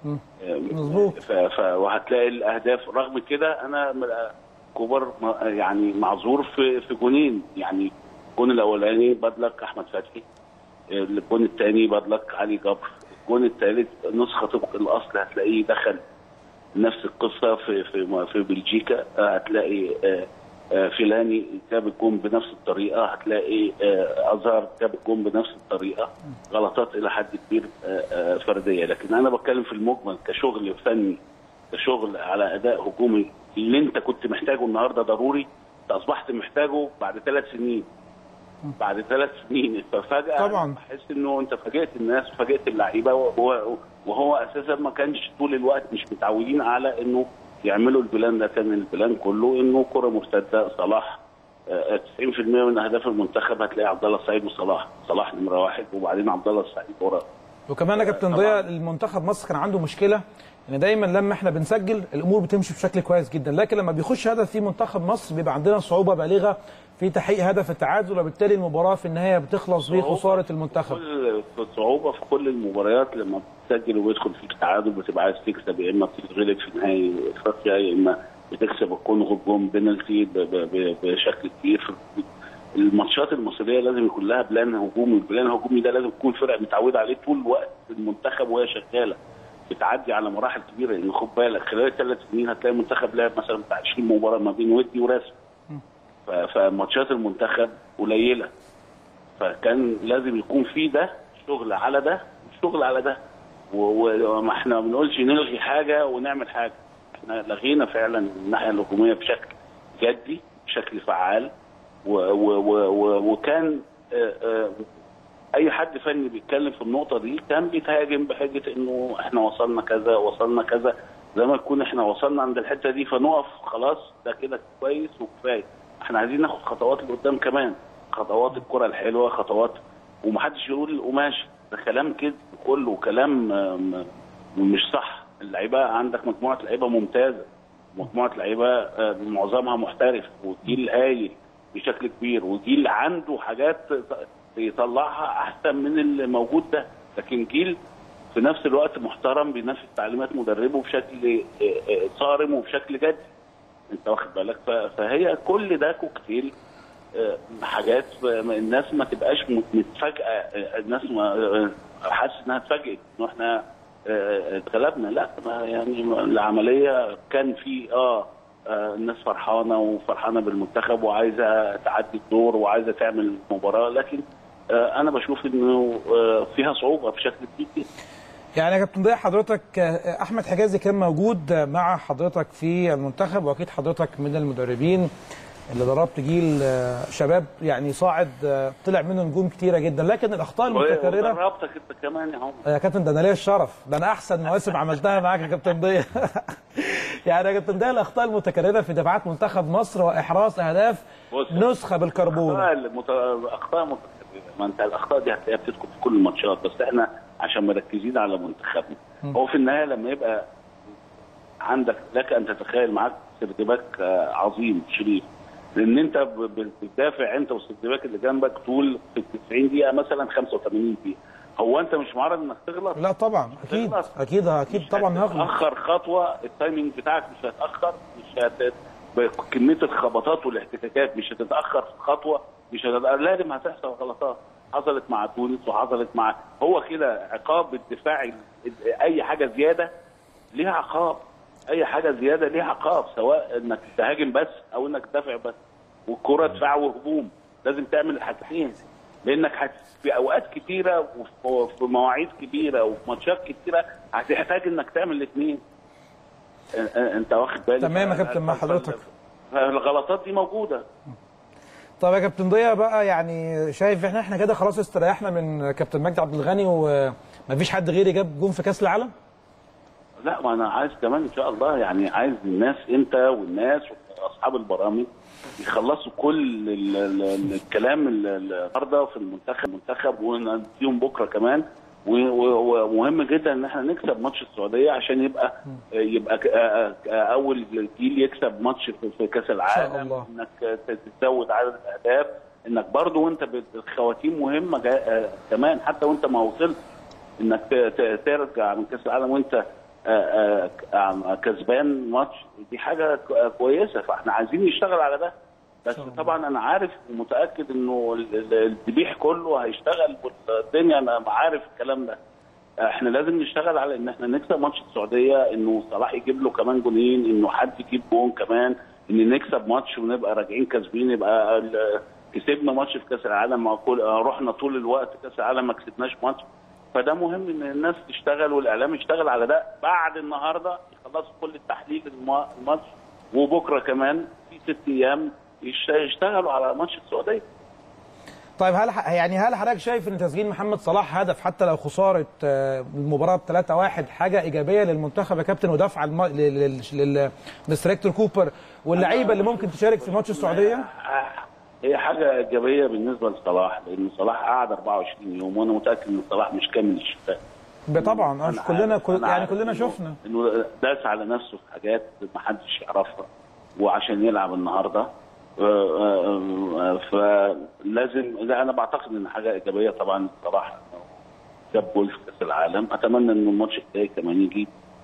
مظبوط ف... ف... وهتلاقي الاهداف رغم كده انا م- كوبر م- يعني معذور في في جونين يعني الجون الاولاني بدلك احمد فتحي الجون الثاني بدلك علي جبر الجون الثالث نسخه طبق الاصل هتلاقيه دخل نفس القصه في في في بلجيكا آه، هتلاقي آه، آه، فيلاني جاب الجون بنفس الطريقه هتلاقي آه، ازار جاب الجون بنفس الطريقه غلطات الى حد كبير آه، آه، فرديه لكن انا بتكلم في المجمل كشغل فني كشغل على اداء هجومي اللي انت كنت محتاجه النهارده ضروري انت اصبحت محتاجه بعد ثلاث سنين بعد ثلاث سنين ففجاه طبعاً. بحس انه انت فاجئت الناس وفاجئت اللعيبه وهو, وهو اساسا ما كانش طول الوقت مش متعودين على انه يعملوا البلان ده كان البلان كله انه كره مرتده صلاح آه، 90% من اهداف المنتخب هتلاقي عبد الله السعيد وصلاح صلاح نمره واحد وبعدين عبد الله السعيد وراه وكمان يا كابتن ضياء المنتخب مصر كان عنده مشكله ان دايما لما احنا بنسجل الامور بتمشي بشكل كويس جدا لكن لما بيخش هدف في منتخب مصر بيبقى عندنا صعوبه بالغه في تحقيق هدف التعادل وبالتالي المباراه في النهايه بتخلص بخساره المنتخب كل في صعوبه في كل المباريات لما بتسجل ويدخل فيك تعادل بتبقى عايز تكسب يا اما بتتغلب في نهائي افريقيا يا اما بتكسب الكونغو بجون بينالتي ب- ب- ب- بشكل كبير في الماتشات المصريه لازم يكون لها بلان هجومي، البلان الهجومي ده لازم تكون فرقه متعوده عليه طول الوقت في المنتخب وهي شغاله بتعدي على مراحل كبيره لان خد بالك خلال الثلاث سنين هتلاقي المنتخب لعب مثلا بتاع 20 مباراه ما بين ودي ورسمي ف- فماتشات المنتخب قليله فكان لازم يكون في ده شغل على ده شغل على ده و- وما احنا ما بنقولش نلغي حاجه ونعمل حاجه احنا لغينا فعلا الناحيه الهجوميه بشكل جدي بشكل فعال و و و و وكان آه، آه، اي حد فني بيتكلم في النقطه دي كان بيتهاجم بحجه انه احنا وصلنا كذا وصلنا كذا زي ما يكون احنا وصلنا عند الحته دي فنقف خلاص ده كده كويس وكفايه احنا عايزين ناخد خطوات لقدام كمان خطوات الكره الحلوه خطوات ومحدش يقول القماش ده كلام كده كله كلام آم، مش صح اللعيبه عندك مجموعه لعيبه ممتازه مجموعه لعيبه آه، معظمها محترف وجيل هايل بشكل كبير وجيل عنده حاجات يطلعها احسن من اللي موجود ده لكن جيل في نفس الوقت محترم بينفذ تعليمات مدربه بشكل آه، آه، صارم وبشكل جدي انت واخد بالك ف- فهي كل ده كوكتيل آه، حاجات آه، الناس ما تبقاش م- متفاجئه آه، الناس ما آه، حاسس انها اتفاجئت انه احنا آه، اتغلبنا لا ما يعني العمليه كان في اه آه، الناس فرحانه وفرحانه بالمنتخب وعايزه تعدي الدور وعايزه تعمل مباراه لكن آه، انا بشوف انه آه، فيها صعوبه بشكل كبير جدا يعني يا كابتن ضياء حضرتك آه، احمد حجازي كان موجود مع حضرتك في المنتخب واكيد حضرتك من المدربين اللي دربت جيل آه، شباب يعني صاعد آه، طلع منه نجوم كتيره جدا لكن الاخطاء المتكرره ودربتك انت كمان يا عمر يا كابتن ده انا ليا الشرف ده انا احسن مواسم عملتها معاك يا كابتن ضياء يعني يا كابتن ضياء الاخطاء المتكرره في دفاعات منتخب مصر واحراز اهداف بص. نسخه بالكربون اخطاء المت... اخطاء متكرره ما انت الاخطاء دي هتلاقيها بتدخل في كل الماتشات بس احنا عشان مركزين على منتخبنا هو في النهايه لما يبقى عندك لك ان تتخيل معاك سردباك آه، عظيم شريف لان انت ب- ب- بتدافع انت والسردباك اللي جنبك طول في 90 دقيقه مثلا 85 دقيقه هو انت مش معرض انك تغلط لا طبعا اكيد اكيد اكيد طبعا هغلط تاخر خطوه التايمنج بتاعك مش هيتاخر مش هت... كميه الخبطات والاحتكاكات مش هتتاخر في خطوه مش هتتأخر. لازم هتحصل غلطات حصلت مع تونس وحصلت مع هو كده عقاب الدفاعي اي حاجه زياده ليها عقاب اي حاجه زياده ليها عقاب سواء انك تهاجم بس او انك تدافع بس والكره دفاع وهجوم لازم تعمل الحاجتين لانك هت... في اوقات كتيره وفي في مواعيد كبيره وفي ماتشات كتيره هتحتاج انك تعمل الاثنين انت واخد بالك تمام يا كابتن مع حضرتك الغلطات دي موجوده طب يا كابتن ضياء بقى يعني شايف احنا احنا كده خلاص استريحنا من كابتن مجدي عبد الغني ومفيش حد غيري جاب جون في كاس العالم لا ما انا عايز كمان ان شاء الله يعني عايز الناس انت والناس واصحاب البرامج يخلصوا كل ال ال ال الكلام ال- ال- النهارده في المنتخب المنتخب ونديهم بكره كمان و- و- ومهم جدا ان احنا نكسب ماتش السعوديه عشان يبقى يبقى ك- آه، آه، اول جيل يكسب ماتش في- في كاس العالم الله. انك ت- تزود عدد الاهداف انك برضو وانت بت- الخواتيم مهمه جا- آه، كمان حتى وانت ما وصلت انك ت- ت- ترجع من كاس العالم وانت آه، آه، آه، كسبان ماتش دي حاجه ك- آه، كويسه فاحنا عايزين نشتغل على ده بس طبعا انا عارف ومتاكد انه ال- ال- الذبيح كله هيشتغل والدنيا انا عارف الكلام ده احنا لازم نشتغل على ان احنا نكسب ماتش السعوديه انه صلاح يجيب له كمان جونين انه حد يجيب جون كمان ان نكسب ماتش ونبقى راجعين كاسبين يبقى ال- كسبنا ماتش في كاس العالم مع كل اه رحنا طول الوقت كاس العالم ما كسبناش ماتش فده مهم ان الناس تشتغل والاعلام يشتغل على ده بعد النهارده يخلصوا كل التحليل الم- الماتش وبكره كمان في ست ايام يش- يشتغلوا على ماتش السعوديه طيب هل يعني هل حضرتك شايف ان تسجيل محمد صلاح هدف حتى لو خساره آه، المباراه ب 3-1 حاجه ايجابيه للمنتخب يا كابتن ودفع الم... لل- لل- للمستر هيكتور كوبر واللعيبه اللي ممكن تشارك في ماتش السعوديه؟ هي حاجه ايجابيه بالنسبه لصلاح لان صلاح قعد 24 يوم وانا متاكد ان صلاح مش كامل الشفاء طبعا آه، كلنا كل أنا يعني عارف كلنا إنه- شفنا انه داس على نفسه في حاجات ما حدش يعرفها وعشان يلعب النهارده آه، آه، آه، فلازم لا انا بعتقد ان حاجه ايجابيه طبعا صلاح جاب جول في كاس العالم اتمنى ان الماتش الجاي كمان يجيب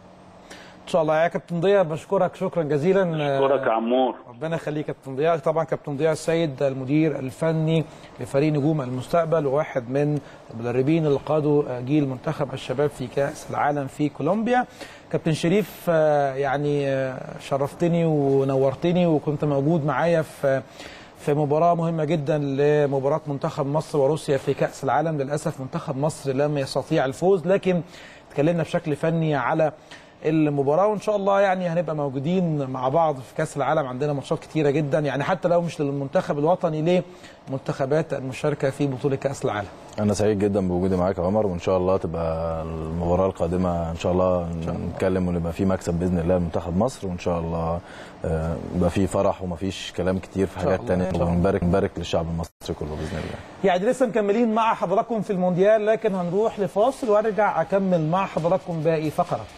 ان شاء الله يا كابتن ضياء بشكرك شكرا جزيلا اشكرك يا عمور ربنا يخليك يا كابتن ضياء طبعا كابتن ضياء السيد المدير الفني لفريق نجوم المستقبل وواحد من المدربين اللي قادوا جيل منتخب الشباب في كاس العالم في كولومبيا كابتن شريف آه، يعني آه، شرفتني ونورتني وكنت موجود معايا في في مباراة مهمة جدا لمباراة منتخب مصر وروسيا في كأس العالم للأسف منتخب مصر لم يستطيع الفوز لكن اتكلمنا بشكل فني على المباراة وإن شاء الله يعني هنبقى موجودين مع بعض في كأس العالم عندنا ماتشات كتيرة جدا يعني حتى لو مش للمنتخب الوطني لمنتخبات المشاركة في بطولة كأس العالم انا سعيد جدا بوجودي معاك يا عمر وان شاء الله تبقى المباراه القادمه ان شاء الله نتكلم ونبقى في مكسب باذن الله لمنتخب مصر وان شاء الله آه، يبقى في فرح ومفيش كلام كتير في إن شاء حاجات الله، تانية إن شاء الله. ونبارك نبارك للشعب المصري كله باذن الله يعني لسه مكملين مع حضراتكم في المونديال لكن هنروح لفاصل وارجع اكمل مع حضراتكم باقي فقرات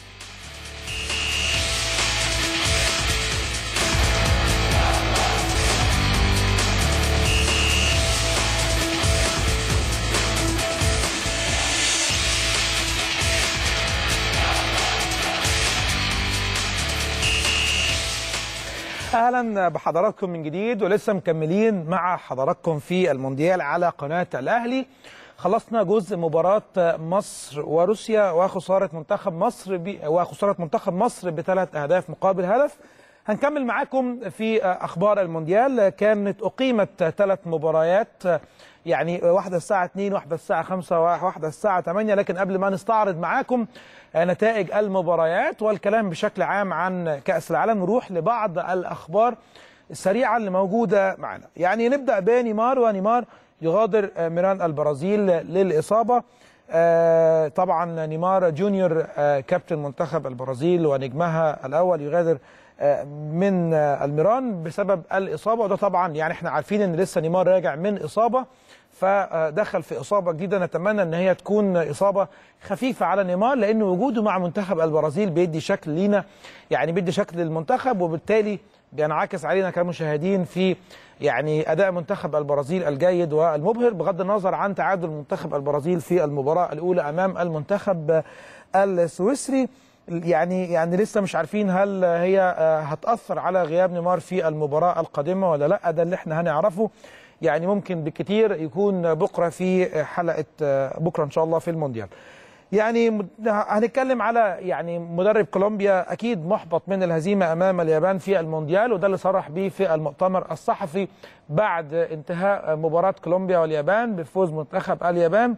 اهلا بحضراتكم من جديد ولسه مكملين مع حضراتكم في المونديال على قناه الاهلي خلصنا جزء مباراة مصر وروسيا وخسارة منتخب مصر ب... وخسارة منتخب مصر بثلاث أهداف مقابل هدف هنكمل معاكم في أخبار المونديال كانت أقيمت ثلاث مباريات يعني واحده الساعه 2 واحده الساعه 5 واحده الساعه 8 لكن قبل ما نستعرض معاكم نتائج المباريات والكلام بشكل عام عن كاس العالم نروح لبعض الاخبار السريعه اللي موجوده معنا يعني نبدا بنيمار ونيمار يغادر ميران البرازيل للاصابه آه، طبعا نيمار جونيور آه، كابتن منتخب البرازيل ونجمها الاول يغادر آه، من آه، الميران بسبب الاصابه وده طبعا يعني احنا عارفين ان لسه نيمار راجع من اصابه فدخل في اصابه جديده نتمنى ان هي تكون اصابه خفيفه على نيمار لان وجوده مع منتخب البرازيل بيدي شكل لينا يعني بيدي شكل للمنتخب وبالتالي بينعكس علينا كمشاهدين في يعني اداء منتخب البرازيل الجيد والمبهر بغض النظر عن تعادل منتخب البرازيل في المباراه الاولى امام المنتخب السويسري يعني يعني لسه مش عارفين هل هي آه، هتاثر على غياب نيمار في المباراه القادمه ولا لا ده اللي احنا هنعرفه يعني ممكن بكتير يكون بكره في حلقه آه، بكره ان شاء الله في المونديال يعني مد- هنتكلم على يعني مدرب كولومبيا اكيد محبط من الهزيمه امام اليابان في المونديال وده اللي صرح به في المؤتمر الصحفي بعد انتهاء مباراه كولومبيا واليابان بفوز منتخب اليابان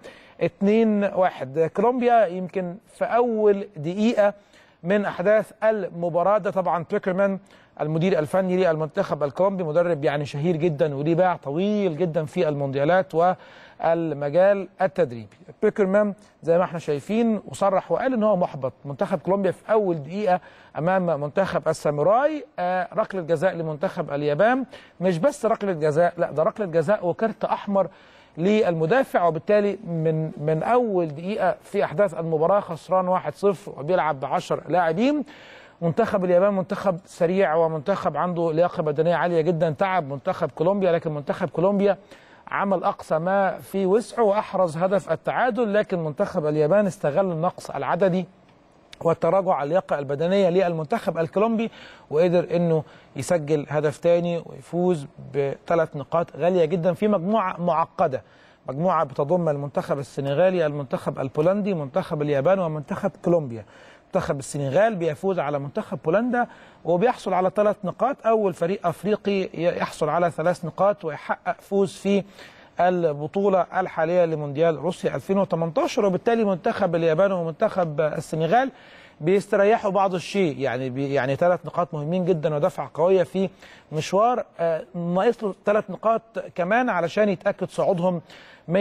2-1 كولومبيا يمكن في اول دقيقه من احداث المباراه ده طبعا بيكرمان المدير الفني للمنتخب الكولومبي مدرب يعني شهير جدا وليه باع طويل جدا في المونديالات والمجال التدريبي بيكرمان زي ما احنا شايفين وصرح وقال ان هو محبط منتخب كولومبيا في اول دقيقه امام منتخب الساموراي آه ركله جزاء لمنتخب اليابان مش بس ركله جزاء لا ده ركله جزاء وكارت احمر للمدافع وبالتالي من من اول دقيقه في احداث المباراه خسران 1-0 وبيلعب ب 10 لاعبين منتخب اليابان منتخب سريع ومنتخب عنده لياقه بدنيه عاليه جدا تعب منتخب كولومبيا لكن منتخب كولومبيا عمل اقصى ما في وسعه واحرز هدف التعادل لكن منتخب اليابان استغل النقص العددي والتراجع على اللياقه البدنيه للمنتخب الكولومبي وقدر انه يسجل هدف تاني ويفوز بثلاث نقاط غاليه جدا في مجموعه معقده مجموعه بتضم المنتخب السنغالي المنتخب البولندي منتخب اليابان ومنتخب كولومبيا منتخب السنغال بيفوز على منتخب بولندا وبيحصل على ثلاث نقاط اول فريق افريقي يحصل على ثلاث نقاط ويحقق فوز في البطوله الحاليه لمونديال روسيا 2018 وبالتالي منتخب اليابان ومنتخب السنغال بيستريحوا بعض الشيء يعني بي يعني ثلاث نقاط مهمين جدا ودفعه قويه في مشوار آه، ناقص له ثلاث نقاط كمان علشان يتاكد صعودهم 100%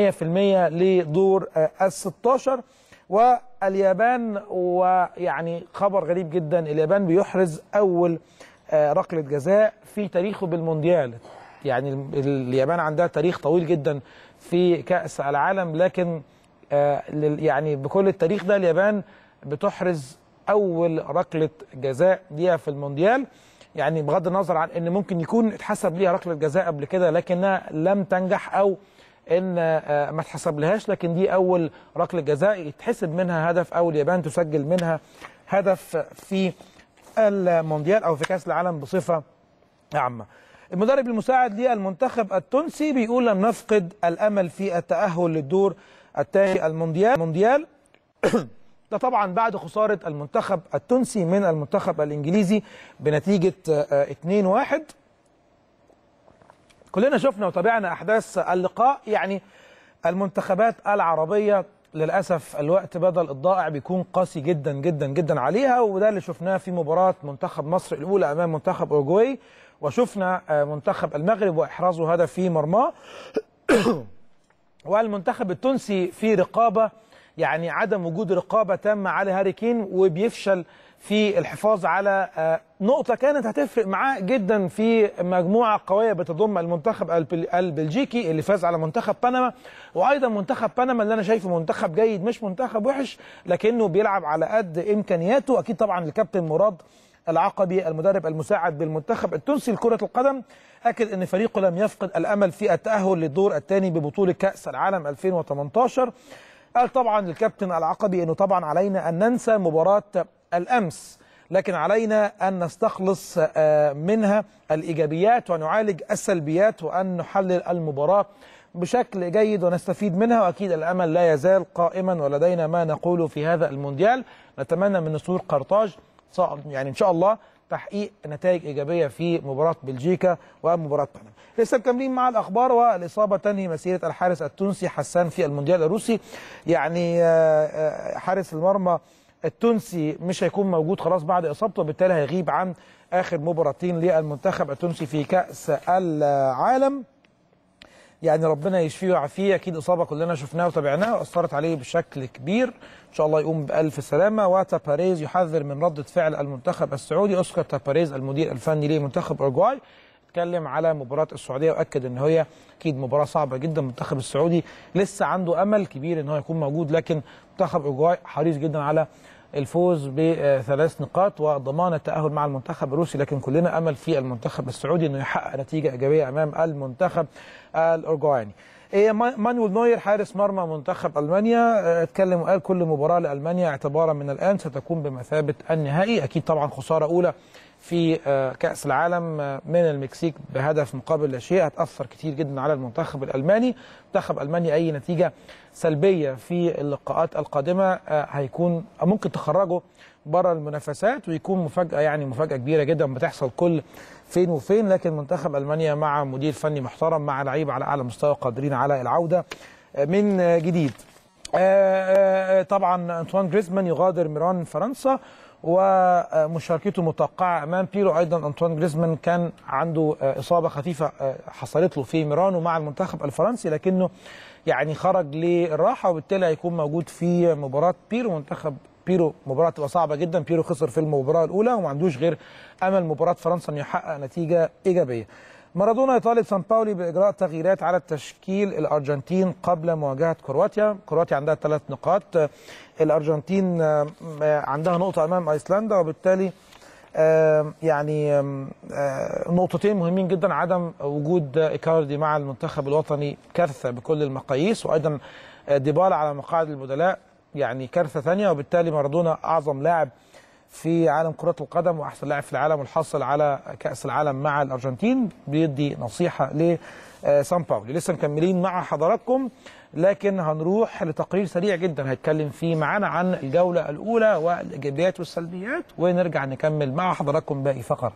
لدور ال 16 واليابان ويعني خبر غريب جدا اليابان بيحرز اول آه، ركله جزاء في تاريخه بالمونديال يعني ال- اليابان عندها تاريخ طويل جدا في كأس العالم لكن آه، لل- يعني بكل التاريخ ده اليابان بتحرز أول ركلة جزاء ليها في المونديال يعني بغض النظر عن ان ممكن يكون اتحسب ليها ركله جزاء قبل كده لكنها لم تنجح او ان آه، ما اتحسب لهاش لكن دي اول ركله جزاء يتحسب منها هدف او اليابان تسجل منها هدف في المونديال او في كاس العالم بصفه عامه. المدرب المساعد للمنتخب التونسي بيقول لم نفقد الامل في التاهل للدور الثاني المونديال مونديال ده طبعا بعد خساره المنتخب التونسي من المنتخب الانجليزي بنتيجه آه، 2-1 كلنا شفنا وتابعنا احداث اللقاء يعني المنتخبات العربيه للاسف الوقت بدل الضائع بيكون قاسي جدا جدا جدا عليها وده اللي شفناه في مباراه منتخب مصر الاولى امام منتخب اوروجواي وشفنا آه، منتخب المغرب واحرازه هدف في مرماه والمنتخب التونسي في رقابه يعني عدم وجود رقابه تامه على هاري كين وبيفشل في الحفاظ على آه، نقطه كانت هتفرق معاه جدا في مجموعه قويه بتضم المنتخب البل- البلجيكي اللي فاز على منتخب بنما وايضا منتخب بنما اللي انا شايفه منتخب جيد مش منتخب وحش لكنه بيلعب على قد امكانياته اكيد طبعا الكابتن مراد العقبي المدرب المساعد بالمنتخب التونسي لكرة القدم أكد أن فريقه لم يفقد الأمل في التأهل للدور الثاني ببطولة كأس العالم 2018 قال طبعا الكابتن العقبي أنه طبعا علينا أن ننسى مباراة الأمس لكن علينا أن نستخلص آه، منها الإيجابيات ونعالج السلبيات وأن نحلل المباراة بشكل جيد ونستفيد منها واكيد الامل لا يزال قائما ولدينا ما نقوله في هذا المونديال نتمنى من نسور قرطاج صع- يعني ان شاء الله تحقيق نتائج ايجابيه في مباراه بلجيكا ومباراه بنما. لسه مكملين مع الاخبار والاصابه تنهي مسيره الحارس التونسي حسان في المونديال الروسي يعني آه، آه، حارس المرمى التونسي مش هيكون موجود خلاص بعد اصابته وبالتالي هيغيب عن اخر مباراتين للمنتخب التونسي في كاس العالم يعني ربنا يشفيه ويعافيه اكيد اصابه كلنا شفناها وتابعناها واثرت عليه بشكل كبير ان شاء الله يقوم بالف سلامه وتاباريز يحذر من رده فعل المنتخب السعودي اوسكار تاباريز المدير الفني لمنتخب اورجواي اتكلم على مباراه السعوديه واكد ان هي اكيد مباراه صعبه جدا المنتخب السعودي لسه عنده امل كبير ان هو يكون موجود لكن منتخب اورجواي حريص جدا على الفوز بثلاث نقاط وضمان التاهل مع المنتخب الروسي لكن كلنا امل في المنتخب السعودي انه يحقق نتيجه ايجابيه امام المنتخب الاورجوايني إيه، ما- مانويل نوير حارس مرمى منتخب المانيا آه، اتكلم وقال كل مباراه لالمانيا اعتبارا من الان ستكون بمثابه النهائي اكيد طبعا خساره اولى في آه، كاس العالم آه، من المكسيك بهدف مقابل لا شيء هتاثر كتير جدا على المنتخب الالماني منتخب المانيا اي نتيجه سلبيه في اللقاءات القادمه آه، هيكون أو ممكن تخرجه بره المنافسات ويكون مفاجاه يعني مفاجاه كبيره جدا بتحصل كل فين وفين لكن منتخب المانيا مع مدير فني محترم مع لعيبه على اعلى مستوى قادرين على العوده آه، من آه، جديد آه، آه، طبعا انطوان جريزمان يغادر ميران فرنسا ومشاركته متوقعه امام بيرو ايضا انطوان جريزمان كان عنده آه، اصابه خفيفه آه، حصلت له في ميرانو مع المنتخب الفرنسي لكنه يعني خرج للراحه وبالتالي هيكون موجود في مباراه بيرو منتخب بيرو مباراة تبقى صعبة جدا بيرو خسر في المباراة الأولى وما عندوش غير أمل مباراة فرنسا أن يحقق نتيجة إيجابية مارادونا يطالب سان باولي بإجراء تغييرات على التشكيل الأرجنتين قبل مواجهة كرواتيا كرواتيا عندها ثلاث نقاط الأرجنتين آه، عندها نقطة أمام أيسلندا وبالتالي آه، يعني آم، آه، نقطتين مهمين جدا عدم وجود إيكاردي مع المنتخب الوطني كارثة بكل المقاييس وأيضا آه، ديبالا على مقاعد البدلاء يعني كارثة ثانية وبالتالي مارادونا أعظم لاعب في عالم كرة القدم وأحسن لاعب في العالم والحصل على كأس العالم مع الأرجنتين بيدي نصيحة لسان باولي لسه مكملين مع حضراتكم لكن هنروح لتقرير سريع جدا هيتكلم فيه معانا عن الجولة الأولى والإيجابيات والسلبيات ونرجع نكمل مع حضراتكم باقي فقرات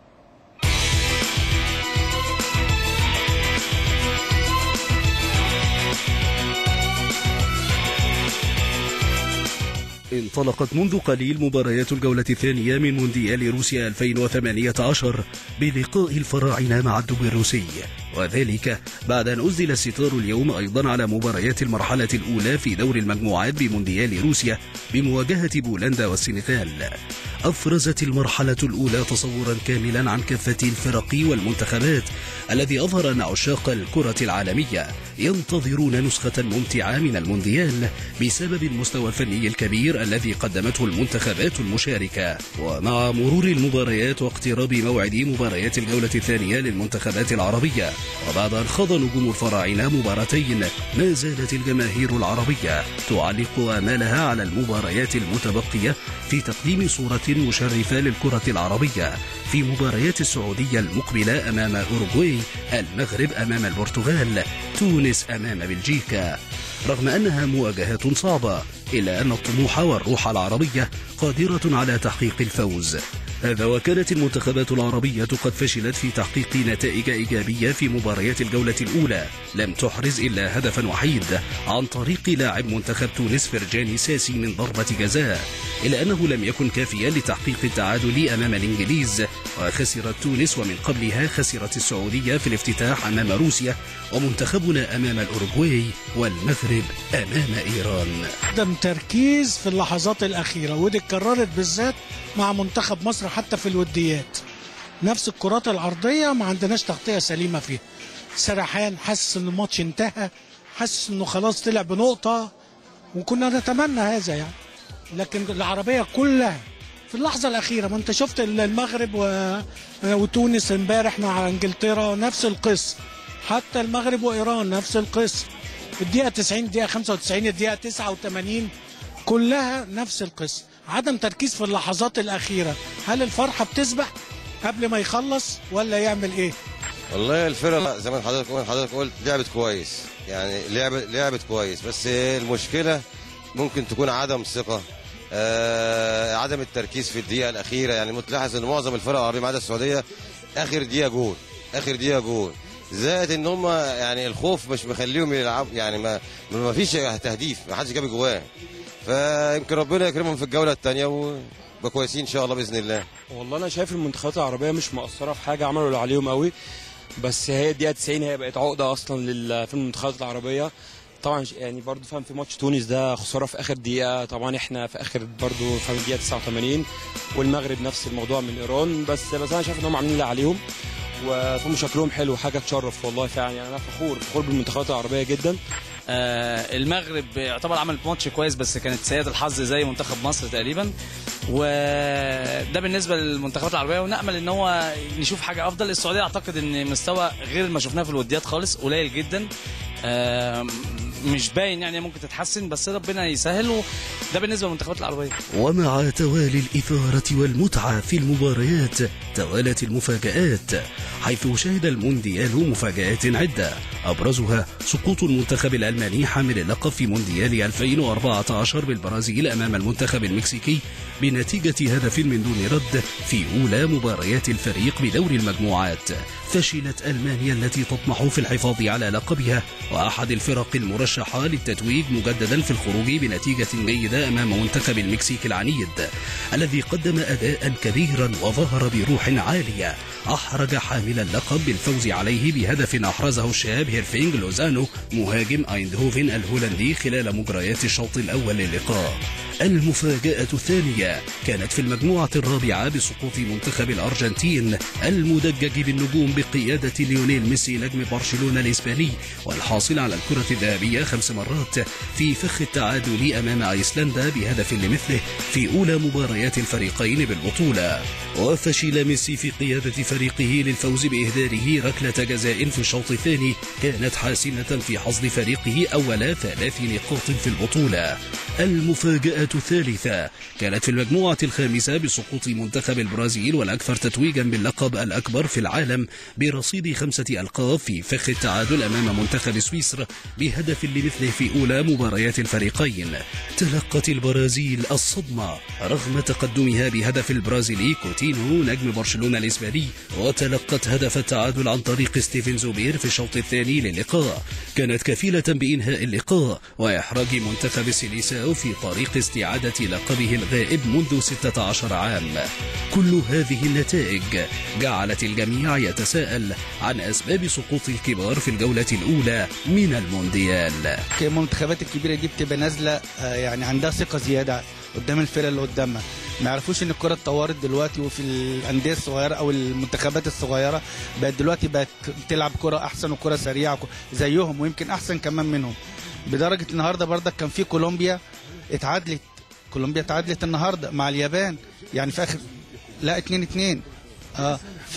انطلقت منذ قليل مباريات الجولة الثانية من مونديال روسيا 2018 بلقاء الفراعنة مع الدب الروسي وذلك بعد أن أزل الستار اليوم أيضا على مباريات المرحلة الأولى في دور المجموعات بمونديال روسيا بمواجهة بولندا والسنغال أفرزت المرحلة الأولى تصورا كاملا عن كافة الفرق والمنتخبات الذي أظهر أن عشاق الكرة العالمية ينتظرون نسخة ممتعة من المونديال بسبب المستوى الفني الكبير الذي قدمته المنتخبات المشاركة ومع مرور المباريات واقتراب موعد مباريات الجولة الثانية للمنتخبات العربية وبعد أن خاض نجوم الفراعنة مباراتين ما زالت الجماهير العربية تعلق آمالها على المباريات المتبقية في تقديم صورة مشرفة للكرة العربية في مباريات السعودية المقبلة أمام أوروغواي المغرب أمام البرتغال تونس أمام بلجيكا رغم أنها مواجهات صعبة إلا أن الطموح والروح العربية قادرة على تحقيق الفوز هذا وكانت المنتخبات العربية قد فشلت في تحقيق نتائج إيجابية في مباريات الجولة الأولى لم تحرز إلا هدفا وحيد عن طريق لاعب منتخب تونس فرجاني ساسي من ضربة جزاء إلا أنه لم يكن كافيا لتحقيق التعادل أمام الإنجليز وخسرت تونس ومن قبلها خسرت السعودية في الافتتاح أمام روسيا ومنتخبنا أمام الأوروغواي والمغرب أمام إيران عدم تركيز في اللحظات الأخيرة ودي اتكررت بالذات مع منتخب مصر حتى في الوديات نفس الكرات العرضية ما عندناش تغطية سليمة فيها سرحان حاسس ان الماتش انتهى حاسس انه خلاص طلع بنقطة وكنا نتمنى هذا يعني لكن العربية كلها في اللحظة الأخيرة ما أنت شفت المغرب و... وتونس امبارح مع إنجلترا نفس القصة حتى المغرب وإيران نفس القصة الدقيقة 90 الدقيقة 95 الدقيقة 89 كلها نفس القصة عدم تركيز في اللحظات الأخيرة هل الفرحة بتسبح قبل ما يخلص ولا يعمل إيه؟ والله الفرقه زي ما حضرتك قلت حضرتك قلت لعبت كويس يعني لعبت لعبت كويس بس المشكله ممكن تكون عدم ثقه آه عدم التركيز في الدقيقه الاخيره يعني متلاحظ ان معظم الفرق العربيه ما عدا السعوديه اخر دقيقه جول اخر دقيقه جول زائد ان هم يعني الخوف مش مخليهم يلعبوا يعني ما ما فيش تهديف ما حدش جاب جواه فيمكن ربنا يكرمهم في الجوله الثانيه ويبقى كويسين ان شاء الله باذن الله والله انا شايف المنتخبات العربيه مش مقصره في حاجه عملوا اللي عليهم قوي بس هي الدقيقه 90 هي بقت عقده اصلا لل- في المنتخبات العربيه طبعا ش- يعني برضو فاهم في ماتش تونس ده خساره في اخر دقيقه طبعا احنا في اخر برضو فاهم الدقيقه 89 والمغرب نفس الموضوع من ايران بس بس انا شايف ان هم عاملين اللي عليهم وهم شكلهم حلو حاجه تشرف والله فعلا يعني انا فخور فخور بالمنتخبات العربيه جدا آه المغرب يعتبر عمل ماتش كويس بس كانت سيئه الحظ زي منتخب مصر تقريبا وده بالنسبه للمنتخبات العربيه ونامل ان هو نشوف حاجه افضل السعوديه اعتقد ان مستوى غير ما شفناه في الوديات خالص قليل جدا آه مش باين يعني ممكن تتحسن بس ربنا يسهل وده بالنسبه للمنتخبات العربيه ومع توالي الإثارة والمتعة في المباريات توالت المفاجآت حيث شهد المونديال مفاجآت عدة أبرزها سقوط المنتخب الألماني حامل اللقب في مونديال 2014 بالبرازيل أمام المنتخب المكسيكي بنتيجة هدف من دون رد في أولى مباريات الفريق بدور المجموعات فشلت ألمانيا التي تطمح في الحفاظ على لقبها وأحد الفرق المرشحة للتتويج مجددا في الخروج بنتيجة جيدة أمام منتخب المكسيك العنيد الذي قدم أداء كبيرا وظهر بروح عالية أحرج حامل اللقب بالفوز عليه بهدف أحرزه الشاب هيرفينج لوزانو مهاجم أيندهوفن الهولندي خلال مجريات الشوط الأول للقاء المفاجأة الثانية كانت في المجموعة الرابعة بسقوط منتخب الأرجنتين المدجج بالنجوم بقيادة ليونيل ميسي نجم برشلونة الإسباني والحاصل على الكرة الذهبية خمس مرات في فخ التعادل أمام أيسلندا بهدف لمثله في أولى مباريات الفريقين بالبطولة وفشل ميسي في قيادة فريقه للفوز بإهداره ركلة جزاء في الشوط الثاني كانت حاسمة في حظ فريقه أول ثلاث نقاط في البطولة المفاجأة الثالثة كانت في المجموعة الخامسة بسقوط منتخب البرازيل والأكثر تتويجا باللقب الأكبر في العالم برصيد خمسة ألقاب في فخ التعادل أمام منتخب سويسرا بهدف لمثله في أولى مباريات الفريقين تلقت البرازيل الصدمة رغم تقدمها بهدف البرازيلي كوتينو نجم برشلونة الإسباني وتلقت هدف التعادل عن طريق ستيفن زوبير في الشوط الثاني للقاء كانت كفيلة بإنهاء اللقاء وإحراج منتخب سيليساو في طريق استعادة لقبه الغائب منذ 16 عام كل هذه النتائج جعلت الجميع يتساءل عن أسباب سقوط الكبار في الجولة الأولى من المونديال المنتخبات الكبيره دي بتبقى نازله آه، يعني عندها ثقه زياده قدام الفرق اللي قدامها ما يعرفوش ان الكره اتطورت دلوقتي وفي الانديه الصغيره او المنتخبات الصغيره بقت دلوقتي بقت تلعب كره احسن وكره سريعه وك- زيهم ويمكن احسن كمان منهم بدرجه النهارده برضك كان في كولومبيا اتعادلت كولومبيا اتعادلت النهارده مع اليابان يعني في اخر لا 2 2 اه ف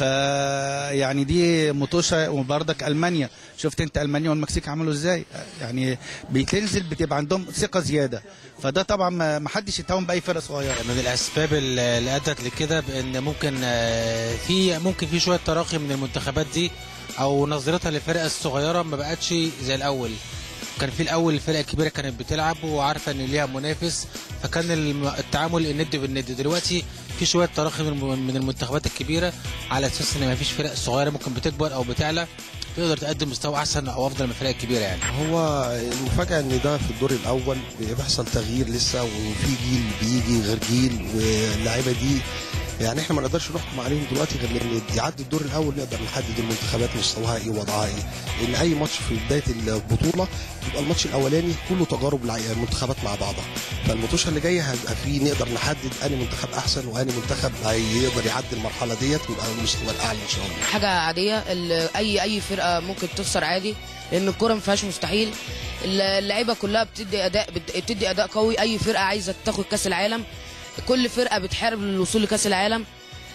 يعني دي مطوشه وبرضك المانيا شفت انت المانيا والمكسيك عملوا ازاي يعني بتنزل بتبقى عندهم ثقه زياده فده طبعا ما ما حدش يتهم باي فرقه صغيره من الاسباب اللي اللي ادت لكده بان ممكن آه، في ممكن في شويه تراخي من المنتخبات دي او نظرتها للفرق الصغيره ما بقتش زي الاول كان في الاول الفرق الكبيره كانت بتلعب وعارفه ان ليها منافس فكان الم- التعامل الند بالند دلوقتي في شويه تراخي من الم- من المنتخبات الكبيره على اساس ان ما فيش فرق صغيره ممكن بتكبر او بتعلى تقدر تقدم مستوى احسن او افضل من الفرق الكبيره يعني هو المفاجأة ان ده في الدور الاول بيحصل تغيير لسه وفي جيل بيجي غير جيل واللعيبة دي يعني احنا ما نقدرش نحكم عليهم دلوقتي غير لما يعدي الدور الاول نقدر نحدد المنتخبات مستواها ايه وضعها ايه لان اي ماتش في بدايه البطوله بيبقى الماتش الاولاني كله تجارب لع- المنتخبات مع بعضها فالماتش اللي جايه هيبقى فيه نقدر نحدد انهي منتخب احسن وانهي منتخب هيقدر يعدي المرحله ديت ويبقى المستوى الاعلى ان شاء الله حاجه عاديه ال- اي اي فرقه ممكن تخسر عادي لان الكوره ما فيهاش مستحيل الل- اللعيبه كلها بتدي اداء بت- بتدي اداء قوي اي فرقه عايزه تاخد كاس العالم كل فرقه بتحارب للوصول لكاس العالم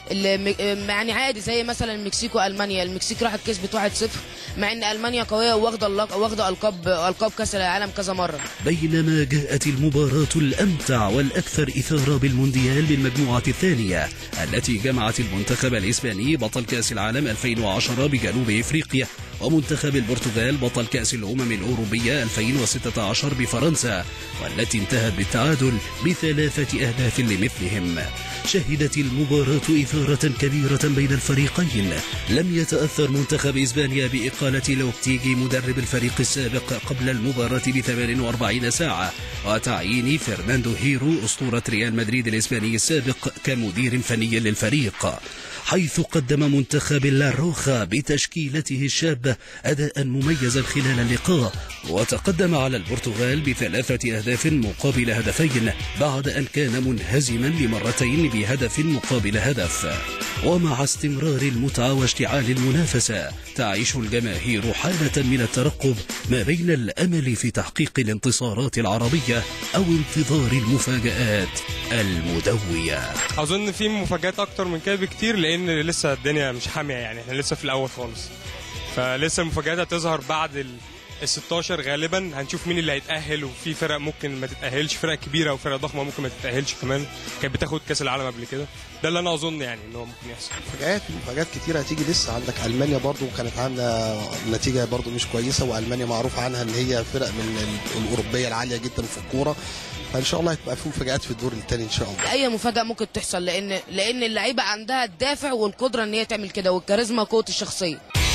الم- يعني عادي زي مثلا المكسيك والمانيا المكسيك راحت كسبت 1-0 مع ان المانيا قويه واخده اللق- واخده القاب القاب كاس العالم كذا مره بينما جاءت المباراة الأمتع والأكثر إثارة بالمونديال بالمجموعة الثانية التي جمعت المنتخب الإسباني بطل كأس العالم 2010 بجنوب إفريقيا ومنتخب البرتغال بطل كأس الأمم الأوروبية 2016 بفرنسا والتي انتهت بالتعادل بثلاثة أهداف لمثلهم شهدت المباراة إثارة كبيرة بين الفريقين لم يتأثر منتخب إسبانيا بإقالة لوبتيجي مدرب الفريق السابق قبل المباراة ب 48 ساعة وتعيين فرناندو هيرو أسطورة ريال مدريد الإسباني السابق كمدير فني للفريق حيث قدم منتخب لاروخا بتشكيلته الشابة أداء مميزا خلال اللقاء وتقدم على البرتغال بثلاثة أهداف مقابل هدفين بعد أن كان منهزما لمرتين بهدف مقابل هدف ومع استمرار المتعة واشتعال المنافسة تعيش الجماهير حالة من الترقب ما بين الأمل في تحقيق الانتصارات العربية أو انتظار المفاجآت المدوية اظن في مفاجات اكتر من كده بكتير لان لسه الدنيا مش حاميه يعني احنا لسه في الاول خالص فلسه المفاجات هتظهر بعد ال ال 16 غالبا هنشوف مين اللي هيتاهل وفي فرق ممكن ما تتاهلش فرق كبيره وفرق ضخمه ممكن ما تتاهلش كمان كانت بتاخد كاس العالم قبل كده ده اللي انا اظن يعني ان هو ممكن يحصل مفاجآت مفاجآت كتيرة هتيجي لسه عندك ألمانيا برضو كانت عاملة نتيجة برضو مش كويسة وألمانيا معروف عنها إن هي فرق من ال- الأوروبية العالية جدا في الكورة فإن شاء الله هتبقى في مفاجآت في الدور الثاني إن شاء الله اي مفاجاه ممكن تحصل لان لان اللعيبه عندها الدافع والقدره ان هي تعمل كده والكاريزما وقوه الشخصيه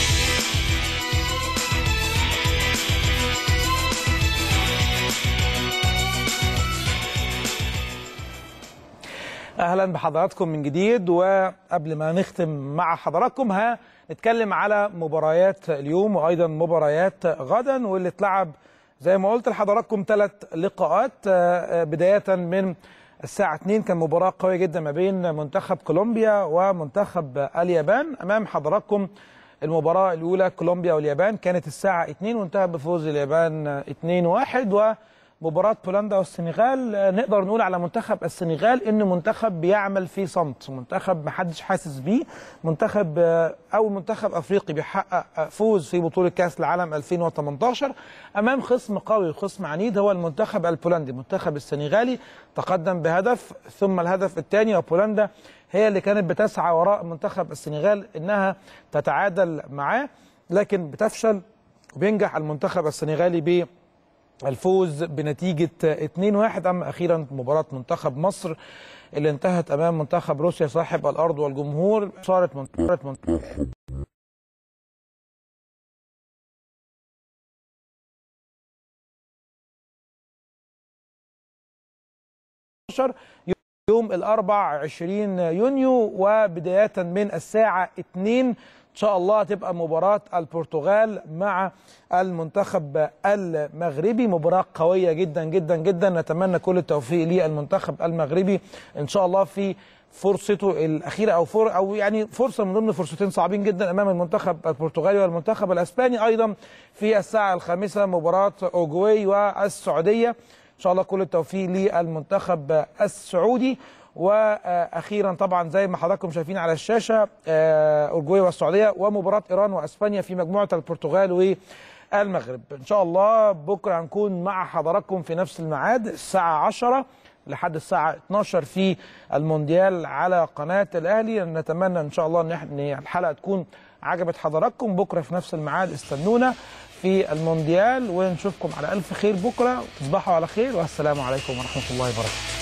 اهلا بحضراتكم من جديد وقبل ما نختم مع حضراتكم هنتكلم على مباريات اليوم وايضا مباريات غدا واللي اتلعب زي ما قلت لحضراتكم ثلاث لقاءات آه، آه، بدايه من الساعة 2 كان مباراة قوية جدا ما بين منتخب كولومبيا ومنتخب اليابان أمام حضراتكم المباراة الأولى كولومبيا واليابان كانت الساعة 2 وانتهت بفوز اليابان 2-1 ومباراة بولندا والسنغال آه، نقدر نقول على منتخب السنغال إنه منتخب بيعمل في صمت منتخب محدش حاسس بيه منتخب آه، أول منتخب أفريقي بيحقق آه، فوز في بطولة كأس العالم 2018 أمام خصم قوي وخصم عنيد هو المنتخب البولندي المنتخب السنغالي تقدم بهدف ثم الهدف الثاني وبولندا هي اللي كانت بتسعى وراء منتخب السنغال انها تتعادل معاه لكن بتفشل وبينجح المنتخب السنغالي بالفوز بنتيجة 2-1 أما أخيرا مباراة منتخب مصر اللي انتهت أمام منتخب روسيا صاحب الأرض والجمهور صارت منتخب منتخب يوم الأربع 20 يونيو وبداية من الساعة 2 إن شاء الله هتبقى مباراة البرتغال مع المنتخب المغربي مباراة قوية جدا جدا جدا نتمنى كل التوفيق للمنتخب المغربي إن شاء الله في فرصته الأخيرة أو فر أو يعني فرصة من ضمن فرصتين صعبين جدا أمام المنتخب البرتغالي والمنتخب الأسباني أيضا في الساعة الخامسة مباراة أوروجواي والسعودية ان شاء الله كل التوفيق للمنتخب السعودي واخيرا طبعا زي ما حضراتكم شايفين على الشاشه آه، اورجواي والسعوديه ومباراه ايران واسبانيا في مجموعه البرتغال والمغرب ان شاء الله بكره هنكون مع حضراتكم في نفس الميعاد الساعه 10 لحد الساعة 12 في المونديال على قناة الأهلي نتمنى إن شاء الله إن إحنا- إن الحلقة تكون عجبت حضراتكم بكرة في نفس الميعاد استنونا في المونديال ونشوفكم على ألف خير بكرة تصبحوا على خير والسلام عليكم ورحمة الله وبركاته